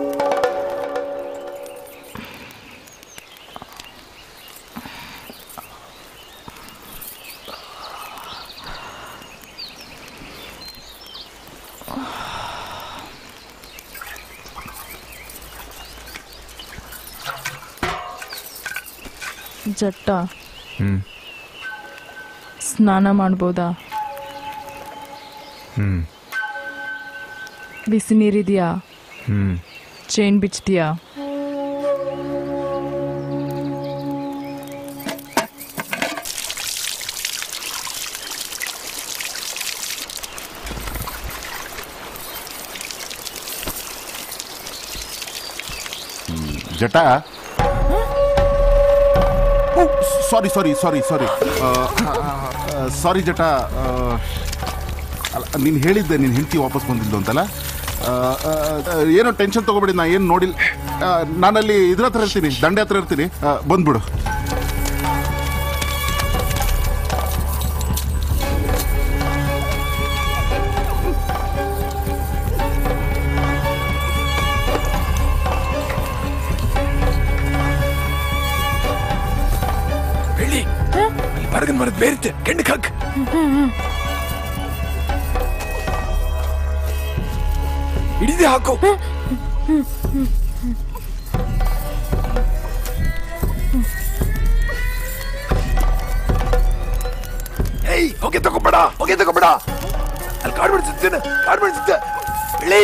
ಜಟ್ಟ ಹ್ಞೂ ಸ್ನಾನ ಮಾಡ್ಬೋದಾ ಹ್ಞೂ ಬಿಸಿ ನೀರಿದೆಯಾ ಹ್ಞೂ ಚೈನ್ ಬಿಚ್ತೀಯಾ ಜಟ ಸಾರಿ ಸಾರಿ ಸಾರಿ ಸಾರಿ ಸಾರಿ ಜಟ ಆ, ಅಲ್ಲ ನೀನು ಹೇಳಿದ್ದೆ ನೀನು ಹೆಂಡತಿ ವಾಪಸ್ ಬಂದಿದ್ದು ಅಂತಲ್ಲ ಆ, ಆ, ಆ, ಏನೋ ಟೆನ್ಷನ್ ತಗೋಬೇಡಿ ನಾ ಏನು ನೋಡಿಲ್ಲ ಆ, ನಾನಲ್ಲಿ ಇದ್ರ ಹತ್ರ ಇರ್ತೀನಿ ದಂಡೆ ಹತ್ರ ಇರ್ತೀನಿ ಆ, ಬಂದ್ಬಿಡು ಬೆಳ್ಳಿ ಮರಗನ್ ಮರದ ಬೇರಿತ್ತೆ ಕೆಂಡಕ್ಕೆ ಹಾಕ್ ಹಿಡಿದೆ ಹಾಕು ಏಯ್ ಹೊಗೆ ತಗೋಬೇಡ ಹೊಗೆ ತಗೋಬೇಡ ಅಲ್ಲಿ ಕಾಡು ಬಿಡಿಸುತ್ತೇನೆ ಕಾಡು ಬಿಡಿಸುತ್ತೆ ಬೆಳ್ಳಿ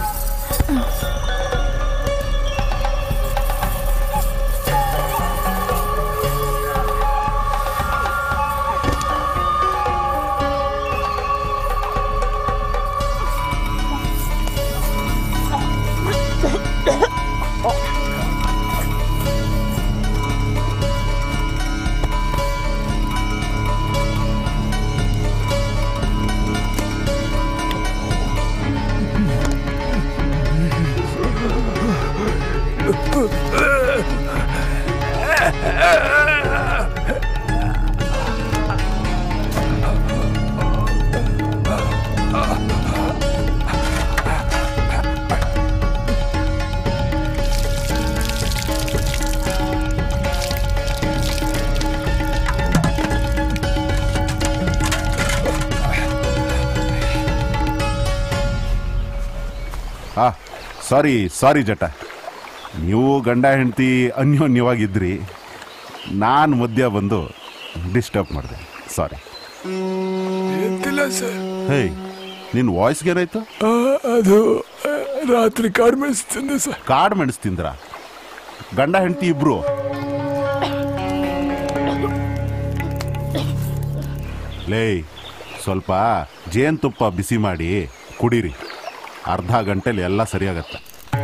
ಹಾ ಸಾರಿ ಸಾರಿ ಜಟ ನೀವು ಗಂಡ ಹೆಂಡತಿ ಅನ್ಯೋನ್ಯವಾಗಿದ್ರಿ ನಾನು ಮಧ್ಯ ಬಂದು ಡಿಸ್ಟರ್ಬ್ ಮಾಡಿದೆ ಸಾರಿ ಎತ್ತಿಲ್ಲ ಸರ್ ಹೇಯ್ ನಿನ್ನ ವಾಯ್ಸ್ಗೆ ಏನಾಯ್ತು ಅದು ಆ, ರಾತ್ರಿ ಕಾಡು ಮೆಣಸ್ತಿಂದೆ ಸರ್ ಕಾಡು ಮೆಣಸು ತಿಂದ್ರ ಗಂಡ ಹೆಂಡತಿ ಇಬ್ರು ಲೇ ಸ್ವಲ್ಪ ಜೇನುತುಪ್ಪ ಬಿಸಿ ಮಾಡಿ ಕುಡೀರಿ ಅರ್ಧ ಗಂಟೆಲಿ ಎಲ್ಲ ಸರಿಯಾಗತ್ತೆ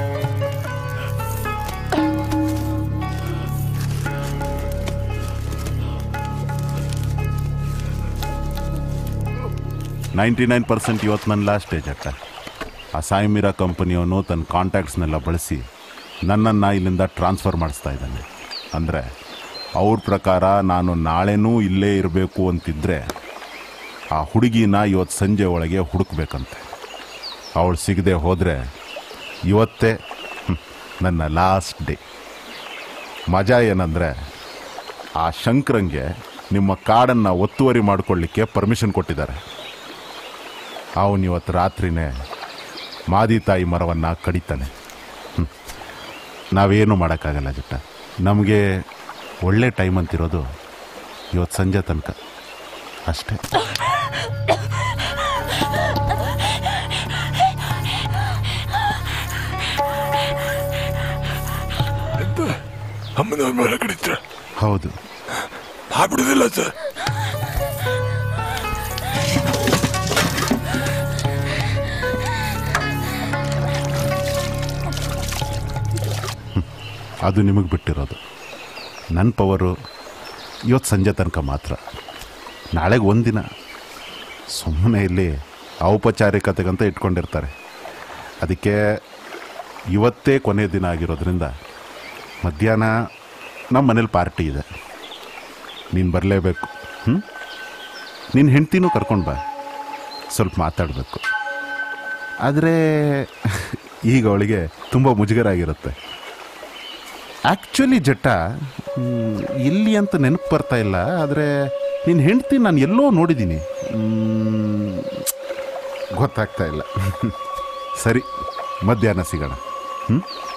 ನೈಂಟಿ ನೈನ್ ಪರ್ಸೆಂಟ್ ಇವತ್ತು ನನ್ನ ಲಾಸ್ಟ್ ಡೇ ಜಟ್ಟ ಆ ಸಾಯಿಮಿರಾ ಕಂಪನಿಯವನು ತನ್ನ ಕಾಂಟ್ಯಾಕ್ಟ್ಸ್ನೆಲ್ಲ ಬಳಸಿ ನನ್ನನ್ನು ಇಲ್ಲಿಂದ ಟ್ರಾನ್ಸ್ಫರ್ ಮಾಡಿಸ್ತಾ ಇದ್ದಾನೆ ಅಂದರೆ ಅವ್ರ ಪ್ರಕಾರ ನಾನು ನಾಳೆನೂ ಇಲ್ಲೇ ಇರಬೇಕು ಅಂತಿದ್ರೆ ಆ ಹುಡುಗಿನ ಇವತ್ತು ಸಂಜೆ ಒಳಗೆ ಹುಡುಕ್ಬೇಕಂತೆ ಅವಳು ಸಿಗದೆ ಹೋದರೆ ಇವತ್ತೇ ಹ್ಮ್, ನನ್ನ ಲಾಸ್ಟ್ ಡೇ ಮಜಾ ಏನಂದರೆ ಆ ಶಂಕರಂಗೆ ನಿಮ್ಮ ಕಾಡನ್ನು ಒತ್ತುವರಿ ಮಾಡಿಕೊಳ್ಳಿಕ್ಕೆ ಪರ್ಮಿಷನ್ ಕೊಟ್ಟಿದ್ದಾರೆ ಅವನು ಇವತ್ತು ರಾತ್ರಿನೇ ಮಾದಿ ತಾಯಿ ಮರವನ್ನು ಕಡಿತಾನೆ ಹ್ಮ್. ನಾವೇನು ಮಾಡೋಕ್ಕಾಗಲ್ಲ ಜಟ್ಟ ನಮಗೆ ಒಳ್ಳೆ ಟೈಮ್ ಅಂತಿರೋದು ಇವತ್ತು ಸಂಜೆ ತನಕ ಅಷ್ಟೇ ಅಮ್ಮನವ್ರ ಮೇಲೆ ಕಡಿತ್ರ ಹೌದು ಆಗ್ಬಿಡುದಿಲ್ಲ ಸರ್ ಅದು ನಿಮಗೆ ಬಿಟ್ಟಿರೋದು ನನ್ನ ಪವರು ಇವತ್ತು ಸಂಜೆ ತನಕ ಮಾತ್ರ ನಾಳೆಗೆ ಒಂದಿನ ಸುಮ್ಮನೆ ಇಲ್ಲಿ ಔಪಚಾರಿಕತೆಗಂತ ಇಟ್ಕೊಂಡಿರ್ತಾರೆ ಅದಕ್ಕೆ ಇವತ್ತೇ ಕೊನೆಯ ದಿನ ಆಗಿರೋದ್ರಿಂದ ಮಧ್ಯಾಹ್ನ ನಮ್ಮ ಮನೇಲಿ ಪಾರ್ಟಿ ಇದೆ ನೀನು ಬರಲೇಬೇಕು ಹ್ಞೂ ನಿನ್ನ ಹೆಂಡ್ತಿನೂ ಕರ್ಕೊಂಡು ಬಾ ಸ್ವಲ್ಪ ಮಾತಾಡಬೇಕು ಆದರೆ ಈಗ ಅವಳಿಗೆ ತುಂಬ ಮುಜುಗರ ಆಗಿರುತ್ತೆ ಆ್ಯಕ್ಚುಲಿ ಜಟ್ಟ ಮ್, ಇಲ್ಲಿ ಅಂತ ನೆನಪು ಬರ್ತಾ ಇಲ್ಲ ಆದರೆ ನಿನ್ನ ಹೆಂಡ್ತಿ ನಾನು ಎಲ್ಲೋ ನೋಡಿದ್ದೀನಿ ಮ್, ಗೊತ್ತಾಗ್ತಾ ಇಲ್ಲ ಸರಿ ಮಧ್ಯಾಹ್ನ ಸಿಗೋಣ ಹ್ಞೂ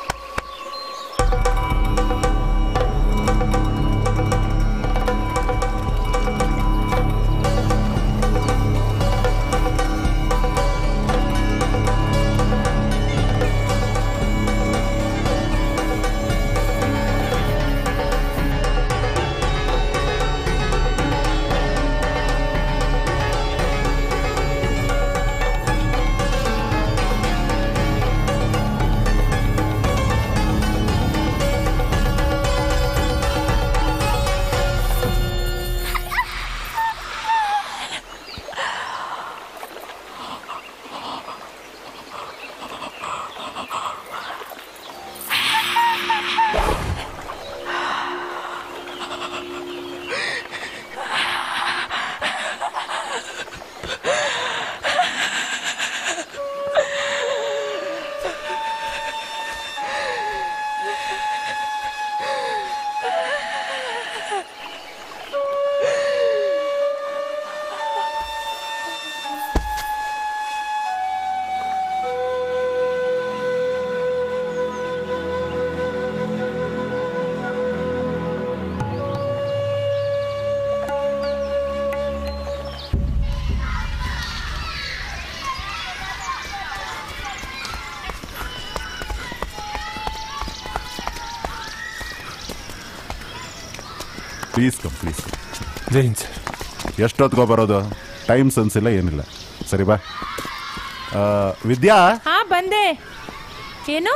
please come please join sir ಎಷ್ಟೊತ್ತಿಗೋ ಬರೋದು ಟೈಮ್ ಸೆನ್ಸ್ ಇಲ್ಲ ಏನಿಲ್ಲ ಸರಿ ಬಾ ಆ, ವಿದ್ಯಾ ಹಾ ಬಂದೆ ಏನು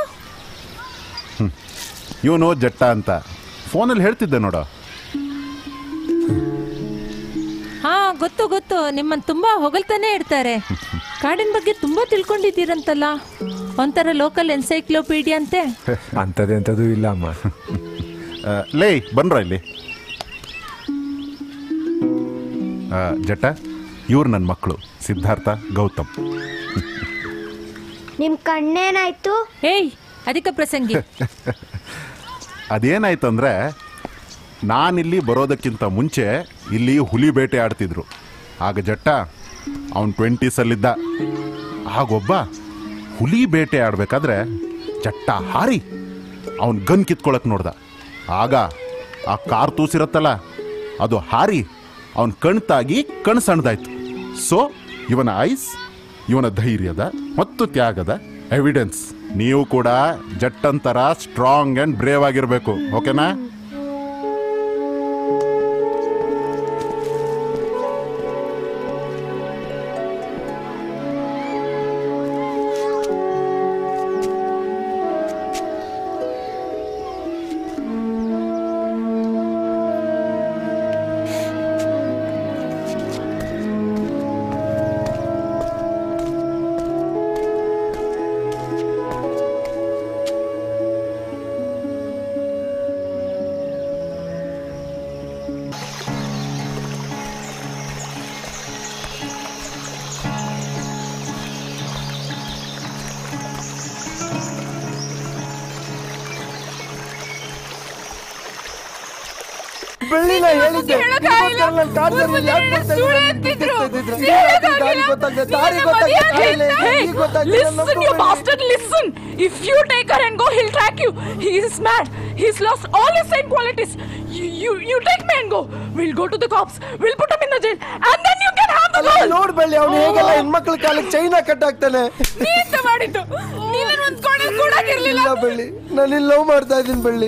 ಇವನು ಜಟ್ಟ ಅಂತ ಫೋನಲ್ಲಿ ಹೇಳ್ತಿದ್ದೆ ನೋಡು ಹಾ ಗೊತ್ತು ಗೊತ್ತು ನಿಮ್ಮನ್ನ ತುಂಬಾ ಹೊಗಳ್ತಾನೆ ಇರ್ತಾರೆ ಕಾಡಿನ ಬಗ್ಗೆ ತುಂಬಾ ತಿಳ್ಕೊಂಡಿದ್ದೀರಂತಲ್ಲ ಒಂಥರ ಲೋಕಲ್ ಎನ್ಸೈಕ್ಲೋಪೀಡಿಯಾ ಅಂತೆ ಅಂಥದ್ದೆಂಥದ್ದು ಇಲ್ಲ ಅಮ್ಮ ಆ, ಲೇ ಬನ್ರ ಇಲ್ಲಿ ಆ, ಜಟ್ಟ ಇವ್ರು ನನ್ನ ಮಕ್ಕಳು ಸಿದ್ಧಾರ್ಥ ಗೌತಮ್ ನಿಮ್ ಕಣ್ಣೇನಾಯ್ತು ಏಯ್ ಅಧಿಕ ಪ್ರಸಂಗಿ ಅದೇನಾಯ್ತಂದ್ರೆ ನಾನಿಲ್ಲಿ ಬರೋದಕ್ಕಿಂತ ಮುಂಚೆ ಇಲ್ಲಿ ಹುಲಿ ಬೇಟೆ ಆಡ್ತಿದ್ರು ಆಗ ಜಟ್ಟ ಅವನು ಟ್ವೆಂಟೀಸಲ್ಲಿದ್ದ ಆಗೊಬ್ಬ ಹುಲಿ ಬೇಟೆ ಆಡ್ಬೇಕಾದ್ರೆ ಜಟ್ಟ ಹಾರಿ ಅವನ್ ಗನ್ ಕಿತ್ಕೊಳಕ್ ನೋಡ್ದ ಆಗ ಆ ಕಾರ್ ತೂಸಿರತ್ತಲ್ಲ ಅದು ಹಾರಿ ಅವನ್ ಕಣ್ ತಾಗಿ ಕಣ್ ಸಣ್ಣದಾಯ್ತು ಸೊ ಇವನ ಐಸ್ ಇವನ ಧೈರ್ಯದ ಮತ್ತು ತ್ಯಾಗದ ಎವಿಡೆನ್ಸ್ ನೀವು ಕೂಡ ಜಟ್ಟಂತರ ಸ್ಟ್ರಾಂಗ್ ಅಂಡ್ ಬ್ರೇವ್ ಆಗಿರ್ಬೇಕು ಓಕೆನಾ ಬೆಳ್ಳಿನ ಹೇಳಿದ್ದೆ ನಿಮ್ಗೋಸ್ಕರ ನಾನ್ ಕಾಡ್ದಲ್ಲಿ ಯಾಕ್ ಬರ್ತಾ ಇದ್ದೀನಿ? ದಾರಿ ಗೊತ್ತಾಗ್ದೆ, ದಾರಿ ಗೊತ್ತಾಗ್ದೆ, ಕಾಯಿಲೆ, Hey, ಈ ಗೊತ್ತಾಗ್ದೆ, listen, ನನ್ನ you ಮಗು bastard, listen. If you take her and go, he'll track you. He is mad. He's lost all his sane qualities. You, you, you take me and go. We'll go to the cops. We'll put him in the jail. And then you can have the ಅಲ್ಲ, girl. ನೋಡ್ ಬೆಳ್ಳಿ ಅವ್ನು ಹೇಗೆಲ್ಲ ಹೆಣ್ಮಕ್ಳ ಕಾಲಕ್ಕೆ China ಕಟ್ಟಾಕ್ತಾನೆ ನೀ ಎಂತ ಮಾಡಿದ್ದು ನೀನನ್ನು ಒಂದ್ ಕೊಡೆ ಕೂಡ ಇರ್ಲಿಲ್ಲ ಇಲ್ಲ ಬೆಳ್ಳಿ ನಾನು ಇಲ್ಲಿ ಲವ್ ಮಾಡ್ತಾ ಇದ್ದೀನಿ ಬೆಳ್ಳಿ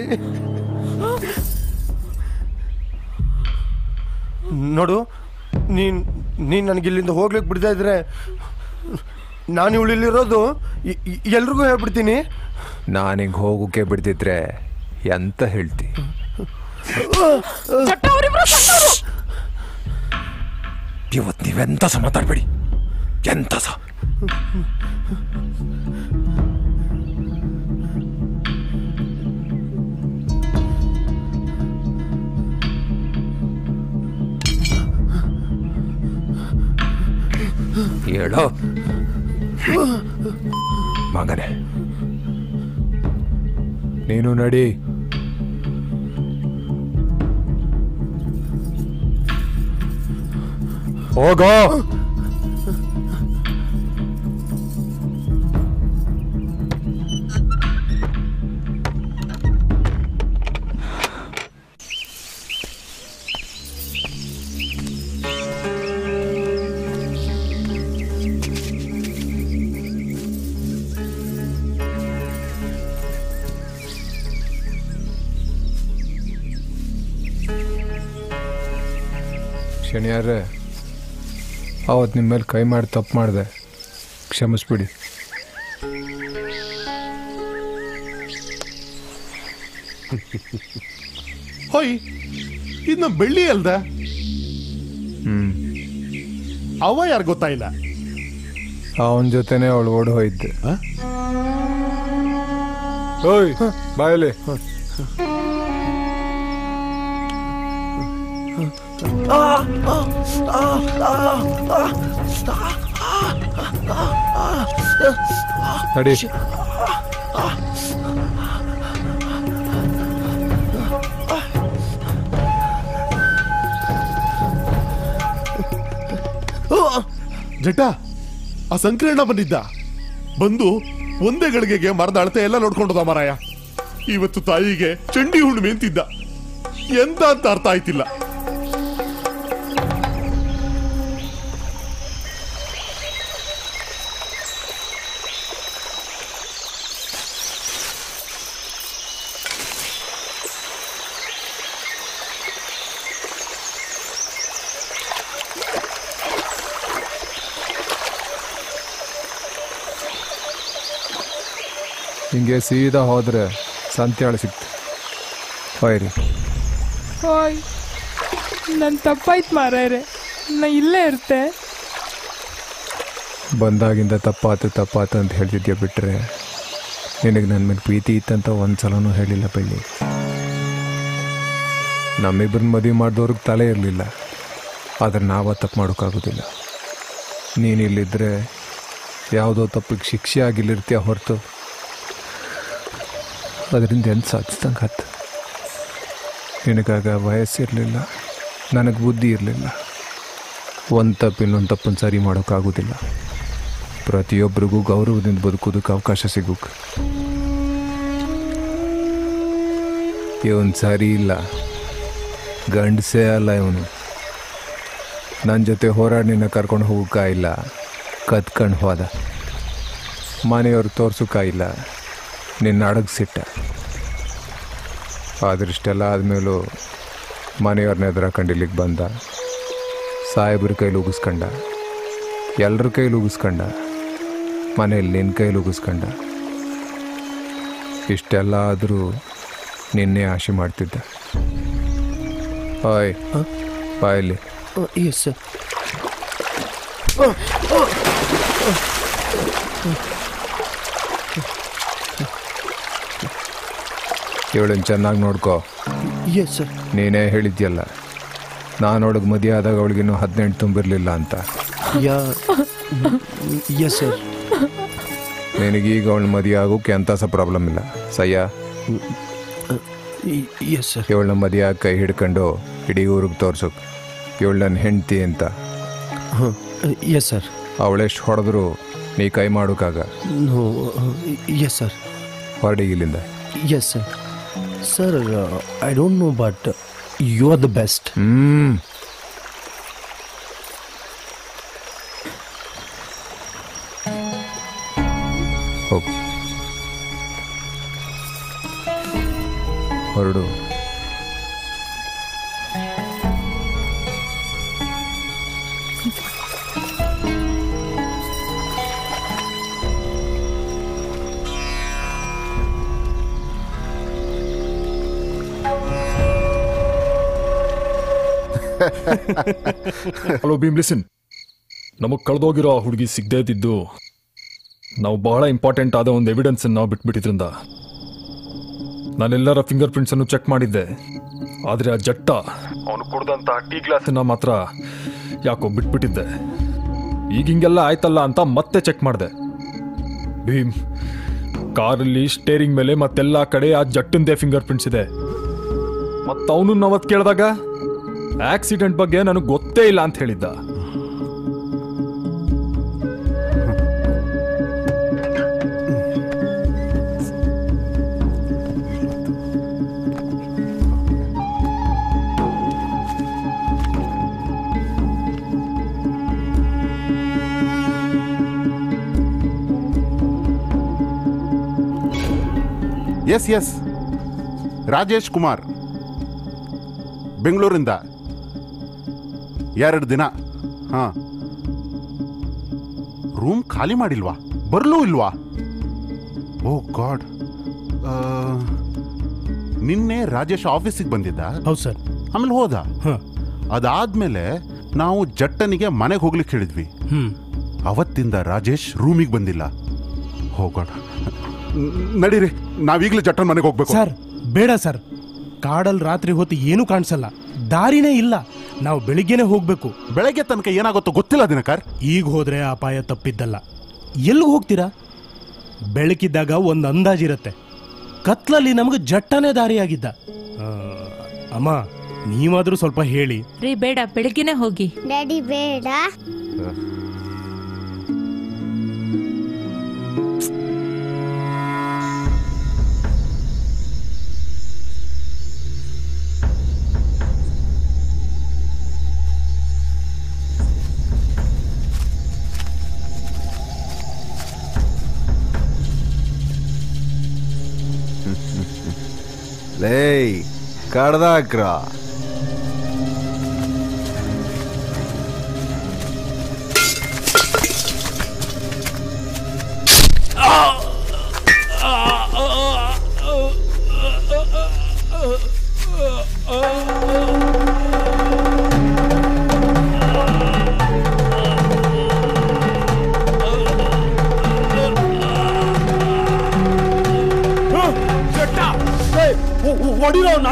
ನೋಡು ನೀನ್ ನೀನ್ ನನಗೆ ಇಲ್ಲಿಂದ ಹೋಗ್ಲಿಕ್ಕೆ ಬಿಡ್ತಾ ಇದ್ರೆ ನಾನು ಇವಳು ಇಲ್ಲಿರೋದು ಎ- ಎ- ಎಲ್ರಿಗೂ ಹೇಳ್ಬಿಡ್ತೀನಿ ನಾನಿಂಗೆ ಹೋಗೋಕೆ ಬಿಡ್ದಿದ್ರೆ ಎಂತ ಹೇಳ್ತಿ ಚಟ್ಟ ಅವರಿಬ್ರು ಸಣ್ಣವರು ಇವತ್ತು ನೀವೆಂತ ಸಹ ಮಾತಾಡ್ಬೇಡಿ ಎಂತ ಸಹ ಹೇಳೋ ಮಗನೇ ನೀನು ನಡಿ ಹೋಗೋ ಶನಿಯಾರ್ರೆ ಅವತ್ತು ನಿಮ್ಮ ಮೇಲೆ ಕೈ ಮಾಡಿ ತಪ್ಪು ಮಾಡಿದೆ ಕ್ಷಮಿಸ್ಬಿಡಿ ಹೋಯ್ ಇದ್ನ ಬೆಳ್ಳಿ ಅಲ್ದ ಹ್ಮ್ ಅವ ಯಾರು ಗೊತ್ತಾಯಿಲ್ಲ ಅವನ ಜೊತೆನೆ ಅವಳು ಓಡ್ ಹೋಯ್ದೆ ಓಯ್ ಬಾಯಲಿ ನಡಿ ಜಟ ಆ ಸಂಕ್ರಣ ಬಂದಿದ್ದ ಬಂದು ಒಂದೇ ಗಳಿಗೆಗೆ ಮರದ ಅಳತೆ ಎಲ್ಲ ನೋಡ್ಕೊಂಡದ ಮಾರಾಯ ಇವತ್ತು ತಾಯಿಗೆ ಚಂಡಿ ಹುಣ್ಣಿಮೆ ಅಂತಿದ್ದ ಎಂತ ಅಂತ ಅರ್ಥ ಆಯ್ತಿಲ್ಲ ಹಿಂಗೆ ಸೀದಾ ಹೋದ್ರೆ ಸಂತ್ಯಾಳ ಸಿಕ್ತು ಹೋಯ್ರಿ ಹೋಯ್ ನನ್ ತಪ್ಪಾಯ್ತು ಮಾರಾಯ್ರೆ ನಾ ಇಲ್ಲೇ ಇರ್ತೆ ಬಂದಾಗಿಂದ ತಪ್ಪಾತು ತಪ್ಪಾತು ಅಂತ ಹೇಳ್ತಿದ್ಯಾ ಬಿಟ್ರೆ ನಿನಗೆ ನನ್ನ ಮೇಲೆ ಪ್ರೀತಿ ಇತ್ತಂತ ಒಂದು ಸಲನೂ ಹೇಳಿಲ್ಲ ಬೆಳ್ಳಿ ನಮ್ಮಿಬ್ಬರನ್ನ ಮದುವೆ ಮಾಡಿದವ್ರಿಗೆ ತಲೆ ಇರಲಿಲ್ಲ ಆದರೆ ನಾವ ತಪ್ಪು ಮಾಡೋಕ್ಕಾಗೋದಿಲ್ಲ ನೀನು ಇಲ್ಲಿದ್ದರೆ ಯಾವುದೋ ತಪ್ಪಿಗೆ ಶಿಕ್ಷೆ ಆಗಿಲ್ಲಿರ್ತೀಯ ಹೊರತು ಅದರಿಂದ ಎಂತ ಸಾಧಿಸ್ದಂಗೆ ಹತ್ತು ನಿನಗಾಗ ವಯಸ್ಸಿರಲಿಲ್ಲ ನನಗೆ ಬುದ್ಧಿ ಇರಲಿಲ್ಲ ಒಂದು ತಪ್ಪು ಇನ್ನೊಂದು ತಪ್ಪನ್ನು ಸರಿ ಮಾಡೋಕ್ಕಾಗೋದಿಲ್ಲ ಪ್ರತಿಯೊಬ್ಬರಿಗೂ ಗೌರವದಿಂದ ಬದುಕೋದಕ್ಕೆ ಅವಕಾಶ ಸಿಗೋಕೆ ಇವನು ಸರಿ ಇಲ್ಲ ಗಂಡಸೇ ಅಲ್ಲ ಇವನು ನನ್ನ ಜೊತೆ ಹೋರಾಡಿ ನಿನ್ನ ಕರ್ಕೊಂಡು ಹೋಗೋಕ್ಕಾಗಿಲ್ಲ ಕತ್ಕೊಂಡು ಹೋದ ಮನೆಯವ್ರು ತೋರ್ಸೋಕ್ಕಾಗಿಲ್ಲ ನಿನ್ನ ಅಡಗಿಸಿಟ್ಟ ಆದ್ರಿಷ್ಟೆಲ್ಲ ಆದಮೇಲೂ ಮನೆಯವ್ರನ್ನ ಎದುರಾಕೊಂಡು ಇಲ್ಲಿಗೆ ಬಂದ ಸಾಹೇಬ್ರ ಕೈಲಿ ಉಗಿಸ್ಕೊಂಡ ಎಲ್ಲರ ಕೈಲಿ ಉಗಿಸ್ಕೊಂಡ ಮನೇಲಿ ನಿನ್ನ ಕೈಲಿ ಉಗಿಸ್ಕೊಂಡ ಇಷ್ಟೆಲ್ಲ ಆದರೂ ನಿನ್ನೆ ಆಶೆ ಮಾಡ್ತಿದ್ದ ಹಾಯ್ ಬಾಯಲ್ಲಿ ಎಸ್ ಸರ್ ಇವಳನ್ನ ಚೆನ್ನಾಗಿ ನೋಡ್ಕೋ ಎಸ್ ಸರ್ ನೀನೇ ಹೇಳಿದ್ಯಲ್ಲ ನಾನೊಳಗೆ ಮದುವೆ ಆದಾಗ ಅವಳಿಗಿನ್ನೂ ಹದಿನೆಂಟು ತುಂಬಿರಲಿಲ್ಲ ಅಂತ ಯಾ ಎಸ್ ಸರ್ ನಿನಗೀಗ ಅವಳ ಮದುವೆ ಆಗೋಕೆ ಎಂಥ ಸಹ ಪ್ರಾಬ್ಲಮ್ ಇಲ್ಲ ಸಯ್ಯ ಎಸ್ ಸರ್ ಇವಳನ್ನ ಮದುವೆ ಆಗಿ ಕೈ ಹಿಡ್ಕೊಂಡು ಇಡೀ ಊರಿಗೆ ತೋರ್ಸೋಕ್ ಇವಳು ನನ್ನ ಹೆಂಡ್ತಿ ಅಂತ ಎಸ್ ಸರ್ ಅವಳೆಷ್ಟು ಹೊಡೆದ್ರು ನೀ ಕೈ ಮಾಡೋಕ್ಕಾಗ ನೋ ಎಸ್ ಸರ್ ಹೊರಡಿಗಿಲ್ಲಿಂದ yes sir sir I don't know but you are the best hmm ಹೋಗು ಹೊರಡು ಹಲೋ ಭೀಮ್ ಲಿಸನ್ ನಮಗೆ ಕಳೆದೋಗಿರೋ ಆ ಹುಡುಗಿ ಸಿಗದೇ ಇದ್ದಿದ್ದು ನಾವು ಬಹಳ ಇಂಪಾರ್ಟೆಂಟ್ ಆದ ಒಂದು ಎವಿಡೆನ್ಸ್ ನಾವು ಬಿಟ್ಬಿಟ್ಟಿದ್ರಿಂದ ನಾನೆಲ್ಲರ ಫಿಂಗರ್ ಪ್ರಿಂಟ್ಸ್ ಅನ್ನು ಚೆಕ್ ಮಾಡಿದ್ದೆ ಆದರೆ ಆ ಜಟ್ಟ ಅವನು ಕುಡ್ದಂತ ಟೀ ಗ್ಲಾಸನ್ನ ಮಾತ್ರ ಯಾಕೋ ಬಿಟ್ಬಿಟ್ಟಿದ್ದೆ ಈಗ ಹಿಂಗೆಲ್ಲ ಆಯ್ತಲ್ಲ ಅಂತ ಮತ್ತೆ ಚೆಕ್ ಮಾಡಿದೆ ಭೀಮ್ ಕಾರಲ್ಲಿ ಸ್ಟೇರಿಂಗ್ ಮೇಲೆ ಮತ್ತೆಲ್ಲ ಕಡೆ ಆ ಜಟ್ಟಂದೇ ಫಿಂಗರ್ ಪ್ರಿಂಟ್ಸ್ ಇದೆ ಮತ್ತು ಅವನು ಅವತ್ತು ಕೇಳಿದಾಗ ಆಕ್ಸಿಡೆಂಟ್ ಬಗ್ಗೆ ನನಗೆ ಗೊತ್ತೇ ಇಲ್ಲ ಅಂತ ಹೇಳಿದ್ದ ಎಸ್ ಎಸ್ ರಾಜೇಶ್ ಕುಮಾರ್ ಬೆಂಗಳೂರಿಂದ ಎರಡು ದಿನ ಹಾ ರೂಮ್ ಖಾಲಿ ಮಾಡಿಲ್ವಾ ಬರಲೂ ಇಲ್ವಾ ಓ ಗಾಡ್ ನಿನ್ನೆ ರಾಜೇಶ್ ಆಫೀಸಿಗೆ ಬಂದಿದ್ದ ಹೌದು ಸರ್ ಆಮೇಲೆ ಹೋದ ಅದಾದ್ಮೇಲೆ ನಾವು ಜಟ್ಟನಿಗೆ ಮನೆಗೆ ಹೋಗ್ಲಿಕ್ಕೆ ಹೇಳಿದ್ವಿ ಹ್ಮ್ ಅವತ್ತಿಂದ ರಾಜೇಶ್ ರೂಮಿಗೆ ಬಂದಿಲ್ಲ ಹೋಗೋಣ ನಡೀರಿ ನಾವೀಗಲೇ ಜಟ್ಟನ್ ಮನೆಗೆ ಹೋಗ್ಬೇಕು ಸರ್ ಬೇಡ ಸರ್ ಕಾಡಲ್ಲಿ ರಾತ್ರಿ ಹೊತ್ತು ಏನೂ ಕಾಣಿಸಲ್ಲ ದಾರಿನೇ ಇಲ್ಲ ನಾವು ಬೆಳಿಗ್ಗೆನೆ ಹೋಗ್ಬೇಕು ಬೆಳಗ್ಗೆ ತನಕ ಏನಾಗುತ್ತೋ ಗೊತ್ತಿಲ್ಲ ದಿನಕರ್ ಈಗ ಹೋದ್ರೆ ಅಪಾಯ ತಪ್ಪಿದ್ದಲ್ಲ ಎಲ್ಲಿಗೆ ಹೋಗ್ತೀರಾ ಬೆಳಕಿದ್ದಾಗ ಒಂದು ಅಂದಾಜಿರತ್ತೆ ಕತ್ಲಲ್ಲಿ ನಮಗೆ ಜಟ್ಟನೇ ದಾರಿಯಾಗಿದ್ದ ಆ, ಅಮ್ಮ ನೀವಾದ್ರೂ ಸ್ವಲ್ಪ ಹೇಳಿ ರೀ ಬೇಡ ಬೆಳಿಗ್ಗೆನೆ ಹೋಗಿ ಡ್ಯಾಡಿ ಬೇಡ ಲೇಯ್ ಕಡ್ದಾಕ್ರ ಹೊಡಿರೋಣ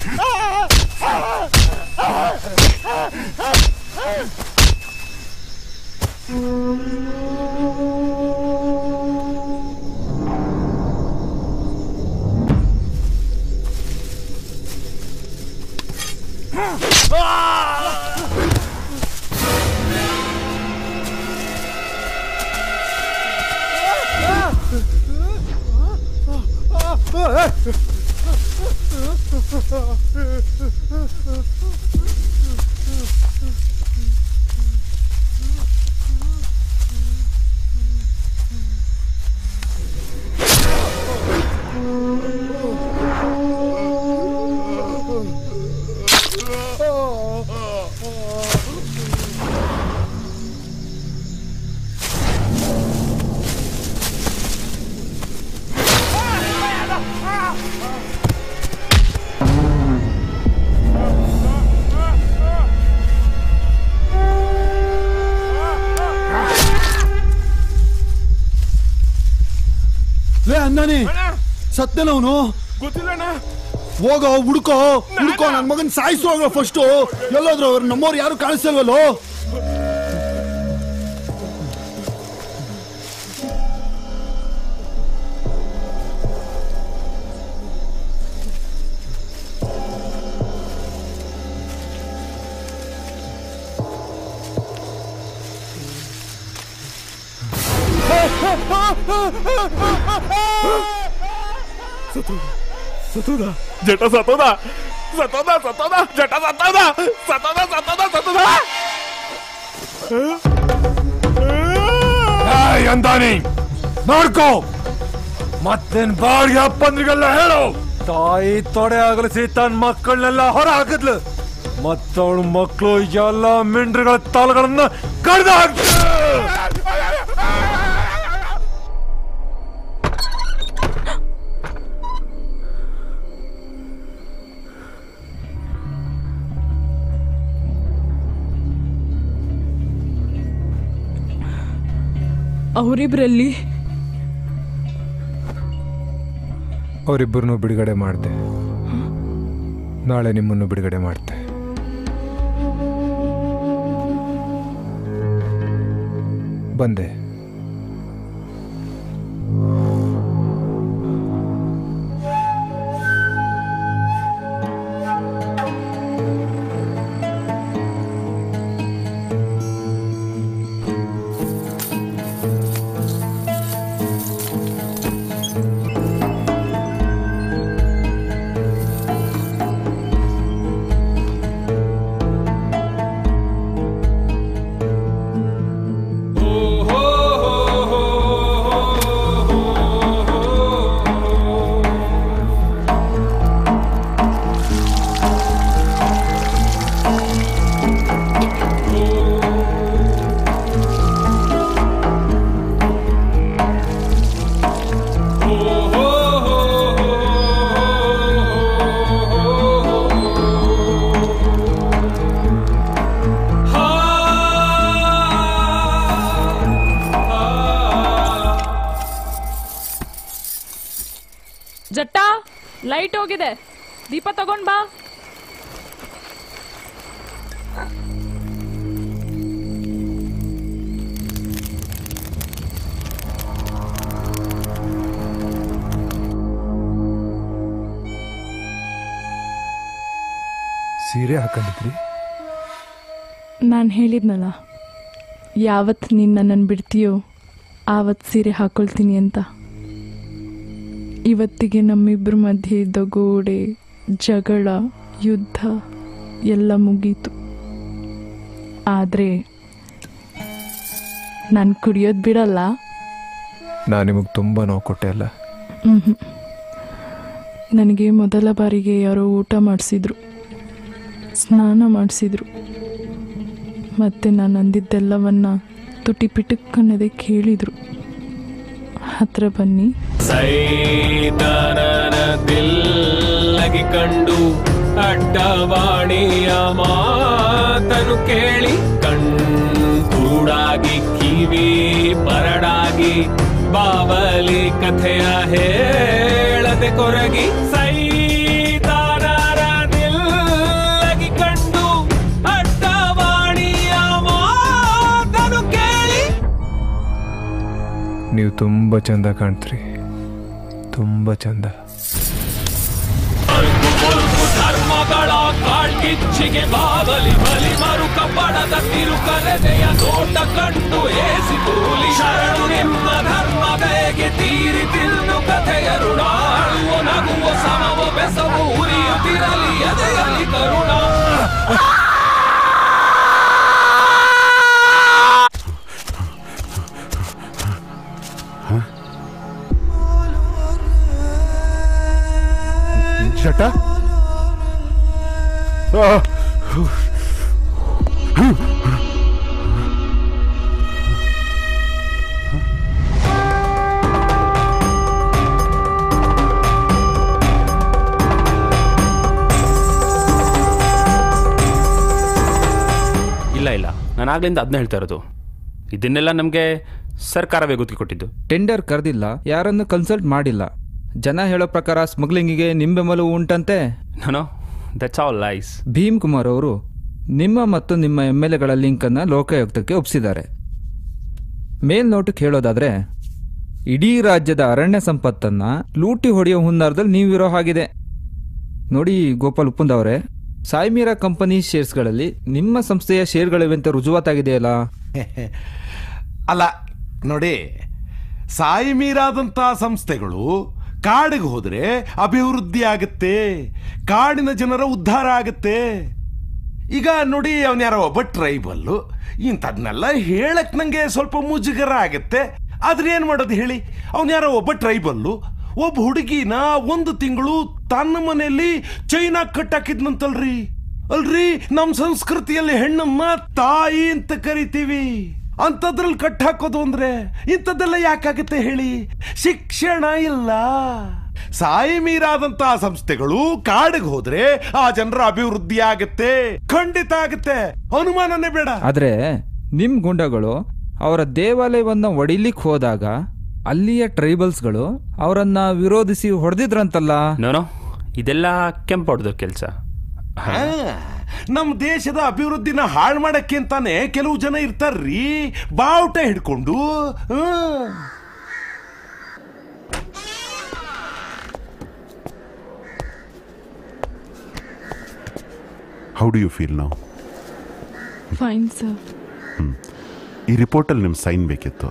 ಲೇ ಅಂದಾನಿ ಸತ್ತೇನವನು ಗೊತ್ತಿಲ್ಲಣ್ಣ ಹೋಗೋ ಹುಡ್ಕೋ ಹುಡ್ಕೋ ನನ್ ಮಗನ್ ಸಾಯಿಸು ಹೋಗೋ ಫಸ್ಟ್ ಎಲ್ಲೋದ್ರು ಅವ್ರು ನಮ್ಮವ್ರು ಯಾರು ಕಾಣಿಸ್ತಿಲ್ವಲ್ಲೋ ಸತ್ತೋದ ಜಟ ಸತ್ತೋದ ಸತ್ತೋದ ಸತ್ತೋದ ಜಟ ಸತ್ತೋದ ಸತ್ತೋದ ಸತ್ತೋದ ಸತ್ತೋದ ಅಂದಾನಿ ನೋಡ್ಕೋ ಮತ್ತೇನ್ ಬಾಳ್ಗೆ ಅಪ್ಪಂದ್ರಿಗೆಲ್ಲ ಹೇಳು ತಾಯಿ ತೊಡೆ ಆಗಲಿಸಿ ತನ್ನ ಮಕ್ಕಳನ್ನೆಲ್ಲ ಹೊರ ಹಾಕಿದ್ಲು ಮತ್ತವಳ ಮಕ್ಕಳು ಎಲ್ಲ ಮಿಂಡ್ರಿಗಳ ತಾಲಗಳನ್ನ ಕಡ್ದು ಹಾಕ್ತ ಅವರಿಬ್ರಲ್ಲಿ ಅವರಿಬ್ಬರನ್ನು ಬಿಡುಗಡೆ ಮಾಡಿದೆ ನಾಳೆ ನಿಮ್ಮನ್ನು ಬಿಡುಗಡೆ ಮಾಡ್ತೆ ಬಂದೆ ಜಟ್ಟ ಲೈಟ್ ಹೋಗಿದೆ ದೀಪ ತಗೊಂಡ್ ಬಾ ಸೀರೆ ಹಾಕೊಂಡಿದ್ರಿ ನಾನು ಹೇಳಿದ್ನಲ್ಲ ಯಾವತ್ತು ನೀನು ನನ್ನನ್ನು ಬಿಡ್ತೀಯೋ ಆವತ್ತು ಸೀರೆ ಹಾಕೊಳ್ತೀನಿ ಅಂತ ಇವತ್ತಿಗೆ ನಮ್ಮಿಬ್ಬರ ಮಧ್ಯೆ ಇದ್ದ ಗೋಡೆ ಜಗಳ ಯುದ್ಧ ಎಲ್ಲ ಮುಗೀತು ಆದರೆ ನಾನು ಕುಡಿಯೋದು ಬಿಡಲ್ಲ ನಾನು ನಿಮಗೆ ತುಂಬ ನೋವು ಕೊಟ್ಟೆ ಅಲ್ಲ ಮ್ಹೂ. ನನಗೆ ಮೊದಲ ಬಾರಿಗೆ ಯಾರೋ ಊಟ ಮಾಡಿಸಿದ್ರು ಸ್ನಾನ ಮಾಡಿಸಿದ್ರು ಮತ್ತೆ ನಾನು ಅಂದಿದ್ದೆಲ್ಲವನ್ನ ತುಟಿ ಪಿಟುಕ್ಕನ್ನದೆ ಕೇಳಿದರು ಹತ್ರ ಬನ್ನಿ ಸೈತಾನನ ದಿಲ್ಲಗಿ ಕಂಡು ಅಡ್ಡವಾಣಿಯ ಮಾತನು ಕೇಳಿ ಕಣ್ ಕುರುಡಾಗಿ ಕಿವಿ ಬರಡಾಗಿ ಬಾವಲಿ ಕಥೆಯ ಹೇಳದೆ ಕೊರಗಿ ಸೈತಾನನ ತುಂಬ ಚಂದ ಕಾಣ್ತ್ರಿ ತುಂಬ ಚಂದ ಧರ್ಮಗಳ ಕಾಳ್ಗಿಚ್ಚಿಗೆ ಬಾಬಲಿ ಬಲಿ ಮರು ಕಬ್ಬಣದ ತಿರುಕಲೆದೆಯ ನೋಟ ಕಂಡು ಏಸಿ ಕೂಲಿ ಶರಣು ನಿಮ್ಮ ಧರ್ಮ ಬೇಗೆ ತೀರಿ ತಿಂದು ಕಥೆಯ ಋಣ ಅಳುವ ನಗುವ ಸಮವ ಬೆಸವು ಉರಿಯುತ್ತಿರಲಿ ಎದೆಯಲಿ ಕರುಣ ಶಟ ಇಲ್ಲ ಇಲ್ಲ ನಾನು ಆಗ್ಲಿಂದ ಅದನ್ನ ಹೇಳ್ತಾ ಇರೋದು ಇದನ್ನೆಲ್ಲ ನಮಗೆ ಸರ್ಕಾರವೇ ಗುತ್ತಿಗೆ ಕೊಟ್ಟಿದ್ದು ಟೆಂಡರ್ ಕರೆದಿಲ್ಲ ಯಾರನ್ನು ಕನ್ಸಲ್ಟ್ ಮಾಡಿಲ್ಲ ಜನ ಹೇಳೋ ಪ್ರಕಾರ ಸ್ಮಗ್ಲಿಂಗಿಗೆ ನಿಮ್ಮ ಬೆಂಬಲವು ಉಂಟಂತೆ ನಾನು that's all lies Bhim Kumar ಅವರು ನಿಮ್ಮ ಮತ್ತು ನಿಮ್ಮ ಎಮ್ ಎಲ್ ಎಗಳ ಲಿಂಕನ್ನು ಲೋಕಾಯುಕ್ತಕ್ಕೆ ಒಪ್ಪಿಸಿದ್ದಾರೆ ಮೇಲ್ನೋಟಕ್ಕೆ ಹೇಳೋದಾದ್ರೆ ಇಡೀ ರಾಜ್ಯದ ಅರಣ್ಯ ಸಂಪತ್ತನ್ನ ಲೂಟಿ ಹೊಡೆಯೋ ಹುನ್ನಾರದಲ್ಲಿ ನೀವಿರೋ ಹಾಗಿದೆ ನೋಡಿ ಗೋಪಾಲ್ ಉಪ್ಪುಂದ್ ಅವರೇ ಸಾಯ್ಮೀರಾ ಕಂಪನಿ ಶೇರ್ಸ್ಗಳಲ್ಲಿ ನಿಮ್ಮ ಸಂಸ್ಥೆಯ ಶೇರ್ಗಳಿವೆ ಅಂತ ರುಜುವಾತಾಗಿದೆಯಲ್ಲ ಅಲ್ಲ ನೋಡಿ ಸಾಯಿ ಮೀರಾದಂತ ಸಂಸ್ಥೆಗಳು ಕಾಡಿಗೆ ಹೋದ್ರೆ ಅಭಿವೃದ್ಧಿ ಆಗುತ್ತೆ ಕಾಡಿನ ಜನರ ಉದ್ಧಾರ ಆಗುತ್ತೆ ಈಗ ನೋಡಿ ಅವನ ಯಾರೋ ಒಬ್ಬ ಟ್ರೈಬಲ್ಲು ಇಂಥದ್ನೆಲ್ಲ ಹೇಳಕ್ ನಂಗೆ ಸ್ವಲ್ಪ ಮುಜುಗರ ಆಗತ್ತೆ ಆದ್ರೆ ಏನ್ ಮಾಡೋದು ಹೇಳಿ ಅವನ ಯಾರೋ ಒಬ್ಬ ಟ್ರೈಬಲ್ಲು ಒಬ್ಬ ಹುಡುಗಿನ ಒಂದು ತಿಂಗಳು ತನ್ನ ಮನೆಯಲ್ಲಿ ಚೈನಾ ಕಟ್ಟಾಕಿದ್ನಂತಲ್ರಿ ಅಲ್ರಿ ನಮ್ ಸಂಸ್ಕೃತಿಯಲ್ಲಿ ಹೆಣ್ಣಮ್ಮ ತಾಯಿ ಅಂತ ಕರಿತೀವಿ ಅಂತದ್ರಲ್ಲಿ ಕಟ್ ಹಾಕೋದು ಅಂದ್ರೆ ಇಂಥದ್ದೆಲ್ಲ ಯಾಕಾಗತ್ತೆ ಹೇಳಿ ಶಿಕ್ಷಣ ಇಲ್ಲ ಸಾಯಿ ಮೀರಾದಂತಹ ಸಂಸ್ಥೆಗಳು ಕಾಡಿಗೆ ಹೋದ್ರೆ ಆ ಜನರ ಅಭಿವೃದ್ಧಿ ಆಗತ್ತೆ ಖಂಡಿತ ಆಗತ್ತೆ ಅನುಮಾನನೇ ಬೇಡ ಆದ್ರೆ ನಿಮ್ ಗುಂಡಗಳು ಅವರ ದೇವಾಲಯವನ್ನ ಒಡಿಲಿಕ್ ಹೋದಾಗ ಅಲ್ಲಿಯ ಟ್ರೈಬಲ್ಸ್ಗಳು ಅವರನ್ನ ವಿರೋಧಿಸಿ ಹೊಡೆದಿದ್ರಂತಲ್ಲ ನೋನೋ ಇದೆಲ್ಲ ಕೆಂಪೊಡ್ದು ಕೆಲಸ ಹಾ, ನಮ್ ದೇಶದ ಅಭಿವೃದ್ಧಿನ ಹಾಳು ಮಾಡಕ್ಕೆ ಅಂತಾನೆ ಕೆಲವು ಜನ ಇರ್ತಾರ್ರಿ ಬಾವುಟ ಹಿಡ್ಕೊಂಡು ಹ್ಮ್. ಹೌ ಡು ಯು ಫೀಲ್ ನಾವು ಫೈನ್ ಸರ್ ಈ ರಿಪೋರ್ಟಲ್ಲಿ ನಿಮ್ಮ ಸೈನ್ ಬೇಕಿತ್ತು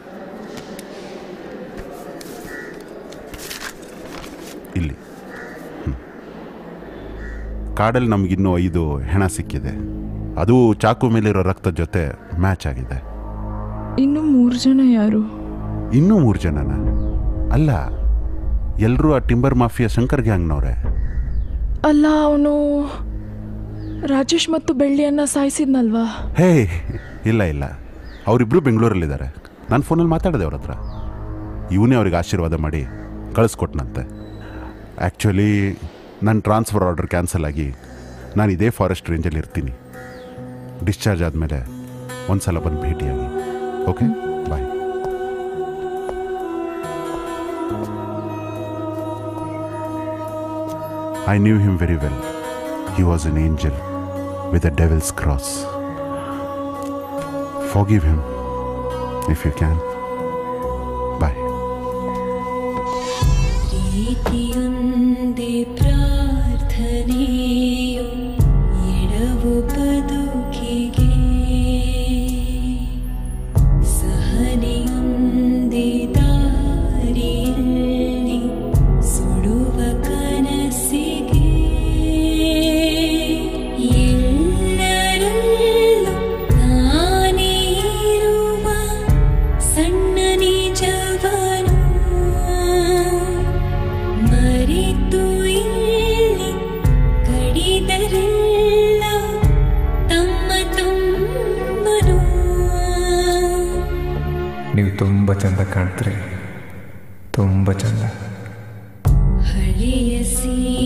ಇಲ್ಲಿ ಹ್ಮ್. ಕಾಡಲ್ಲಿ ನಮಗಿನ್ನೂ ಐದು ಹೆಣ ಸಿಕ್ಕಿದೆ ಅದು ಚಾಕು ಮೇಲಿರೋ ರಕ್ತದ ಜೊತೆ ಮ್ಯಾಚ್ ಆಗಿದೆ ಇನ್ನು ಮೂರು ಜನ ಯಾರು ಇನ್ನೂ ಮೂರು ಜನನ ಅಲ್ಲ ಎಲ್ಲರೂ ಆ ಟಿಂಬರ್ ಮಾಫಿಯಾ ಶಂಕರ್ ಗ್ಯಾಂಗ್ನವ್ರೆ ಅಲ್ಲ ಅವನು ರಾಜೇಶ್ ಮತ್ತು ಬೆಳ್ಳಿಯನ್ನ ಸಾಯಿಸಿದ್ನಲ್ವಾ ಹೇ ಇಲ್ಲ ಇಲ್ಲ ಅವರಿಬ್ಬರು ಬೆಂಗಳೂರಲ್ಲಿದ್ದಾರೆ ನಾನು ಫೋನಲ್ಲಿ ಮಾತಾಡಿದೆ ಅವ್ರ ಹತ್ರ ಇವನೇ ಅವ್ರಿಗೆ ಆಶೀರ್ವಾದ ಮಾಡಿ ಕಳಿಸ್ಕೊಟ್ನಂತೆ ಆ್ಯಕ್ಚುಲಿ ನನ್ನ ಟ್ರಾನ್ಸ್ಫರ್ ಆರ್ಡರ್ ಕ್ಯಾನ್ಸಲ್ ಆಗಿ ನಾನು ಇದೇ ಫಾರೆಸ್ಟ್ ರೇಂಜಲ್ಲಿ ಇರ್ತೀನಿ ಡಿಸ್ಚಾರ್ಜ್ ಆದಮೇಲೆ ಒಂದು ಸಲ ಬಂದು ಭೇಟಿಯಾಗಿ okay bye I knew him very well. He was an angel with a devil's cross. Forgive him if you can. Bye. ಪ್ರೀತಿಯೊಂದೇ ಪ್ರಾರ್ಥನೆಯು ಎಡವು ಬದುಕಿಗೆ ಸಹನೆಯೊಂದೇ ದಾರಿಯಲ್ಲಿ ಸುಡುವ ಕನಸಿಗೆ ಎಲ್ಲರಲ್ಲೂ ನಾನೇ ಇರುವ ಸಣ್ಣ ನಿಜವನು ಮರೆತು ಇಲ್ಲಿ ಕಡಿದರೆಲ್ಲ ತಮ್ಮ ತಮ್ಮನು ನೀವು ತುಂಬ ಚಂದ ಕಾಣ್ತೀರಿ ತುಂಬ ಚಂದ ಹಳೆಯ ಸೀರೆ